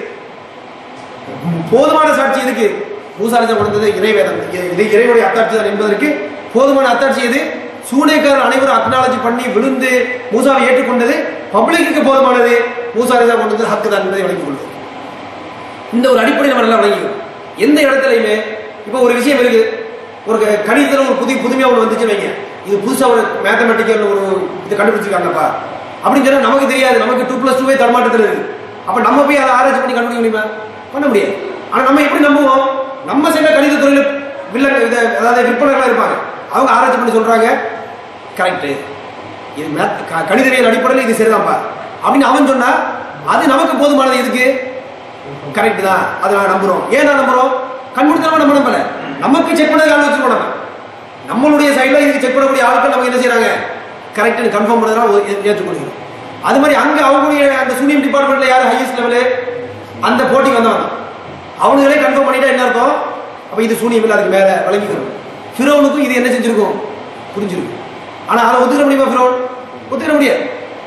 போதுமான சாட்சி எதுக்கு மூசா அலிஸ்லாம் கொண்டு வந்தது இறை வேதம் இது இறைவனுடைய அத்தாட்சி தான் என்பதற்கு போதுமான அத்தாட்சி எது சூனியக்காரர் அனைவரும் அக்னாலஜி பண்ணி விழுந்து மூசாவை ஏற்றுக்கொண்டது பப்ளிக்கு போதுமானது மூசா அலிஸ்லாம் கொண்டு வந்தது ஹக்கு தான் என்பதை விளங்கிக் கொள்வது இந்த ஒரு அடிப்படை நம்ம நல்லா விளங்கிக்கணும் எந்த இடத்துலையுமே இப்போ ஒரு விஷயம் இருக்கு ஒரு க- கணிதத்துல ஒரு புதிய புதுமையா ஒன்று வந்துச்சு வைங்க இது புதுசா ஒரு மேத்தமெட்டிக்கல் ஒரு இது கண்டுபிடிச்சிருக்காங்கப்பா அப்படின்னு சொன்னா நமக்கு தெரியாது நமக்கு டூ பிளஸ் டூவே தரமாட்டத்தில் இருக்கு அப்ப நம்ம போய் அதை ஆராய்ச்சி பண்ணி கண்டுபிடிக்க முடியுமா பண்ண முடியாது ஆனா நம்ம எப்படி நம்புவோம் நம்ம சேர்ந்த கணித துறையில வில்ல இத- அதாவது விற்பனர்களா இருப்பாங்க அவங்க ஆராய்ச்சி பண்ணி சொல்றாங்க கரெக்ட் இது math- க- கணிதவியல் அடிப்படையில் இது சரிதான்ப்பா அப்படின்னு அவன் சொன்னா அது நமக்கு போதுமானது எதுக்கு கரெக்ட் தான் அதை நான் நம்புறோம் ஏன் நான் நம்புறோம் கண்முடித்தனமா நம்ம நம்பல நமக்கு செக் பண்ணது ஆள் வச்சிருக்கோம் நம்ம நம்மளுடைய சைடுல இதுக்கு செக் பண்ணக்கூடிய ஆட்கள் நமக்கு என்ன செய்றாங்க கரெக்ட்னு கன்ஃபார்ம் பண்ணதுனால ஒரு ஏ- ஏற்றுக்கொள்கிறோம் அது மாதிரி அங்க அவங்களுடைய அந்த சூனியம் டிபார்ட்மெண்ட்ல யார் ஹையஸ்ட் லெவலு அந்த போட்டி வந்தவங்க அவனுங்களே கன்ஃபார்ம் பண்ணிட்டா என்ன அர்த்தம் அப்ப இது சூனியம் இல்லை அதுக்கு மேல வழங்கிக்கிறோம் ஃபிரோனுக்கும் இது என்ன செஞ்சிருக்கும் புரிஞ்சிருக்கும் ஆனா அதை ஒத்துக்கிற முடியுமா ஃபிரோன் ஒத்துக்கிற முடியாது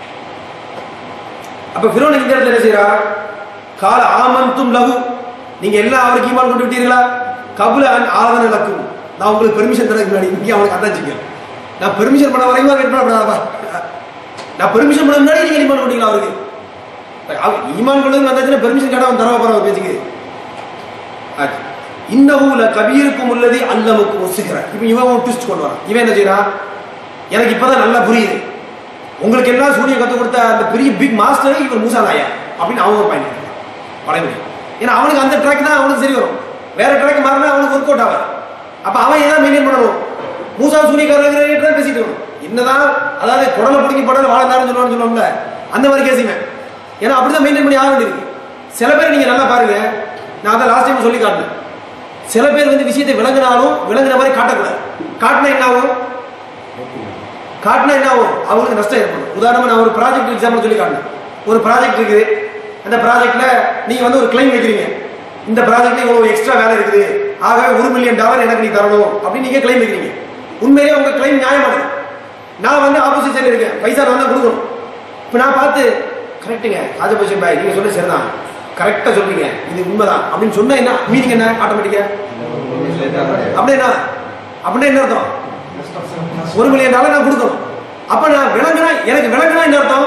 அப்ப ஃபிரோன் இந்த இடத்துல என்ன செய்யறா கால ஆமந்தும் லகு நீங்க எல்லாம் அவருக்கு ஈமான் கொண்டு விட்டீர்களா கபுல அன் ஆதன லக்கும் நான் உங்களுக்கு பெர்மிஷன் தரதுக்கு முன்னாடி இங்கே அவனுக்கு அத்தாச்சிங்க நான் பெர்மிஷன் பண்ண வரைக்கும் வெயிட் பண்ணப்படாதப்பா நான் பெர்மிஷன் பண்ண முன்னாடி நீங்க ஈமான் கொண்டீங்களா அவருக்கு அவ- ஈமான் கொண்டு வந்தாச்சுன்னா பெர்மிஷன் கேட்டா அவன் தரவா போற பேச்சுக்கு ஆச்சு. இன்னஹூல கபீருக்கும் உள்ளது அல்லமுக்கு ஒசுகிறார் இப்போ இவன் ஒரு ட்விஸ்ட் கொண்டு வரான் இவன் என்ன செய்யறான் எனக்கு இப்பதான் நல்லா புரியுது உங்களுக்கு எல்லாம் சூனியம் கற்றுக் கொடுத்த அந்த பெரிய பிக் மாஸ்டர் இவர் மூசா நாயா அப்படின்னு அவங்க ஒரு பயன் பழைய ஏன்னா அவனுக்கு அந்த ட்ராக் தான் அவனுக்கு சரி வரும் வேற ட்ராக் மாறினா அவனுக்கு ஒர்க் அவுட் ஆகும் அப்ப அவன் ஏதாவது மெயின்டைன் பண்ணணும் மூசா சூனியக்காரங்கிற பேசிட்டு இருக்கணும் என்னதான் அதாவது குடலை பிடிங்கி படல வாழ்ந்தாருன்னு சொல்லுவான்னு சொல்லுவோம்ல அந்த மாதிரி கேசிங்க ஏன்னா அப்படிதான் மெயின்டைன் பண்ணி ஆக வேண்டியிருக்கு சில பேர் நீங்க நல்லா பாருங்க நான் அதை லாஸ்ட் டைம் சொல்லி காட்டினேன் சில பேர் வந்து விஷயத்தை விளங்கினாலும் விளங்குற மாதிரி காட்டக்கூடாது காட்டினா என்ன ஆகும் காட்டினா என்ன ஆகும் அவங்களுக்கு நஷ்டம் ஏற்படும் உதாரணமா நான் ஒரு ப்ராஜெக்ட் எக்ஸாம்பிள் சொல்லி காட்டினேன் ஒரு ப்ராஜெக்ட் இருக்குது அந்த ப்ராஜெக்ட்ல நீங்க வந்து ஒரு கிளைம் வைக்கிறீங்க இந்த ப்ராஜெக்ட்ல இவ்வளவு எக்ஸ்ட்ரா வேலை இருக்குது ஆகவே ஒரு மில்லியன் டாலர் எனக்கு நீ தரணும் அப்படின்னு நீங்க கிளைம் வைக்கிறீங்க உண்மையிலேயே உங்க கிளைம் நியாயமானது நான் வந்து ஆப்போசிட் சைடு இருக்கேன் பைசா வந்தா கொடுக்கணும் இப்போ நான் பார்த்து கரெக்டுங்க ராஜபூஷன் பாய் நீங்க சொல்ல சரிதான் கரெக்டா சொல்றீங்க இது உண்மைதான் அப்படின்னு சொன்னா என்ன மீனிங் என்ன ஆட்டோமேட்டிக்கா அப்படின்னா அப்படின்னா என்ன அர்த்தம் ஒரு மில்லியன் டாலர் நான் கொடுக்கணும் அப்ப நான் விளங்குனா எனக்கு விளங்குனா என்ன அர்த்தம்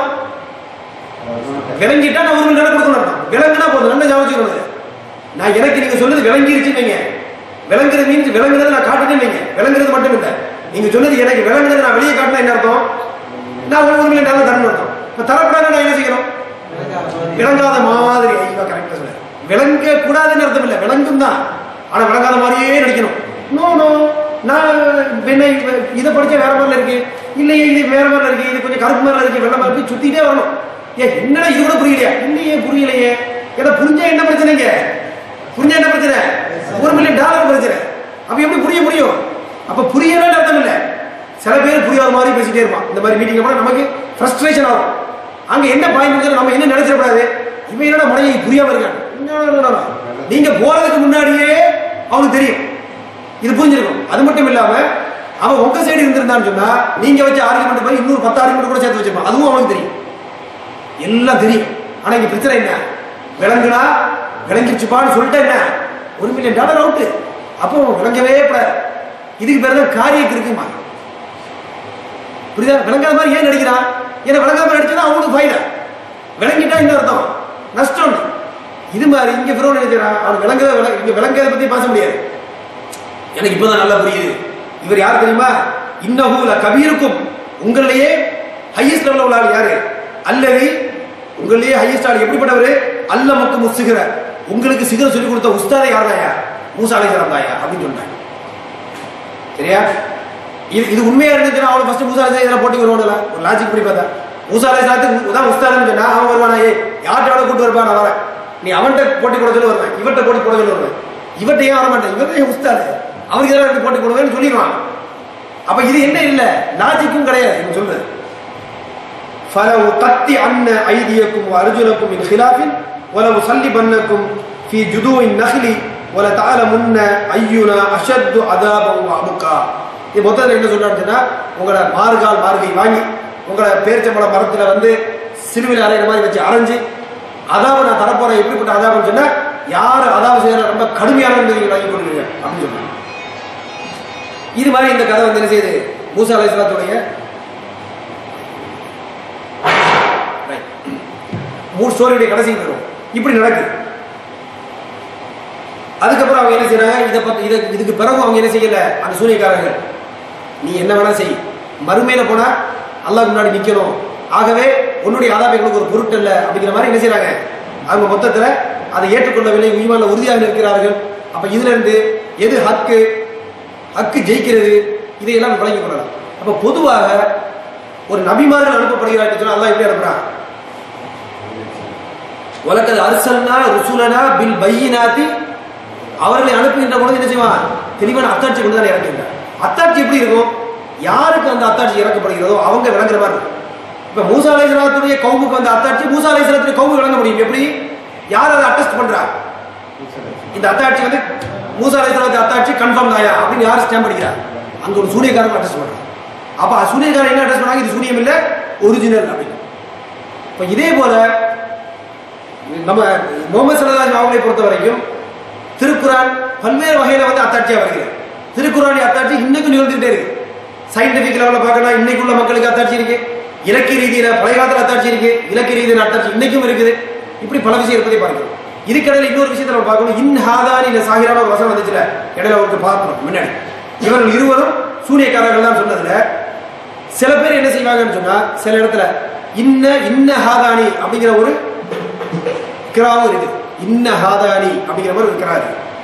விளங்கிட்டா நான் ஒரு மில்லியன் கொடுக்கணும் அர்த்தம் விளங்குனா போதும் நல்ல ஞாபகம் வச்சுக்கணும் இதை. நான் எனக்கு நீங்க சொல்றது விளங்கிருச்சு நீங்க விளங்குறது மீன்ஸ் விளங்குறது நான் காட்டுறேன் நீங்க விளங்குறது மட்டும் இல்ல நீங்க சொன்னது எனக்கு விளங்குறது நான் வெளியே காட்டினா என்ன அர்த்தம் நான் ஒரு மில்லியன் டாலர் தரணும் அர்த்தம் இப்ப தரக்கூடாது நான் என்ன செய்யணும் விளங்காத மாதிரி ஐயா கரெக்டா சொல்ல விளங்க கூடாதுன்னு அர்த்தம் இல்ல விளங்கும் தான் ஆனா விளங்காத மாதிரியே நடிக்கணும் நோ நோ நான் என்ன இவ- இதை படிச்சா வேற மாதிரில இருக்கு இல்லையே இது வேற மாதிரில இருக்கு இது கொஞ்சம் கருப்பு மாதிரில இருக்கு வெள்ள மாதிரி இருக்கு சுத்திட்டே வரணும் ஏ என்னடா இது கூட புரியலையா இல்லையே புரியலையே ஏன்னா புரிஞ்சா என்ன பிரச்சனைங்க புரிஞ்சா என்ன பிரச்சனை ஒரு மில்லியன் டாலர் பிரச்சனை அப்ப எப்படி புரிய முடியும் அப்ப புரியவே அர்த்தம் இல்ல சில பேர் புரியாத மாதிரி பேசிட்டே இருப்பான் இந்த மாதிரி மீட்டிங் கூட நமக்கு ஃப்ரஸ்ட்ரேஷன் ஆகும் அங்க என்ன பாயிண்ட் நம்ம என்ன நினைச்சிடக்கூடாது இவன் என்னடா மனைவி புரியாம இருக்காங்க No, no, no, no. நீங்க போறதுக்கு முன்னாடியே அவனுக்கு தெரியும் இது புரிஞ்சிருக்கும் அது மட்டும் இல்லாம அவன் உங்க சைடு இருந்திருந்தான்னு சொன்னா நீங்க வச்ச ஆர்குமெண்ட் மாதிரி இன்னொரு பத்து ஆர்குமெண்ட் கூட சேர்த்து வச்சிருப்பான் அதுவும் அவனுக்கு தெரியும் எல்லாம் தெரியும் ஆனா இங்க பிரச்சனை என்ன விளங்குனா விளங்கிருச்சுப்பான்னு சொல்லிட்டா என்ன ஒரு மில்லியன் டாலர் அவுட்டு அப்போ விளங்கவே கூடாது இதுக்கு பேர் தான் காரியக்கு இருக்குமா புரியுதா விளங்காத மாதிரி ஏன் நடிக்கிறான் ஏன்னா விளங்காம நடிச்சா அவனுக்கு ஃபைதா விளங்கிட்டா என்ன அர்த்தம் நஷ்டம் இது மாதிரி இங்க பிறகு நினைக்கிறான் அவன் விளங்கத விளங்க இங்க விளங்கதை பத்தி பேச முடியாது எனக்கு இப்பதான் நல்லா புரியுது இவர் யார் தெரியுமா இன்னஹூல கபீருக்கும் உங்களிலேயே ஹையஸ்ட் லெவலில் உள்ள ஆள் யாரு அல்லது உங்களிலேயே ஹையஸ்ட் ஆள் எப்படிப்பட்டவர் அல்ல மக்கு முசுகிற உங்களுக்கு சிகரம் சொல்லி கொடுத்த உஸ்தாதே யார் தாயா மூசா அலைசலாம் தாயா அப்படின்னு சொன்னாங்க சரியா இது இது உண்மையா இருந்துச்சுன்னா அவனை ஃபர்ஸ்ட் மூசா அலைசலாம் இதில் போட்டி வருவானுல ஒரு லாஜிக் படி பார்த்தா மூசா அலைசலாத்துக்கு தான் உஸ்தாதுன்னு சொன்னா அவன் வருவானா ஏ யார்கிட்ட கூட்டு வருவான் நான் வரேன் நீ அவன்கிட்ட போட்டி போட சொல்லி வருவேன் இவன்கிட்ட போட்டி போட சொல்லி வருவேன் இவன்கிட்ட ஏன் வர மாட்டேன் இவன் ஏன் உஸ்தாது அவனுக்கு எதிராக இருந்து போட்டி போடுவேன்னு சொல்லிடுவான் அப்ப இது என்ன இல்ல லாஜிக்கும் கிடையாது இவன் சொல்றது فلو تقطي عن أيديكم وأرجلكم من خلاف ولو صلبنكم في جذوع النخل ولتعلمن أينا أشد عذابا وأبقى இது மொத்தத்தில் என்ன சொல்றாருன்னா உங்களோட மார்கால் மார்கை வாங்கி உங்களோட பேரிச்சம்பழ மரத்துல வந்து சிறுவில் அறையிற மாதிரி வச்சு அரைஞ்சு அதாவை நான் தரப்போறேன் எப்படிப்பட்ட அதாவுன்னு சொன்னா யார் அதாவை செய்யற ரொம்ப கடுமையான நீங்க வாங்கி கொடுக்குறீங்க அப்படின்னு சொல்றாங்க இது மாதிரி இந்த கதை வந்து என்ன செய்யுது மூசா அலைசலாத்துடைய மூணு ஸ்டோரியுடைய கடைசிக்கு வரும் இப்படி நடக்குது அதுக்கப்புறம் அவங்க என்ன செய்யறாங்க இதை பத்தி இதை இதுக்கு பிறகு அவங்க என்ன செய்யல அந்த சூரியக்காரர்கள் நீ என்ன வேணா செய் மறுமையில போனா அல்லாஹ் முன்னாடி நிக்கணும் ஆகவே உன்னுடைய ஆதாரம் எங்களுக்கு ஒரு பொருட்டு இல்லை அப்படிங்கிற மாதிரி என்ன செய்றாங்க அவங்க மொத்தத்துல அதை ஏற்றுக்கொள்ளவில்லை உயிமான உறுதியாக இருக்கிறார்கள் அப்ப இதுல இருந்து எது ஹக்கு ஹக்கு ஜெயிக்கிறது இதையெல்லாம் விளங்கிக் கொள்ளலாம் அப்ப பொதுவாக ஒரு நபிமார்கள் அனுப்பப்படுகிறார் சொன்னா அல்லாஹ் எப்படி அனுப்புறான் உலகது அரசல்னா ருசுலனா பில் பையினாத்தி அவர்களை அனுப்புகின்ற பொழுது என்ன செய்வான் தெளிவான அத்தாட்சி கொண்டு தான் இறக்குகின்றார் அத்தாட்சி எப்படி இருக்கும் யாருக்கு அந்த அத்தாட்சி இறக்கப்படுகிறதோ அவங்க விளங்குற மாதிரி இருக்கும் இப்ப மூசா அலைசலாத்துடைய கவுமுக்கு வந்த அத்தாட்சி மூசா அலைசலாத்துடைய கவுமு விளங்க முடியும் எப்படி யார் அதை அட்டஸ்ட் பண்றா இந்த அத்தாட்சி வந்து மூசா அலைசலாத்து அத்தாட்சி கன்ஃபார்ம் தாயா அப்படின்னு யார் ஸ்டாம்ப் அடிக்கிறார் அங்க ஒரு சூனியக்காரன் அட்டஸ்ட் பண்றான் அப்ப சூனியக்காரன் என்ன அட்டஸ்ட் பண்ணாங்க இது சூனியம் இல்ல ஒரிஜினல் அப்படின்னு இப்ப இதே போல நம்ம முகமது சல்லல்லாஹு அவங்களை பொறுத்த வரைக்கும் திருக்குறான் பல்வேறு வகையில வந்து அத்தாட்சியா வருகிறது திருக்குறான் அத்தாட்சி இன்னைக்கும் நிகழ்ந்துகிட்டே இருக்கு சயின்டிபிக் லெவலில் பார்க்கலாம் இன்னைக்குள்ள மக்களுக்கு அத்தாட்சி இருக்கு இலக்கிய ரீதியில பழைய காலத்துல அத்தாட்சி இருக்கு இலக்கிய ரீதியில அத்தாட்சி இன்னைக்கும் இருக்குது இப்படி பல விஷயம் இருப்பதை பார்க்கிறோம் இதுக்கிடையில இன்னொரு விஷயத்தை நம்ம பார்க்கணும் இன் ஹாதானி இந்த சாகிரான ஒரு வசனம் வந்துச்சுல இடையில அவருக்கு பார்க்கணும் முன்னாடி இவர்கள் இருவரும் சூனியக்காரர்கள் தான் சொன்னதுல சில பேர் என்ன செய்வாங்கன்னு சொன்னா சில இடத்துல இன்ன இன்ன ஹாதானி அப்படிங்கிற ஒரு கிராவும் இருக்கு இன்ன ஹாதானி அப்படிங்கிற மாதிரி ஒரு கிரா இருக்கு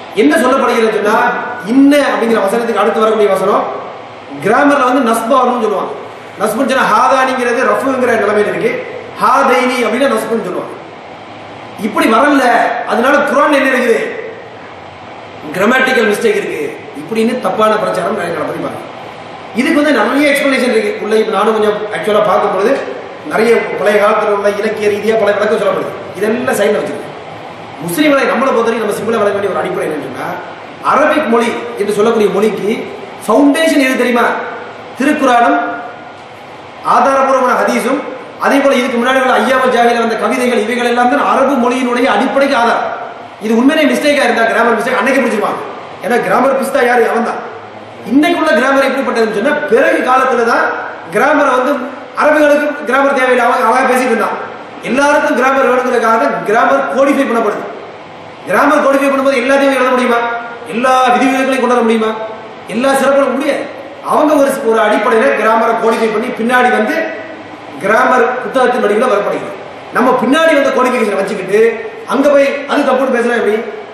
என்ன சொல்லப்படுகிறது சொன்னா இன்ன அப்படிங்கிற வசனத்துக்கு அடுத்து வரக்கூடிய வசனம் கிராமர்ல வந்து நஸ்பா வரும்னு சொல்லுவாங்க நஸ்புன்னு சொன்னா ஹாதானிங்கிறது ரஃபுங்கிற நிலைமையில இருக்கு ஹாதைனி அப்படின்னா நஸ்புன்னு சொல்லுவாங்க இப்படி வரல அதனால குரான் என்ன இருக்குது கிராமட்டிக்கல் மிஸ்டேக் இருக்கு இப்படின்னு தப்பான பிரச்சாரம் நிறைய நடத்திப்பாங்க இதுக்கு வந்து நிறைய எக்ஸ்பிளனேஷன் இருக்கு உள்ள இப்ப நானும் கொஞ்சம் ஆக்சுவலா பார்க்கும்பொழுது நிறைய பழைய காலத்தில் உள்ள இலக்கிய ரீதியா பல விளக்கம் சொல்லப்படுது இதெல்லாம் சைடில் வச்சிருக்கு முஸ்லீம்களை நம்மளை பொறுத்தவரைக்கும் நம்ம சிம்பிளா வழங்க வேண்டிய ஒரு அடிப்படை என்னன்னு சொன்னா அரபிக் மொழி என்று சொல்லக்கூடிய மொழிக்கு ஃபவுண்டேஷன் எது தெரியுமா திருக்குறானும் ஆதாரபூர்வமான ஹதீஸும் அதே போல இதுக்கு முன்னாடி உள்ள ஐயாவல் ஜாகில வந்த கவிதைகள் இவைகள் எல்லாம் தான் அரபு மொழியினுடைய அடிப்படைக்கு ஆதாரம் இது உண்மையிலே மிஸ்டேக்கா இருந்தா கிராமர் மிஸ்டேக் அன்னைக்கு பிடிச்சிருவாங்க ஏன்னா கிராமர் பிஸ்தா யாரு அவன் தான் இன்னைக்குள்ள கிராமர் எப்படிப்பட்டதுன்னு சொன்னா பிறகு காலத்துல தான் கிராமரை வந்து அரபுகளுக்கு கிராமர் தேவையில்லை அவன் அவன் பேசிட்டு இருந்தான் எல்லாருக்கும் கிராமர் வேணுங்கிறதுக்காக கிராமர் கோடிஃபை பண்ணப்படுது கிராமர் கோடிஃபை பண்ணும்போது எல்லாத்தையும் எழுத முடியுமா எல்லா விதிவிலக்களையும் கொண்டு வர முடியுமா எல்லா சிறப்பும் முடியாது அவங்க ஒரு ஒரு அடிப்படையில் கிராமரை கோடிஃபை பண்ணி பின்னாடி வந்து கிராமர் புத்தகத்தின் வடிவில் வரப்படுகிறது நம்ம பின்னாடி வந்து கோடிஃபிகேஷன் வச்சுக்கிட்டு அங்க போய் அது தப்புன்னு பேசுனா எப்படி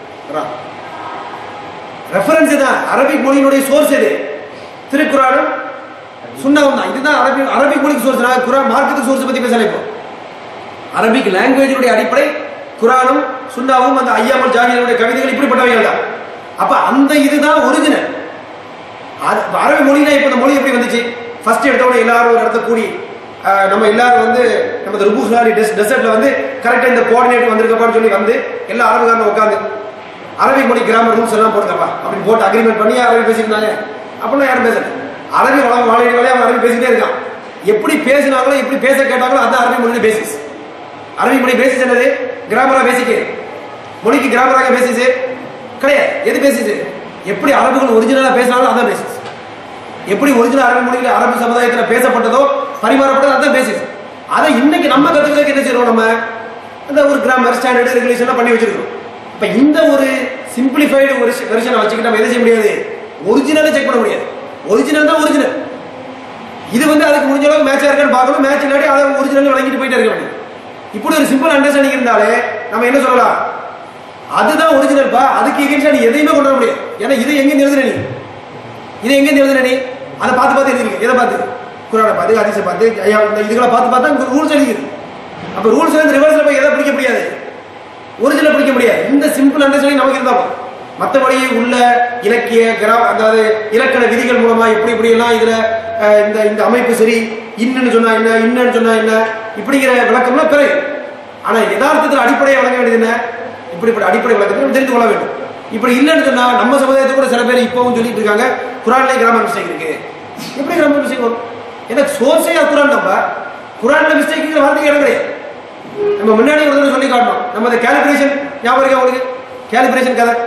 ரெஃபரன்ஸ் தான் அரபிக் மொழியினுடைய சோர்ஸ் எது திருக்குறானும் சுண்ணாவும் தான் இதுதான் அரபிக் அரபிக் மொழிக்கு சோர்ஸ் நான் குரான் மார்க்கத்துக்கு சோர்ஸ் பத்தி பேசல இப்போ அரபிக் லாங்குவேஜினுடைய அடிப்படை குரானும் சுண்ணாவும் அந்த ஐயாமல் ஜாகியனுடைய கவிதைகள் இப்படிப்பட்டவைகள் தான் அப்ப அந்த இதுதான் ஒரிஜினல் அது இப்ப அரபி மொழினா இப்ப இந்த மொழி எப்படி வந்துச்சு ஃபர்ஸ்ட் எடுத்தோட எல்லாரும் ஒரு இடத்த கூடி ஆஹ், நம்ம எல்லாரும் வந்து நம்ம ருபுசாரி டெஸ் டெசர்ட்ல வந்து கரெக்டா இந்த கோஆர்டினேட் வந்திருக்கப்பான்னு சொல்லி வந்து எல்லா அரபுகாரனும் உட்காந்து அரபி மொழி கிராமர் ரூல்ஸ் எல்லாம் போட்டுக்கப்பா அப்படின்னு போட்டு அக்ரிமெண்ட் பண்ணி அரபி பேசியிருந்தாங்க அப்படிலாம் யாரும் பேசல அரபி வளம் வாழை வேலையை அவன் அரபி பேசிட்டே இருக்கான் எப்படி பேசினாங்களோ எப்படி பேச கேட்டாங்களோ அதான் அரபி மொழி பேசிஸ் அரபி மொழி பேசிஸ் என்னது கிராமரா பேசிக்கு மொழிக்கு கிராமராக பேசிஸ் கிடையாது எது பேசிஸ் எப்படி அரபுகள் ஒரிஜினலா பேசினாலும் அதான் பேசிஸ் எப்படி ஒரிஜினல் அரபி மொழியில் அரபு சமுதாயத்தில் பேசப்பட்டதோ பரிமாறப்பட்டதோ அதான் பேசிஸ் அதை இன்னைக்கு நம்ம கத்துக்கிறதுக்கு என்ன செய்யறோம் நம்ம அந்த ஒரு கிராமர் ஸ்டாண்டர்ட் ரெகுலேஷன் பண்ணி வச்சிருக்கோம் இப்ப இந்த ஒரு சிம்பிளிஃபைடு ஒரு வெர்ஷனை வச்சுக்கிட்டு நம்ம எதை செய்ய முடியாது ஒரிஜினலை செக் பண்ண முடியாது ஒரிஜினல் தான் ஒரிஜினல் இது வந்து அதுக்கு முடிஞ்ச அளவுக்கு மேட்சா இருக்கான்னு பார்க்கணும் மேட்ச் இல்லாட்டி அதை ஒரிஜினல் வழங்கிட்டு போயிட்டே இருக்க வேண்டியது இப்படி ஒரு சிம்பிள் அண்டர்ஸ்டாண்டிங் இருந்தாலே நம்ம என்ன சொல்லலாம் அதுதான் ஒரிஜினல் பா அதுக்கு எகென்ஸ்டா நீ எதையுமே கொண்டு வர முடியாது ஏன்னா இதை எங்க எழுதுன நீ இதை எங்க எழுதுன நீ அதை பார்த்து பார்த்து எழுதிருக்கு எதை பார்த்து குரானை பார்த்து ஹதீஸை பார்த்து ஐயா இந்த இதுகளை பார்த்து பார்த்தா ரூல்ஸ் எழுதிருக்கு அப்ப ரூல்ஸ் வந்து ரிவர்ஸ்ல போய் எதை பிடிக்க முடியாது ஒரிஜினல் பிடிக்க முடியாது இந்த சிம்பிள் அண்டர்ஸ்டாண்டிங் நமக்கு இருந்தா போதும். மற்றபடி உள்ள இலக்கிய கிரா அதாவது இலக்கண விதிகள் மூலமா இப்படி இப்படி எல்லாம் இதுல அஹ், இந்த இந்த அமைப்பு சரி இன்னுன்னு சொன்னா என்ன இன்னன்னு சொன்னா என்ன இப்படிங்கிற விளக்கம்லாம் பிறகு ஆனா யதார்த்தத்தில் அடிப்படையை வழங்க வேண்டியது என்ன இப்படி இப்படி அடிப்படை விளக்கத்தை நம்ம தெரிந்து கொள்ள வேண்டும் இப்படி இல்லைன்னு சொன்னா நம்ம சமுதாயத்தை கூட சில பேர் இப்பவும் சொல்லிட்டு இருக்காங்க குரான்லயே கிராமர் மிஸ்டேக் இருக்கு எப்படி கிராமர் மிஸ்டேக் வரும் ஏன்னா சோர்ஸே குரான் நம்ம குரான்ல மிஸ்டேக்குங்கிற வார்த்தைக்கு இடம் கிடையாது நம்ம முன்னாடி ஒரு தடவை சொல்லி காட்டணும் நம்ம இந்த கேலிபிரேஷன் ஞாபகம் இருக்கா உங்களுக்கு கேலிபிரேஷன் கதை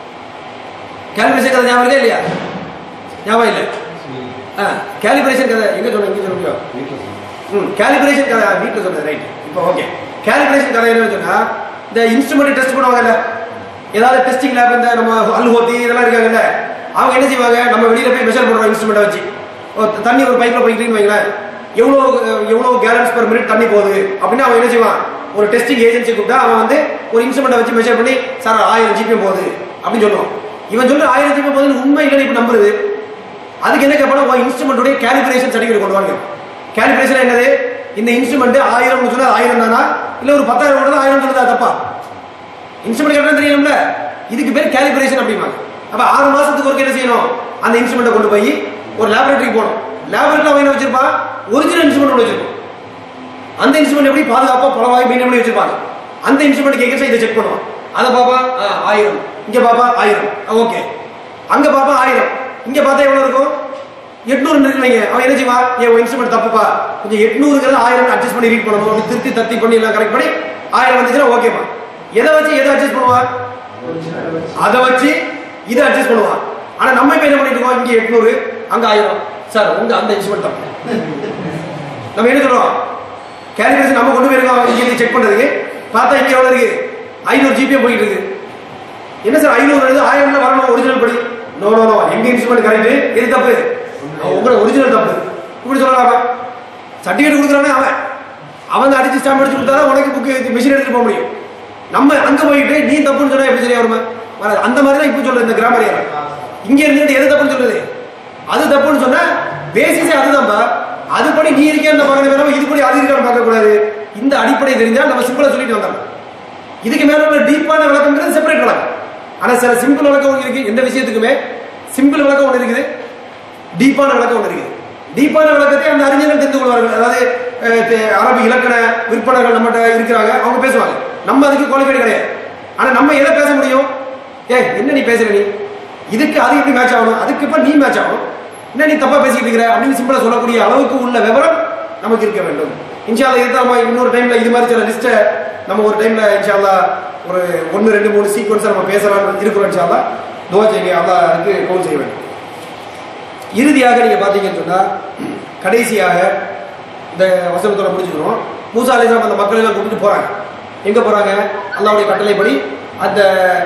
கேலிபிரேஷன் கதை ஞாபகம் இருக்கா இல்லையா ஞாபகம் இல்லை ஆ கேலிபிரேஷன் கதை எங்க சொன்ன இங்க சொல்ல முடியும் வீட்டில் சொல்லுங்க ம் கேலிபிரேஷன் கதை வீட்டில் சொன்னது ரைட் இப்போ ஓகே கேலிபிரேஷன் கதை என்னன்னு சொன்னா இந்த இன்ஸ்ட்ருமெண்ட் டெஸ்ட் பண்ணுவாங்கல்ல ஏதாவது டெஸ்டிங் லேப் இந்த நம்ம அல்ஹோத்தி இதெல்லாம் இருக்காங்கல்ல அவங்க என்ன செய்வாங்க நம்ம வெளியில போய் மெஷர் பண்றோம் இன்ஸ்ட்ருமெண்ட்டை வச்சு ஒரு தண்ணி ஒரு பைப்ல போய்க்கிட்டீங்கன்னு வைங்களேன் எவ்வளோ எவ்வளோ கேலன்ஸ் per மினிட் தண்ணி போகுது அப்படின்னு அவன் என்ன செய்வான் ஒரு டெஸ்டிங் ஏஜென்சி கூப்பிட்டா அவன் வந்து ஒரு இன்ஸ்ட்ருமெண்ட்டை வச்சு மெஷர் பண்ணி சார் ஆயிரம் ஜிபிஎம் போகுது அப்படின்னு சொல்லுவான் இவன் சொல்ற ஆயிரம் ஜிபிஎம் போகுதுன்னு உண்மை இல்லைன்னு இப்ப நம்புறது அதுக்கு என்ன கேட்பானா உன் இன்ஸ்ட்ருமெண்ட்டுடைய கேலிபிரேஷன் சர்டிஃபிகேட் கொண்டு வாங்க கேலிபிரேஷன் என்னது இந்த இன்ஸ்ட்ருமெண்ட் ஆயிரம் சொன்னா அது ஆயிரம் தானா இல்ல ஒரு பத்தாயிரம் கூட ஆயிரம் சொன்னதா தப்பா இன்ஸ்ட்ருமெண்ட் கட்டணம் தெரியணும்ல இதுக்கு பேர் கேலிபிரேஷன் அப்படிம்பாங்க அப்ப ஆறு மாசத்துக்கு ஒருக்க என்ன செய்யணும் அந்த இன்ஸ்ட்ருமெண்ட்டை கொண்டு போய் ஒரு லேபரேட்டரிக்கு போகணும் லேபரேட்டரி அவன் என்ன வச்சிருப்பான் ஒரிஜினல் இன்ஸ்ட்ருமெண்ட் வச்சிருப்பான் அந்த இன்ஸ்ட்ருமெண்ட் எப்படி பாதுகாப்பா பலவாய் மெயின்டைன் பண்ணி வச்சிருப்பாங்க அந்த இன்ஸ்ட்ருமெண்ட் கேட்க இதை செக் பண்ணுவான் அதை பாப்பா ஆ, ஆயிரம் இங்க பாப்பா ஆயிரம் ஓகே அங்க பாப்பா ஆயிரம் இங்க பார்த்தா எவ்வளவு இருக்கும் எட்நூறு இருக்கு வைங்க அவன் என்ன செய்வா ஏன் இன்ஸ்ட்ருமெண்ட் தப்புப்பா கொஞ்சம் எட்நூறுங்கிறது ஆயிரம் அட்ஜஸ்ட் பண்ணி ரீட் பண்ணணும் அப்படி திருத்தி தத்தி பண்ணி எல்லாம் கரெக்ட் பண்ணி ஆயிரம் வந்துச்சுன்னா ஓகேப்பா எதை வச்சு எதை அட்ஜஸ்ட் பண்ணுவான் அதை வச்சு இதை அட்ஜஸ்ட் பண்ணுவான் ஆனா நம்ம இப்ப என்ன பண்ணிட்டு இருக்கோம் இங்க எட்நூறு அங்க ஆயிரம் சார் உங்க அந்த இன்ஸ்ட்ருமெண்ட் தப்பு நம்ம என்ன சொல்றோம் கேலிபிரேஷன் நம்ம கொண்டு போயிருக்கோம் இங்க இருந்து செக் பண்றதுக்கு பார்த்தா இங்க எவ்வளவு இருக்கு ஐநூறு ஜிபிஎம் போயிட்டு இருக்கு என்ன சார் ஐநூறு எழுது ஆயிரம் தான் வரணும் ஒரிஜினல் படி நோ நோ நோ எங்க இன்ஸ்ட்ருமெண்ட் கரெக்ட் இது தப்பு உங்களோட ஒரிஜினல் தப்பு இப்படி சொல்லலாமா சர்டிஃபிகேட் கொடுக்குறானே அவன் அவன் அடிச்சு ஸ்டாம்ப் அடிச்சு கொடுத்தா உனக்கு புக்கு மிஷின் எடுத்துட்டு போக முடியும் நம்ம அங்க போயிட்டு நீ தப்புன்னு சொன்னா எப்படி சரியா வருமா வராது அந்த மாதிரி தான் இப்போ சொல்றது இந்த கிராமர் ஏரியா இங்க இருந்துட்டு எது தப்புன்னு சொல்றது அது தப்புன்னு சொன்னா பேசிஸே அதுதான்ப்பா அதுபடி நீ இருக்கேன்னு பார்க்கணும் வேணாம் இதுபடி அது இருக்கான்னு பார்க்க கூடாது இந்த அடிப்படை தெரிஞ்சா நம்ம சிம்பிளா சொல்லிட்டு வந்தோம் இதுக்கு மேல உள்ள டீப்பான விளக்கம்ங்கிறது செப்பரேட் விளக்கம் ஆனா சில சிம்பிள் விளக்கம் ஒன்று இருக்கு எந்த விஷயத்துக்குமே சிம்பிள் விளக்கம் ஒன்று இருக்குது டீப்பான விளக்கம் ஒன்று இருக்குது டீப்பான விளக்கத்தை அந்த அறிஞர்கள் தெரிந்து கொள்வார்கள் அதாவது அஹ், தே- அரபு இலக்கண விற்பனர்கள் நம்மகிட்ட இருக்கிறாங்க அவங்க பேசுவாங்க நம்ம அதுக்கு குவாலிஃபைடு கிடையாது ஆனா நம்ம எதை பேச முடியும் ஏய் என்ன நீ பேசுற நீ இதுக்கு அது எப்படி மேட்ச் ஆகணும் அதுக்கு இப்ப நீ மேட்ச் ஆகணும் என்ன நீ தப்பா பேசிட்டு இருக்கிற அப்படின்னு சிம்பிளா சொல்லக்கூடிய அளவுக்கு உள்ள விவரம் நமக்கு இருக்க வேண்டும் இன்ஷால்லா இது நம்ம இன்னொரு டைம்ல இது மாதிரி சில லிஸ்ட்டை நம்ம ஒரு டைம்ல இன்ஷால்லா ஒரு ஒன்று ரெண்டு மூணு சீக்வன்ஸ் நம்ம பேசலாம் இருக்கிறோம் இன்ஷால்லா துவா செய்யுங்க அல்லாஹ் அதுக்கு கவுல் செய்ய வேண்டும் இறுதியாக நீங்க பாத்தீங்கன்னு சொன்னா கடைசியாக இந்த வசனத்தோட முடிச்சுக்கிறோம் மூசா அலிஸ்லாம் அந்த மக்கள் எல்லாம் கூட்டிட்டு போறாங்க எங்க போறாங்க அல்லாவுடைய கட்டளைப்படி அந்த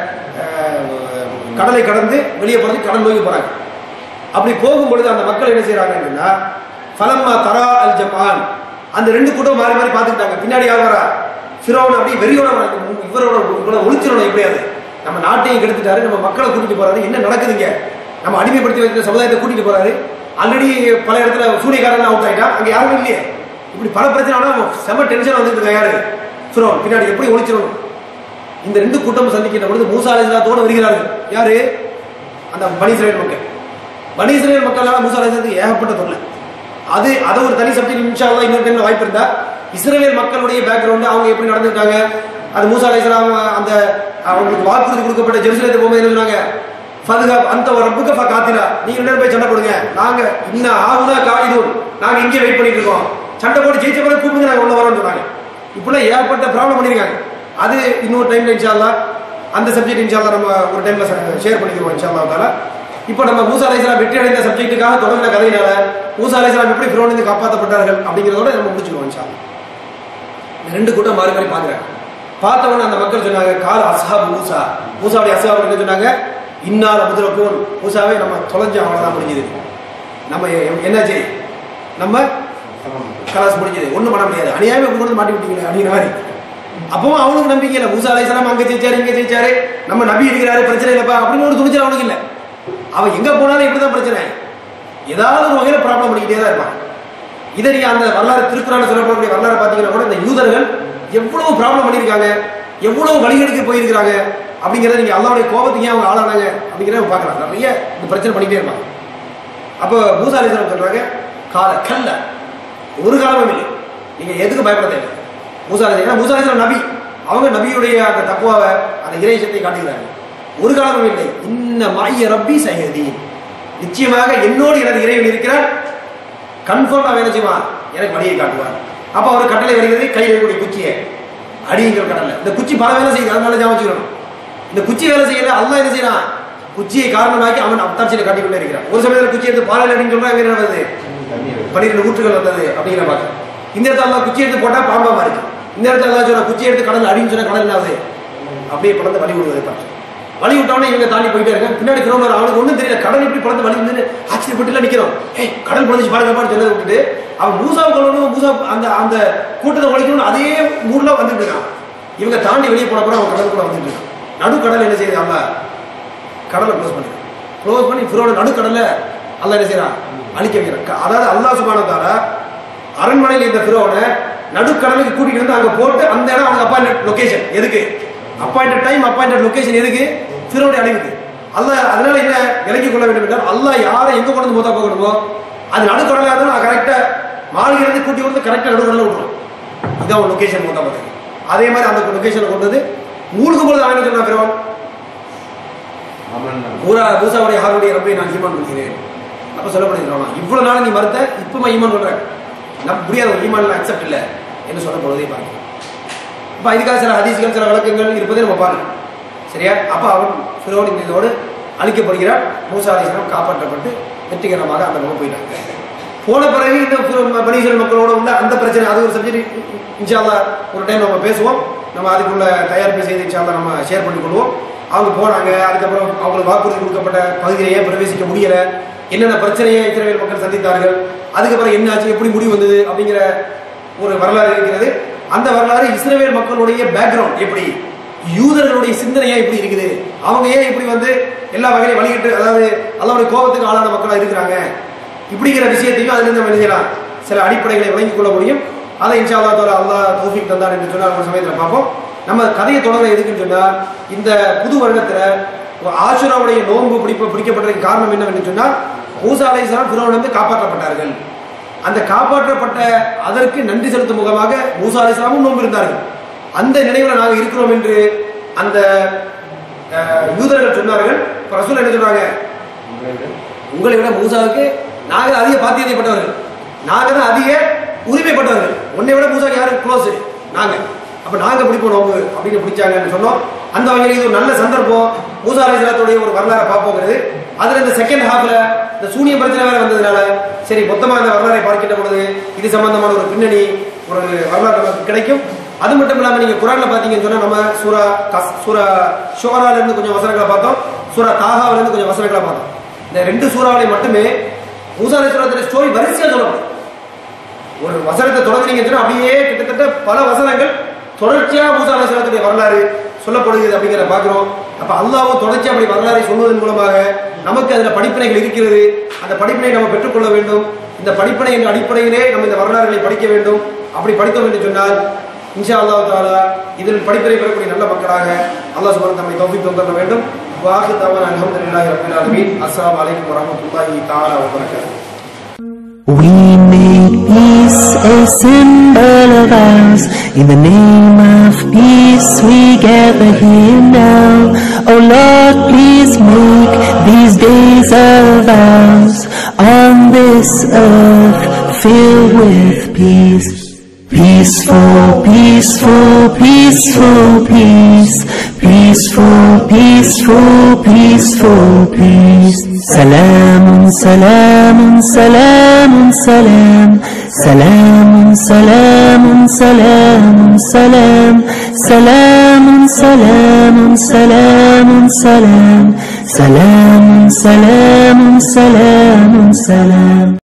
அஹ், கடலை கடந்து வெளியே போறதுக்கு கடல் நோக்கி போறாங்க அப்படி போகும் பொழுது அந்த மக்கள் என்ன செய்யறாங்க அப்படின்னா ஃபலம்மா தரா அல் ஜமான் அந்த ரெண்டு கூட்டம் மாறி மாறி பார்த்துக்கிட்டாங்க பின்னாடி யார் வரா ஃபிரோன் அப்படி வெறியோட வராங்க. இவரோட இவரோட ஒளிச்சிடணும் எப்படியாவது நம்ம நாட்டையும் கெடுத்துட்டாரு நம்ம மக்களை கூட்டிட்டு போறாரு என்ன நடக்குதுங்க நம்ம அடிமைப்படுத்தி வைக்கிற சமுதாயத்தை கூட்டிட்டு போறாரு ஆல்ரெடி பல இடத்துல சூரியகாரன் அவுட் ஆயிட்டா அங்க யாருமே இல்லையே இப்படி பல பிரச்சனை ஆனா செம டென்ஷன் வந்துட்டு இருக்கா யாரு ஃபிரோன் பின்னாடி எப்படி ஒளிச்சிடணும் இந்த ரெண்டு கூட்டமும் சந்திக்கின்ற பொழுது மூசா அலிஸ்லாத்தோடு வருகிறார்கள் யாரு அந்த பனீஸ்ரேல் மக்கள் பனீஸ்ரேல் மக்களால மூசா அலிஸ்லாத்துக்கு ஏகப்பட்ட தொல்லை அது அதை ஒரு தனி சப்ஜெக்ட் இன்ஷா அல்லாஹ் இன்னொரு டைம்ல வாய்ப்பு இருந்தா இஸ்ரேல் மக்களுடைய பேக்ரவுண்ட் அவங்க எப்படி நடந்துட்டாங்க அது மூசா அலிஸ்லாம் அந்த அவங்களுக்கு வாக்குறுதி கொடுக்கப்பட்ட ஜெருசலேத்துக்கு போகும்போது என்ன சொன்னாங்க ஃபதுகா அந்த ஒரு ரப்புக்க ஃப காத்திரா நீங்க ரெண்டு பேரும் போய் சண்டை போடுங்க நாங்க இன்னும் ஆகுதா காயிதூன் நாங்க இங்கே வெயிட் பண்ணிட்டு இருக்கோம் சண்டை போட்டு ஜெயிச்ச பிறகு கூப்பிடுங்க நாங்க உள்ள வரோம்னு சொன்னாங்க இப்படிலாம் ஏகப்பட்ட ப்ராப்ளம் பண்ணிருக்காங்க அது இன்னொரு டைம்ல இன்ஷால்லா அந்த சப்ஜெக்ட் இன்ஷால்லா நம்ம ஒரு டைம்ல ஷேர் பண்ணிக்கிறோம் இன்ஷால்லா தால இப்போ நம்ம மூசா அலைஹிஸ்ஸலாம் வெற்றி அடைந்த சப்ஜெக்ட்டுக்காக தொடர்ந்த கதையினால மூசா அலைஹிஸ்ஸலாம் எப்படி ஃபிரோனிலிருந்து காப்பாற்றப்பட்டார்கள் அப்படிங்கிறதோட நம்ம முடிச்சுக்குவோம் இன்ஷால்லா இந்த ரெண்டு கூட்டம் மாறி மாறி பார்க்குறாங்க பார்த்தவொடனே அந்த மக்கள் சொன்னாங்க கால அஸ்ஹாப் மூசா மூசாவுடைய அஸ்ஹாப் என்ன சொன்னாங்க இன்னார் அபுதுரப்போன் மூசாவே நம்ம தொலைஞ்சு அவ்வளோதான் முடிஞ்சது நம்ம எ- என்னாச்சு நம்ம கலாஸ் முடிஞ்சது ஒண்ணும் பண்ண முடியாது அநியாயமே கொண்டு வந்து மாட்டி விட்டீங்களே அப்படிங்கிற மாதிரி அப்பவும் அவனுக்கு நம்பிக்கை இல்லை மூசா அலைசலாம் அங்க ஜெயிச்சாரு இங்க ஜெயிச்சாரு நம்ம நபி இருக்கிறாரு பிரச்சனை இல்லப்பா அப்படின்னு ஒரு துணிச்சல் அவனுக்கு இல்லை அவன் எங்க போனாலும் இப்படிதான் பிரச்சனை ஏதாவது ஒரு வகையில ப்ராப்ளம் பண்ணிக்கிட்டே தான் இருப்பான் இதை நீங்க அந்த வரலாறு திருக்குறான சொல்லப்படக்கூடிய வரலாறு பார்த்தீங்கன்னா கூட இந்த யூதர்கள் எவ்வளவு ப்ராப்ளம் பண்ணியிருக்காங்க எவ்வளவு வழிகளுக்கு போயிருக்கிறாங்க அப்படிங்கிறத நீங்க அல்லாவுடைய கோபத்துக்கு ஏன் அவங்க ஆளானாங்க அப்படிங்கிறத பார்க்கலாம் நிறைய இந்த பிரச்சனை பண்ணிக்கிட்டே இருப்பாங்க அப்போ மூசா அலிஸ்லாம் சொல்றாங்க கால கல்ல ஒரு காலமும் இல்லை நீங்க எதுக்கு பயப்பட தேவை மூசா அலிஸ்லாம் மூசா அலிஸ்லாம் நபி அவங்க நபியுடைய அந்த தக்குவாவை அந்த இறைச்சத்தை காட்டுகிறாங்க ஒரு காலமும் இல்லை இன்ன மாய ரப்பி சஹதி நிச்சயமாக என்னோடு எனது இறைவன் இருக்கிறார் கன்ஃபார்ம் அவன் என்ன செய்வான் எனக்கு வழியை காட்டுவார் அப்ப அவர் கட்டளை வருகிறது கையில் இருக்கக்கூடிய குச்சியை அடியுங்கள் கடல்ல இந்த குச்சி பல வேலை செய்யுது அதனால ஞாபகம் வச்சுக்கணும் இந்த குச்சி வேலை செய்யல அல்லாஹ் என்ன செய்யறான் குச்சியை காரணமாக்கி அவன் அத்தாட்சியில காட்டிக்கொண்டே இருக்கிறான் ஒரு சமயத்துல குச்சி எடுத்து பாலையில் அப்படின்னு சொல்றா வேற என்ன வருது பன்னிரெண்டு ஊற்றுகள் வந்தது அப்படிங்கிற பார்க்க இந்த இடத்துல அல்லாஹ் குச்சி எடுத்து போட்டா பாம்பாமா இருக்கு இந்த இடத்துல அல்லாஹ் சொன்னா குச்சி எடுத்து கடல் அடின்னு சொன்னா கடல் என்ன ஆகுது அப்படியே பிளந்து வழி விடுவதை பார்த்து வழி விட்டவனே இவங்க தாண்டி போயிட்டே இருக்காங்க பின்னாடி கிரௌண்ட் அவனுக்கு ஒண்ணும் தெரியல கடல் இப்படி பிளந்து வழி வந்து ஆச்சரியப்பட்டுல நிக்கிறோம் ஏய் கடல் பிளந்துச்சு பாருங்கப்பான்னு சொல்லி விட்டுட்டு அவன் மூசாவை கொள்ளணும் மூசா அந்த அந்த கூட்டத்தை ஒழிக்கணும் அதே மூடுல வந்துட்டு இருக்கான் இவங்க தாண்டி வெளியே போன கூட அவன் கடலுக்குள்ள வந்துட்டு இருக்கான் நடுக்கடல் என்ன செய்யுது அல்ல கடலை க்ளோஸ் பண்ணி க்ளோஸ் பண்ணி ஃபிரோட நடுக்கடல்ல அல்லாஹ் என்ன செய்யறான் அழிக்க வைக்கிறான் க- அதாவது அல்லாஹ் சுபானத்தால அரண்மனையில் இந்த ஃபிரோனை நடுக்கடலுக்கு கூட்டிட்டு வந்து அங்க போட்டு அந்த இடம் அவங்க அப்பாயிண்டட் லொகேஷன் எதுக்கு அப்பாயிண்டட் டைம் அப்பாயிண்டட் லொகேஷன் எதுக்கு ஃபிரோடைய அழிவுக்கு அல்லாஹ் அதனால என்ன விலக்கிக் கொள்ள வேண்டும் என்றால் அல்லாஹ் யாரை எங்க கொண்டு வந்து மூத்தா போகணுமோ அது நடுக்கடலாக இருந்தாலும் நான் கரெக்டா மாளிகையிலிருந்து கூட்டி வந்து கரெக்டா நடுக்கடல விட்டுரும் இதான் ஒரு லொகேஷன் மூத்தா பார்த்தது அதே மாதிரி அந்த லொகேஷனை கொண்டு வந்து மூழ்கும் பொழுது அவன் என்ன சொன்னா ஃபிரோன் ஆமன் பூரா மூசாவுடைய ஹாருடைய ரப்பை நான் ஈமான் கொள்கிறேன் அப்ப சொல்லப்படுகிறான் இவ்வளவு நாள் நீ மறுத்த இப்ப ஈமான் சொல்றேன் நம்ம முடியாத ஒரு ஈமான் அக்செப்ட் இல்ல என்று சொல்லப்படுவதை பார்க்கிறோம் அப்ப இதுக்காக சில ஹதீஸ்கள் சில விளக்கங்கள் இருப்பதை நம்ம பார்க்கணும் சரியா அப்ப அவன் ஃபிரோன் இந்த இதோடு அழிக்கப்படுகிறான் மூசா அலிஸ்லாம் காப்பாற்றப்பட்டு வெற்றிகரமாக அந்த பக்கம் போயிட்டாங்க போன பிறகு இந்த ஃபிரோ- பனீஸ்வரன் மக்களோட உள்ள அந்த பிரச்சனை அது ஒரு சப்ஜெக்ட் இன்ஷால்லா ஒரு டைம் நம்ம பேசுவோம் நம்ம அதுக்குள்ள தயாரிப்பு செய்து இன்ஷால்லா நம்ம ஷேர் பண்ணிக்கொள்வோம் அவங்க போனாங்க அதுக்கப்புறம் அவங்களுக்கு வாக்குறுதி கொடுக்கப்பட்ட பகுதியில ஏன் பிரவேசிக்க முடியல என்னென்ன பிரச்சனையை இஸ்ரேல் மக்கள் சந்தித்தார்கள் அதுக்கப்புறம் என்ன ஆச்சு எப்படி முடிவு வந்தது அப்படிங்கிற ஒரு வரலாறு இருக்கிறது அந்த வரலாறு இஸ்ரேல் மக்களுடைய பேக்ரவுண்ட் எப்படி யூதர்களுடைய சிந்தனை ஏன் இப்படி இருக்குது அவங்க ஏன் இப்படி வந்து எல்லா வகையிலும் வழிகிட்டு அதாவது அல்லாவுடைய கோபத்துக்கு ஆளான மக்களா இருக்கிறாங்க இப்படிங்கிற விஷயத்தையும் அதுல இருந்து நம்ம எழுதலாம் சில அடிப்படைகளை விளங்கிக் கொள்ள முடியும் அதை இன்ஷா அல்லா தாலா அல்லாஹ் தௌஃபீக் தந்தான் என்று சொன்னால் ஒரு சமயத்தில் பார்ப்போம் நம்ம கதையை தொடங்க எதுக்குன்னு சொன்னா இந்த புது வருடத்துல ஆசுராவுடைய நோன்பு பிடிப்ப பிடிக்கப்பட்டதுக்கு காரணம் என்னவென்று சொன்னால் மூசா அலைஹிஸ்ஸலாம் ஃபிரௌனிடமிருந்து காப்பாற்றப்பட்டார்கள் அந்த காப்பாற்றப்பட்ட அதற்கு நன்றி செலுத்தும் முகமாக மூசா அலைஹிஸ்ஸலாமும் நோன்பு இருந்தார்கள் அந்த நினைவுல நாங்கள் இருக்கிறோம் என்று அந்த அஹ், யூதர்கள் சொன்னார்கள் இப்ப ரசூல் என்ன சொன்னாங்க உங்களை விட உங்களை விட மூசாவுக்கு நாங்க அதிக பாத்தியதைப்பட்டவர்கள் நாங்க தான் அதிக உரிமைப்பட்டவர்கள் உன்னை விட மூசாக்கு யாரு க்ளோஸ் நாங்க அப்ப நாங்க பிடிப்போம் நோம்பு அப்படின்னு பிடிச்சாங்கன்னு சொன்னோம் அந்த வகையில் இது ஒரு நல்ல சந்தர்ப்பம் மூசா அலிஸ்லாத்துடைய ஒரு வரலாறை பார்ப்போங்கிறது அதுல இந்த செகண்ட் ஹாஃப்ல இந்த சூனிய பிரச்சனை வேற வந்ததுனால சரி மொத்தமா இந்த வரலாறை பார்க்கின்ற பொழுது இது சம்பந்தமான ஒரு பின்னணி ஒரு வரலாறு நமக்கு கிடைக்கும் அது மட்டும் இல்லாம நீங்க குரான்ல பாத்தீங்கன்னு சொன்னா நம்ம சூரா கஸ் சூரா ஷோரால இருந்து கொஞ்சம் வசனங்களை பார்த்தோம் சூரா தாகாவில இருந்து கொஞ்சம் வசனங்களை பார்த்தோம் இந்த ரெண்டு சூறாவிலை மட்டுமே மூசா அலிஸ்வரத்துடைய ஸ்டோரி வரிசையா சொல்லணும் ஒரு வசனத்தை தொடங்குனீங்கன்னு சொன்னா அப்படியே கிட்டத்தட்ட பல வசனங்கள் தொடர்ச்சியா மூசா அலிஸ்வரத்துடைய வரலாறு சொல்லப்படுகிறது அப்படிங்கிறத பார்க்கிறோம் அப்ப அல்லாவும் தொடர்ச்சி அப்படி வரலாறை சொல்வதன் மூலமாக நமக்கு அதுல படிப்பினைகள் இருக்கிறது அந்த படிப்பினை நம்ம பெற்றுக்கொள்ள வேண்டும் இந்த படிப்பினையின் அடிப்படையிலே நம்ம இந்த வரலாறுகளை படிக்க வேண்டும் அப்படி படித்தோம் என்று சொன்னால் இன்ஷா அல்லாஹ் தாலா இதில் படிப்பினை பெறக்கூடிய நல்ல மக்களாக அல்லாஹ் சுப்ஹானஹு நம்மை தௌஃபீக் தர வேண்டும் வாஹி தவன் அல்ஹம்துலில்லாஹி ரப்பில் ஆலமீன் அஸ்ஸலாமு அலைக்கும் வரஹ்மத்துல்லாஹி தஆலா வபரகாத்துஹு We make peace a symbol of ours. In the name of peace we gather here now. Oh Lord, please make these days of ours on this earth filled with peace. Peaceful, peaceful, peaceful, peace. Peaceful, peaceful, peaceful, peace. Salamun, salamun, salamun, salam. Salamun, salamun, salamun, salam. Salamun, salamun, salamun, salam. Salamun, salamun, salamun, salam.